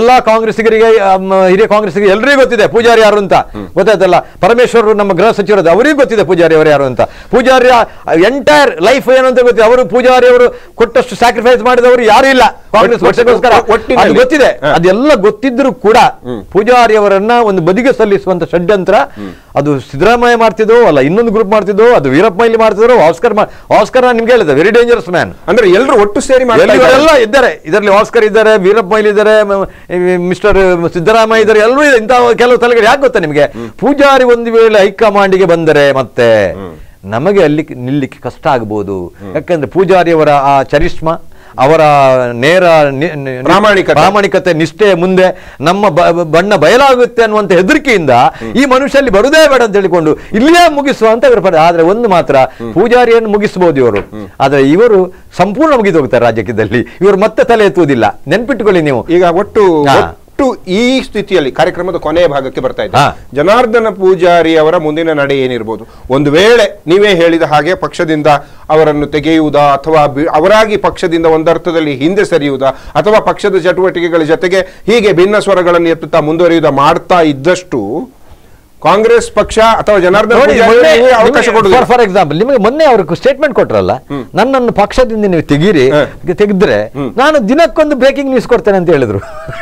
ಎಲ್ಲಾ ಕಾಂಗ್ರೆಸ್ಸಿಗರಿಗೆ ಅಮ್, ಹಿರಿಯ ಕಾಂಗ್ರೆಸ್ಸಿಗೆ ಎಲ್ರಿಗೂ ಗೊತ್ತಿದೆ ಪೂಜಾರಿ ಯಾರು ಅಂತ ಗೊತ್ತಾಯ್ತಲ್ಲ ಪರಮೇಶ್ವರ್ ನಮ್ಮ ಗೃಹ ಸಚಿವರದ್ದು ಅವರಿಗೂ ಗೊತ್ತಿದೆ ಪೂಜಾರಿ ಅವರು ಯಾರು ಅಂತ ಪೂಜಾರಿ ಎಂಟೈರ್ ಲೈಫ್ ಏನು ಅಂತ ಗೊತ್ತಿದೆ ಅವರು ಪೂಜಾರಿ ಅವರು ಕೊಟ್ಟಷ್ಟು ಸ್ಯಾಕ್ರಿಫೈಸ್ ಮಾಡಿದವರು ಯಾರು ಇಲ್ಲ ಕಾಂಗ್ರೆಸ್ ಒಟ್ಟು- ಪಕ್ಷಕ್ಕೋಸ್ಕರ ಒಟ್ಟಿನಲ್ಲಿ. ಅದು ಗೊತ್ತಿದೆ ಹ. ಅದೆಲ್ಲ ಗೊತ್ತಿದ್ರು ಕೂಡ ಪೂಜಾರಿ ಅವರನ್ನ ಒಂದು ಬದಿಗೆ ಸಲ್ಲಿಸುವಂತ ಷಡ್ಯಂತ್ರ ಅದು ಸಿದ್ದರಾಮಯ್ಯ ಮಾಡ್ತಿದ್ದೋ ಅಲ್ಲ ಇನ್ನೊಂದು ಗ್ರೂಪ್ ಮಾಡ್ತಿದ್ದೋ ಅದು ವೀರಪ್ಪ ಮೊಯ್ಲಿ ಮಾಡ್ತಿದ್ರು ಆಸ್ಕರ್ ಮಾ- ಆಸ್ಕರ್ ನಾನು ನಿಮ್ಗೆ ಹೇಳಿದೆ ವೆರಿ ಡೇಂಜರಸ್ ಮ್ಯಾನ್ ಅಂದ್ರೆ ಎಲ್ಲರೂ ಒಟ್ಟು ಸೇರಿ ಮಾಡ್ತಾ ಇದ್ದಾರೆ. ಎಲ್ಲರೂ ಇದ್ದಾರೆ ಇದರಲ್ಲಿ ಆಸ್ಕರ್ ಇದ್ದಾರೆ ವೀರಪ್ಪ ಮೊಯ್ಲಿ ಇದ್ದಾರೆ ಮ- ಮ- ಮಿಸ್ಟರ್ ಸಿದ್ದರಾಮಯ್ಯ ಇದ್ದಾರೆ ಎಲ್ಲರೂ ಇದೆ ಇಂಥ ಕೆಲವು ತಲೆಗಳು ಯಾಕೆ ಗೊತ್ತಾ ನಿಮಗೆ ಪೂಜಾರಿ ಒಂದು ವೇಳೆ ಹೈಕಮಾಂಡಿಗೆ ಬಂದರೆ ಮತ್ತೆ ನಮಗೆ ಅಲ್ಲಿ ನಿಲ್ಲಿಕ್ಕೆ ಕಷ್ಟ ಆಗ್ಬೋದು ಯಾಕಂದ್ರೆ ಪೂಜಾರಿಯವರ ಆ ಚರಿಷ್ಮಾ ಅವರ ನೇರ ನಿ- ನಿ- ಪ್ರಾಮಾಣಿಕತೆ. ಪ್ರಾಮಾಣಿಕತೆ ನಿಷ್ಠೆ ಮುಂದೆ ನಮ್ಮ ಬ- ಬ- ಬಣ್ಣ ಬಯಲಾಗುತ್ತೆ ಅನ್ನುವಂತ ಹೆದರಿಕೆಯಿಂದ ಈ ಮನುಷ್ಯಲ್ಲಿ ಬರುದೇ ಬೇಡ ಅಂತ ಹೇಳಿಕೊಂಡು ಇಲ್ಲಿಯೇ ಮುಗಿಸುವ ಅಂತ ಇವರು ಪದ ಆದ್ರೆ ಒಂದು ಮಾತ್ರ ಪೂಜಾರಿಯನ್ನು ಮುಗಿಸಬಹುದು ಇವರು ಆದ್ರೆ ಇವರು ಸಂಪೂರ್ಣ ಮುಗಿದು ಹೋಗ್ತಾರೆ ರಾಜಕೀಯದಲ್ಲಿ ಇವರು ಮತ್ತೆ ತಲೆ ಎತ್ತುವುದಿಲ್ಲ ನೆನ್ಪಿಟ್ಟುಕೊಳ್ಳಿ ನೀವು ಈಗ ಒಟ್ಟು ಹಾ. ಒಟ್ಟು ಈ ಸ್ಥಿತಿಯಲ್ಲಿ ಕಾರ್ಯಕ್ರಮದ ಕೊನೆಯ ಭಾಗಕ್ಕೆ ಬರ್ತಾ ಇದೆ ಹಾ. ಜನಾರ್ದನ ಪೂಜಾರಿ ಅವರ ಮುಂದಿನ ನಡೆ ಏನಿರ್ಬೋದು ಒಂದು ವೇಳೆ ನೀವೇ ಹೇಳಿದ ಹಾಗೆ ಪಕ್ಷದಿಂದ ಅವರನ್ನು ತೆಗೆಯುವುದಾ ಅಥವಾ ಬಿ- ಅವರಾಗಿ ಪಕ್ಷದಿಂದ ಒಂದರ್ಥದಲ್ಲಿ ಹಿಂದೆ ಸರಿಯುವುದಾ ಅಥವಾ ಪಕ್ಷದ ಚಟುವಟಿಕೆಗಳ ಜೊತೆಗೆ ಹೀಗೆ ಭಿನ್ನ ಸ್ವರಗಳನ್ನು ಎತ್ತುತ್ತಾ ಮುಂದುವರಿಯುವುದಾ ಮಾಡ್ತಾ ಇದ್ದಷ್ಟು ಕಾಂಗ್ರೆಸ್ ಪಕ್ಷ ಅಥವಾ ಜನಾರ್ದನ ನೋಡಿ ಪೂಜಾರಿ ಮೊನ್ನೆ ಅವರಿಗೆ ಅವಕಾಶ ಕೊಡುದಿಲ್ಲ ಫಾರ್ ಎಕ್ಸಾಂಪಲ್ ನಿಮಗೆ ಮೊನ್ನೆ ಅವರು ಸ್ಟೇಟ್ಮೆಂಟ್ ಕೊಟ್ರಲ್ಲ ನನ್ನನ್ನು ಪಕ್ಷದಿಂದ ನೀವು ತೆಗೀರಿ ಹ. ತೆಗೆದ್ರೆ ನಾನು ದಿನಕ್ಕೊಂದು ಬ್ರೇಕಿಂಗ್ ನ್ಯೂಸ್ ಕೊಡ್ತೇನೆ ಅಂತ ಹೇಳಿದ್ರು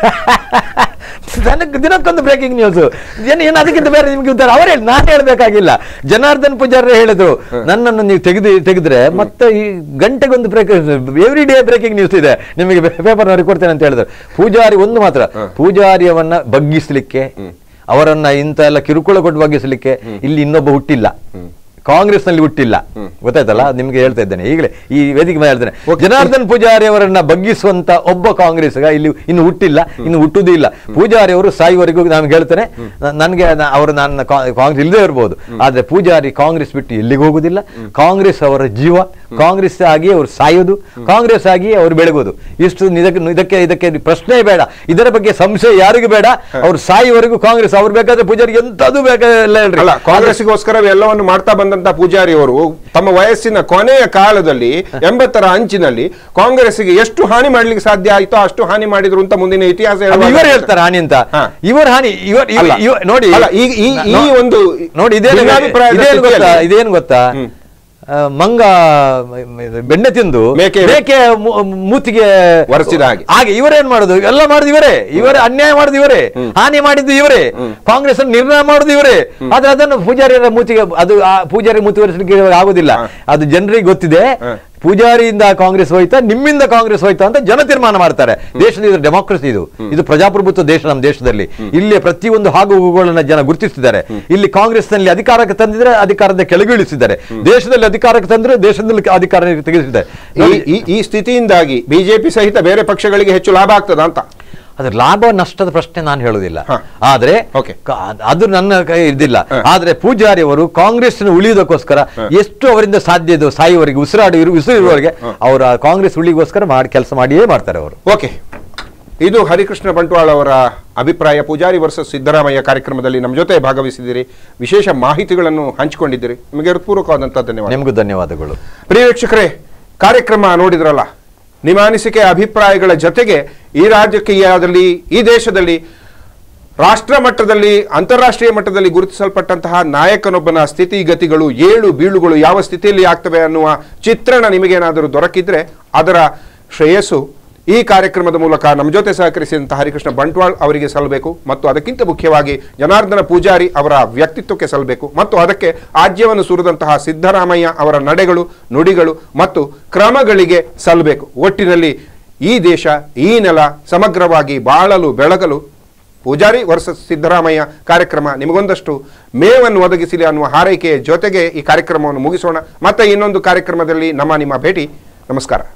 ನನಗೆ ದಿನಕ್ಕೊಂದು ಬ್ರೇಕಿಂಗ್ ನ್ಯೂಸ್ ಏನು ಏನು ಅದಕ್ಕಿಂತ ಬೇರೆ ನಿಮ್ಗೆ ಉತ್ತರ ಅವ್ರು ಹೇಳಿ ನಾನು ಹೇಳ್ಬೇಕಾಗಿಲ್ಲ ಜನಾರ್ದನ್ ಪೂಜಾರಿ ಹೇಳಿದ್ರು ನನ್ನನ್ನು ನೀವು ತೆಗೆದು ತೆಗೆದ್ರೆ ಮತ್ತೆ ಈ ಗಂಟೆಗೊಂದು break every day breaking news ಇದೆ ನಿಮಗೆ ಪೇಪರ್ ನವರಿಗೆ ಕೊಡ್ತೇನೆ ಅಂತ ಹೇಳಿದ್ರು ಪೂಜಾರಿ ಒಂದು ಮಾತ್ರ ಪೂಜಾರಿಯವನ್ನ ಬಗ್ಗಿಸ್ಲಿಕ್ಕೆ ಅವರನ್ನ ಇಂಥ ಎಲ್ಲ ಕಿರುಕುಳ ಕೊಟ್ಟು ಬಗ್ಗಿಸಲಿಕ್ಕೆ ಇಲ್ಲಿ ಇನ್ನೊಬ್ಬ ಹುಟ್ಟಿಲ್ಲ ಕಾಂಗ್ರೆಸ್ ನಲ್ಲಿ ಹುಟ್ಟಿಲ್ಲ ಗೊತ್ತಾಯ್ತಲ್ಲ ಅದ್ ನಿಮ್ಗೆ ಹೇಳ್ತಾ ಇದ್ದೇನೆ ಈಗಲೇ ಈ ವೇದಿಕೆ ಮೇಲೆ ಹೇಳ್ತೇನೆ ಜನಾರ್ದನ್ ಪೂಜಾರಿ ಅವರನ್ನ ಬಗ್ಗಿಸುವಂತ ಒಬ್ಬ ಕಾಂಗ್ರೆಸ್ಗ ಇಲ್ಲಿ ಇನ್ನು ಹುಟ್ಟಿಲ್ಲ ಇನ್ನು ಹುಟ್ಟುವುದೂ ಇಲ್ಲ ಪೂಜಾರಿ ಅವರು ಸಾಯುವವರೆಗೂ ನಾನು ಹೇಳ್ತೇನೆ ನ- ನನ್ಗೆ ನ- ಅವರು ನನ್ನ ಕಾ- ಕಾಂಗ್ರೆಸ್ ಇಲ್ಲದೆ ಇರ್ಬೋದು ಆದ್ರೆ ಪೂಜಾರಿ ಕಾಂಗ್ರೆಸ್ ಬಿಟ್ಟು ಎಲ್ಲಿಗೆ ಹೋಗುದಿಲ್ಲ ಕಾಂಗ್ರೆಸ್ ಅವರ ಜೀವ ಕಾಂಗ್ರೆಸ್ ಆಗಿ ಅವರು ಸಾಯೋದು ಕಾಂಗ್ರೆಸ್ ಆಗಿ ಅವರು ಬೆಳಗೋದು ಇಷ್ಟು ಇದಕ್ಕೆ ಇದಕ್ಕೆ ಇದಕ್ಕೆ ಪ್ರಶ್ನೆ ಬೇಡ ಇದರ ಬಗ್ಗೆ ಸಂಶಯ ಯಾರಿಗೂ ಬೇಡ ಅವ್ರು ಸಾಯುವವರೆಗೂ ಕಾಂಗ್ರೆಸ್ ಅವ್ರು ಬೇಕಾದ್ರೆ ಪೂಜಾರಿಗೆ ಎಂತದು ಬೇಕಾಗಿಲ್ಲ ಹೇಳ್ರಿ ಅಲ್ಲ ಕಾಂಗ್ರೆಸ್ಗೋಸ್ಕರ ಎಲ್ಲವನ್ನು ಮಾಡ್ತಾ ಬಂದಂತ ಪೂಜಾರಿ ಅವರು ತಮ್ಮ ವಯಸ್ಸಿನ ಕೊನೆಯ ಕಾಲದಲ್ಲಿ ಎಂಬತ್ತರ ಅಂಚಿನಲ್ಲಿ ಕಾಂಗ್ರೆಸ್ಗೆ ಎಷ್ಟು ಹಾನಿ ಮಾಡ್ಲಿಕ್ಕೆ ಸಾಧ್ಯ ಆಯ್ತೋ ಅಷ್ಟು ಹಾನಿ ಮಾಡಿದ್ರು ಅಂತ ಮುಂದಿನ ಇತಿಹಾಸ ಅದು ಹೇಳುವಾಗ- ಇವರು ಹೇಳ್ತಾರೆ ಹಾನಿ ಅಂತ ಹಾ. ಇವರು ಹಾನಿ ಇವರು ಅಲ್ಲ. ನೋಡಿ ಅಲ್ಲ, ಈ- ಈ- ಈ ನೋ- ಒಂದು ನೋಡಿ ಇದೇನು ಭಿನ್ನಾಭಿಪ್ರಾಯದ ಇದೇನು ಗೊತ್ತಾ ಸ್ಥಿತಿಯಲ್ಲಿ- ಇದೇನು ಗೊತ್ತಾ ಹ್ಮ್. ಆ, ಮಂಗ ಬೆಣ್ಣೆ ತಿಂದು ಮೇಕೆ- ಮೇಕೆ ಮೂ- ಮೂತಿಗೆ ಒರೆಸಿದ ಹಾಗೆ. ಹಾಗೆ ಇವರೇನ್ ಮಾಡುದು ಎಲ್ಲ ಮಾಡುದು ಇವರೇ ಇವರೇ ಅನ್ಯಾಯ ಮಾಡುದು ಇವರೇ ಹಾನಿ ಮಾಡಿದ್ದು ಇವರೇ ಕಾಂಗ್ರೆಸ್ ಅನ್ನು ನಿರ್ಣಯ ಮಾಡುದು ಇವರೇ ಆದ್ರೆ ಅದನ್ನು ಪೂಜಾರಿಯರ ಮೂತಿಗೆ ಅದು ಆ ಪೂಜಾರಿ ಮೂತಿ ಒರೆಸಲಿಕ್ಕೆ ಆಗುದಿಲ್ಲ ಅದು ಜನರಿಗೆ ಗೊತ್ತಿದೆ ಪೂಜಾರಿಯಿಂದ ಕಾಂಗ್ರೆಸ್ ಹೋಯ್ತಾ ನಿಮ್ಮಿಂದ ಕಾಂಗ್ರೆಸ್ ಹೋಯ್ತಾ ಅಂತ ಜನ ತೀರ್ಮಾನ ಮಾಡ್ತಾರೆ ದೇಶದ ಇದು ಡೆಮಾಕ್ರಸಿ ಇದು ಇದು ಪ್ರಜಾಪ್ರಭುತ್ವ ದೇಶ ನಮ್ಮ ದೇಶದಲ್ಲಿ ಇಲ್ಲಿ ಪ್ರತಿಯೊಂದು ಹಾಗುಗಳನ್ನ ಜನ ಗುರುತಿಸಿದ್ದಾರೆ ಇಲ್ಲಿ ಕಾಂಗ್ರೆಸ್ ನಲ್ಲಿ ಅಧಿಕಾರಕ್ಕೆ ತಂದಿದ್ರೆ ಅಧಿಕಾರದ ಕೆಳಗಿಳಿಸಿದ್ದಾರೆ ದೇಶದಲ್ಲಿ ಅಧಿಕಾರಕ್ಕೆ ತಂದ್ರೆ ದೇಶದಲ್ಲಿ ಅಧಿಕಾರ ತೆಗೆಸಿದ್ದಾರೆ ಈ- ಈ ಈ ಸ್ಥಿತಿಯಿಂದಾಗಿ ಬಿಜೆಪಿ ಸಹಿತ ಬೇರೆ ಪಕ್ಷಗಳಿಗೆ ಹೆಚ್ಚು ಲಾಭ ಆಗ್ತದ ಅಂತ ಅದ್ರ ಲಾಭ ನಷ್ಟದ ಪ್ರಶ್ನೆ ನಾನು ಹೇಳುವುದಿಲ್ಲ ಹ. ಆದ್ರೆ Okay. ಕ- ಅದು ನನ್ನ ಕೈ ಇದಿಲ್ಲ ಹ. ಆದ್ರೆ ಪೂಜಾರಿ ಅವರು ಕಾಂಗ್ರೆಸ್ ಉಳಿಯುವುದಕ್ಕೋಸ್ಕರ ಎಷ್ಟು ಅವರಿಂದ ಸಾಧ್ಯ ಇದೋ ಸಾಯುವವರೆಗೆ ಉಸಿರಾಡಿ ಇರು- ಉಸಿರಿರುವವರೆಗೆ ಅವರ ಕಾಂಗ್ರೆಸ್ ಉಳಿಗೋಸ್ಕರ ಮಾಡಿ ಕೆಲಸ ಮಾಡಿಯೇ ಮಾಡ್ತಾರೆ ಅವರು ಓಕೆ ಇದು ಹರಿಕೃಷ್ಣ ಬಂಟ್ವಾಳ ಅವರ ಅಭಿಪ್ರಾಯ ಪೂಜಾರಿ ವರ್ಸಸ್ ಸಿದ್ದರಾಮಯ್ಯ ಕಾರ್ಯಕ್ರಮದಲ್ಲಿ ನಮ್ಮ ಜೊತೆ ಭಾಗವಹಿಸಿದ್ದೀರಿ ವಿಶೇಷ ಮಾಹಿತಿಗಳನ್ನು ಹಂಚಿಕೊಂಡಿದ್ದೀರಿ ನಿಮಗೆ ಹೃತ್ಪೂರ್ವಕವಾದಂತಹ ಧನ್ಯವಾದ ನಿಮಗೂ ಧನ್ಯವಾದಗಳು ಪ್ರಿಯ ವೀಕ್ಷಕರೇ ಕಾರ್ಯಕ್ರಮ ನೋಡಿದ್ರಲ್ಲ ನಿಮ್ಮ ಅನಿಸಿಕೆ ಅಭಿಪ್ರಾಯಗಳ ಜೊತೆಗೆ ಈ ರಾಜಕೀಯದಲ್ಲಿ ಈ ದೇಶದಲ್ಲಿ ರಾಷ್ಟ್ರ ಮಟ್ಟದಲ್ಲಿ ಅಂತಾರಾಷ್ಟ್ರೀಯ ಮಟ್ಟದಲ್ಲಿ ಗುರುತಿಸಲ್ಪಟ್ಟಂತಹ ನಾಯಕನೊಬ್ಬನ ಸ್ಥಿತಿಗತಿಗಳು ಏಳು ಬೀಳುಗಳು ಯಾವ ಸ್ಥಿತಿಯಲ್ಲಿ ಆಗ್ತವೆ ಅನ್ನುವ ಚಿತ್ರಣ ನಿಮಗೇನಾದರೂ ದೊರಕಿದ್ರೆ ಅದರ ಶ್ರೇಯಸ್ಸು ಈ ಕಾರ್ಯಕ್ರಮದ ಮೂಲಕ ನಮ್ಮ ಜೊತೆ ಸಹಕರಿಸಿದಂತಹ ಹರಿಕೃಷ್ಣ ಬಂಟ್ವಾಳ್ ಅವರಿಗೆ ಸಲ್ಲಬೇಕು ಮತ್ತು ಅದಕ್ಕಿಂತ ಮುಖ್ಯವಾಗಿ ಜನಾರ್ದನ ಪೂಜಾರಿ ಅವರ ವ್ಯಕ್ತಿತ್ವಕ್ಕೆ ಸಲ್ಲಬೇಕು ಮತ್ತು ಅದಕ್ಕೆ ಆಜ್ಯವನ್ನು ಸುರಿದಂತಹ ಸಿದ್ದರಾಮಯ್ಯ ಅವರ ನಡೆಗಳು ನುಡಿಗಳು ಮತ್ತು ಕ್ರಮಗಳಿಗೆ ಸಲ್ಲಬೇಕು ಒಟ್ಟಿನಲ್ಲಿ ಈ ದೇಶ ಈ ನೆಲ ಸಮಗ್ರವಾಗಿ ಬಾಳಲು ಬೆಳಗಲು ಪೂಜಾರಿ ವರ್ಸಸ್ ಸಿದ್ದರಾಮಯ್ಯ ಕಾರ್ಯಕ್ರಮ ನಿಮಗೊಂದಷ್ಟು ಮೇವನ್ನು ಒದಗಿಸಲಿ ಅನ್ನುವ ಹಾರೈಕೆಯ ಜೊತೆಗೆ ಈ ಕಾರ್ಯಕ್ರಮವನ್ನು ಮುಗಿಸೋಣ ಮತ್ತೆ ಇನ್ನೊಂದು ಕಾರ್ಯಕ್ರಮದಲ್ಲಿ ನಮ್ಮ ನಿಮ್ಮ ಭೇಟಿ ನಮಸ್ಕಾರ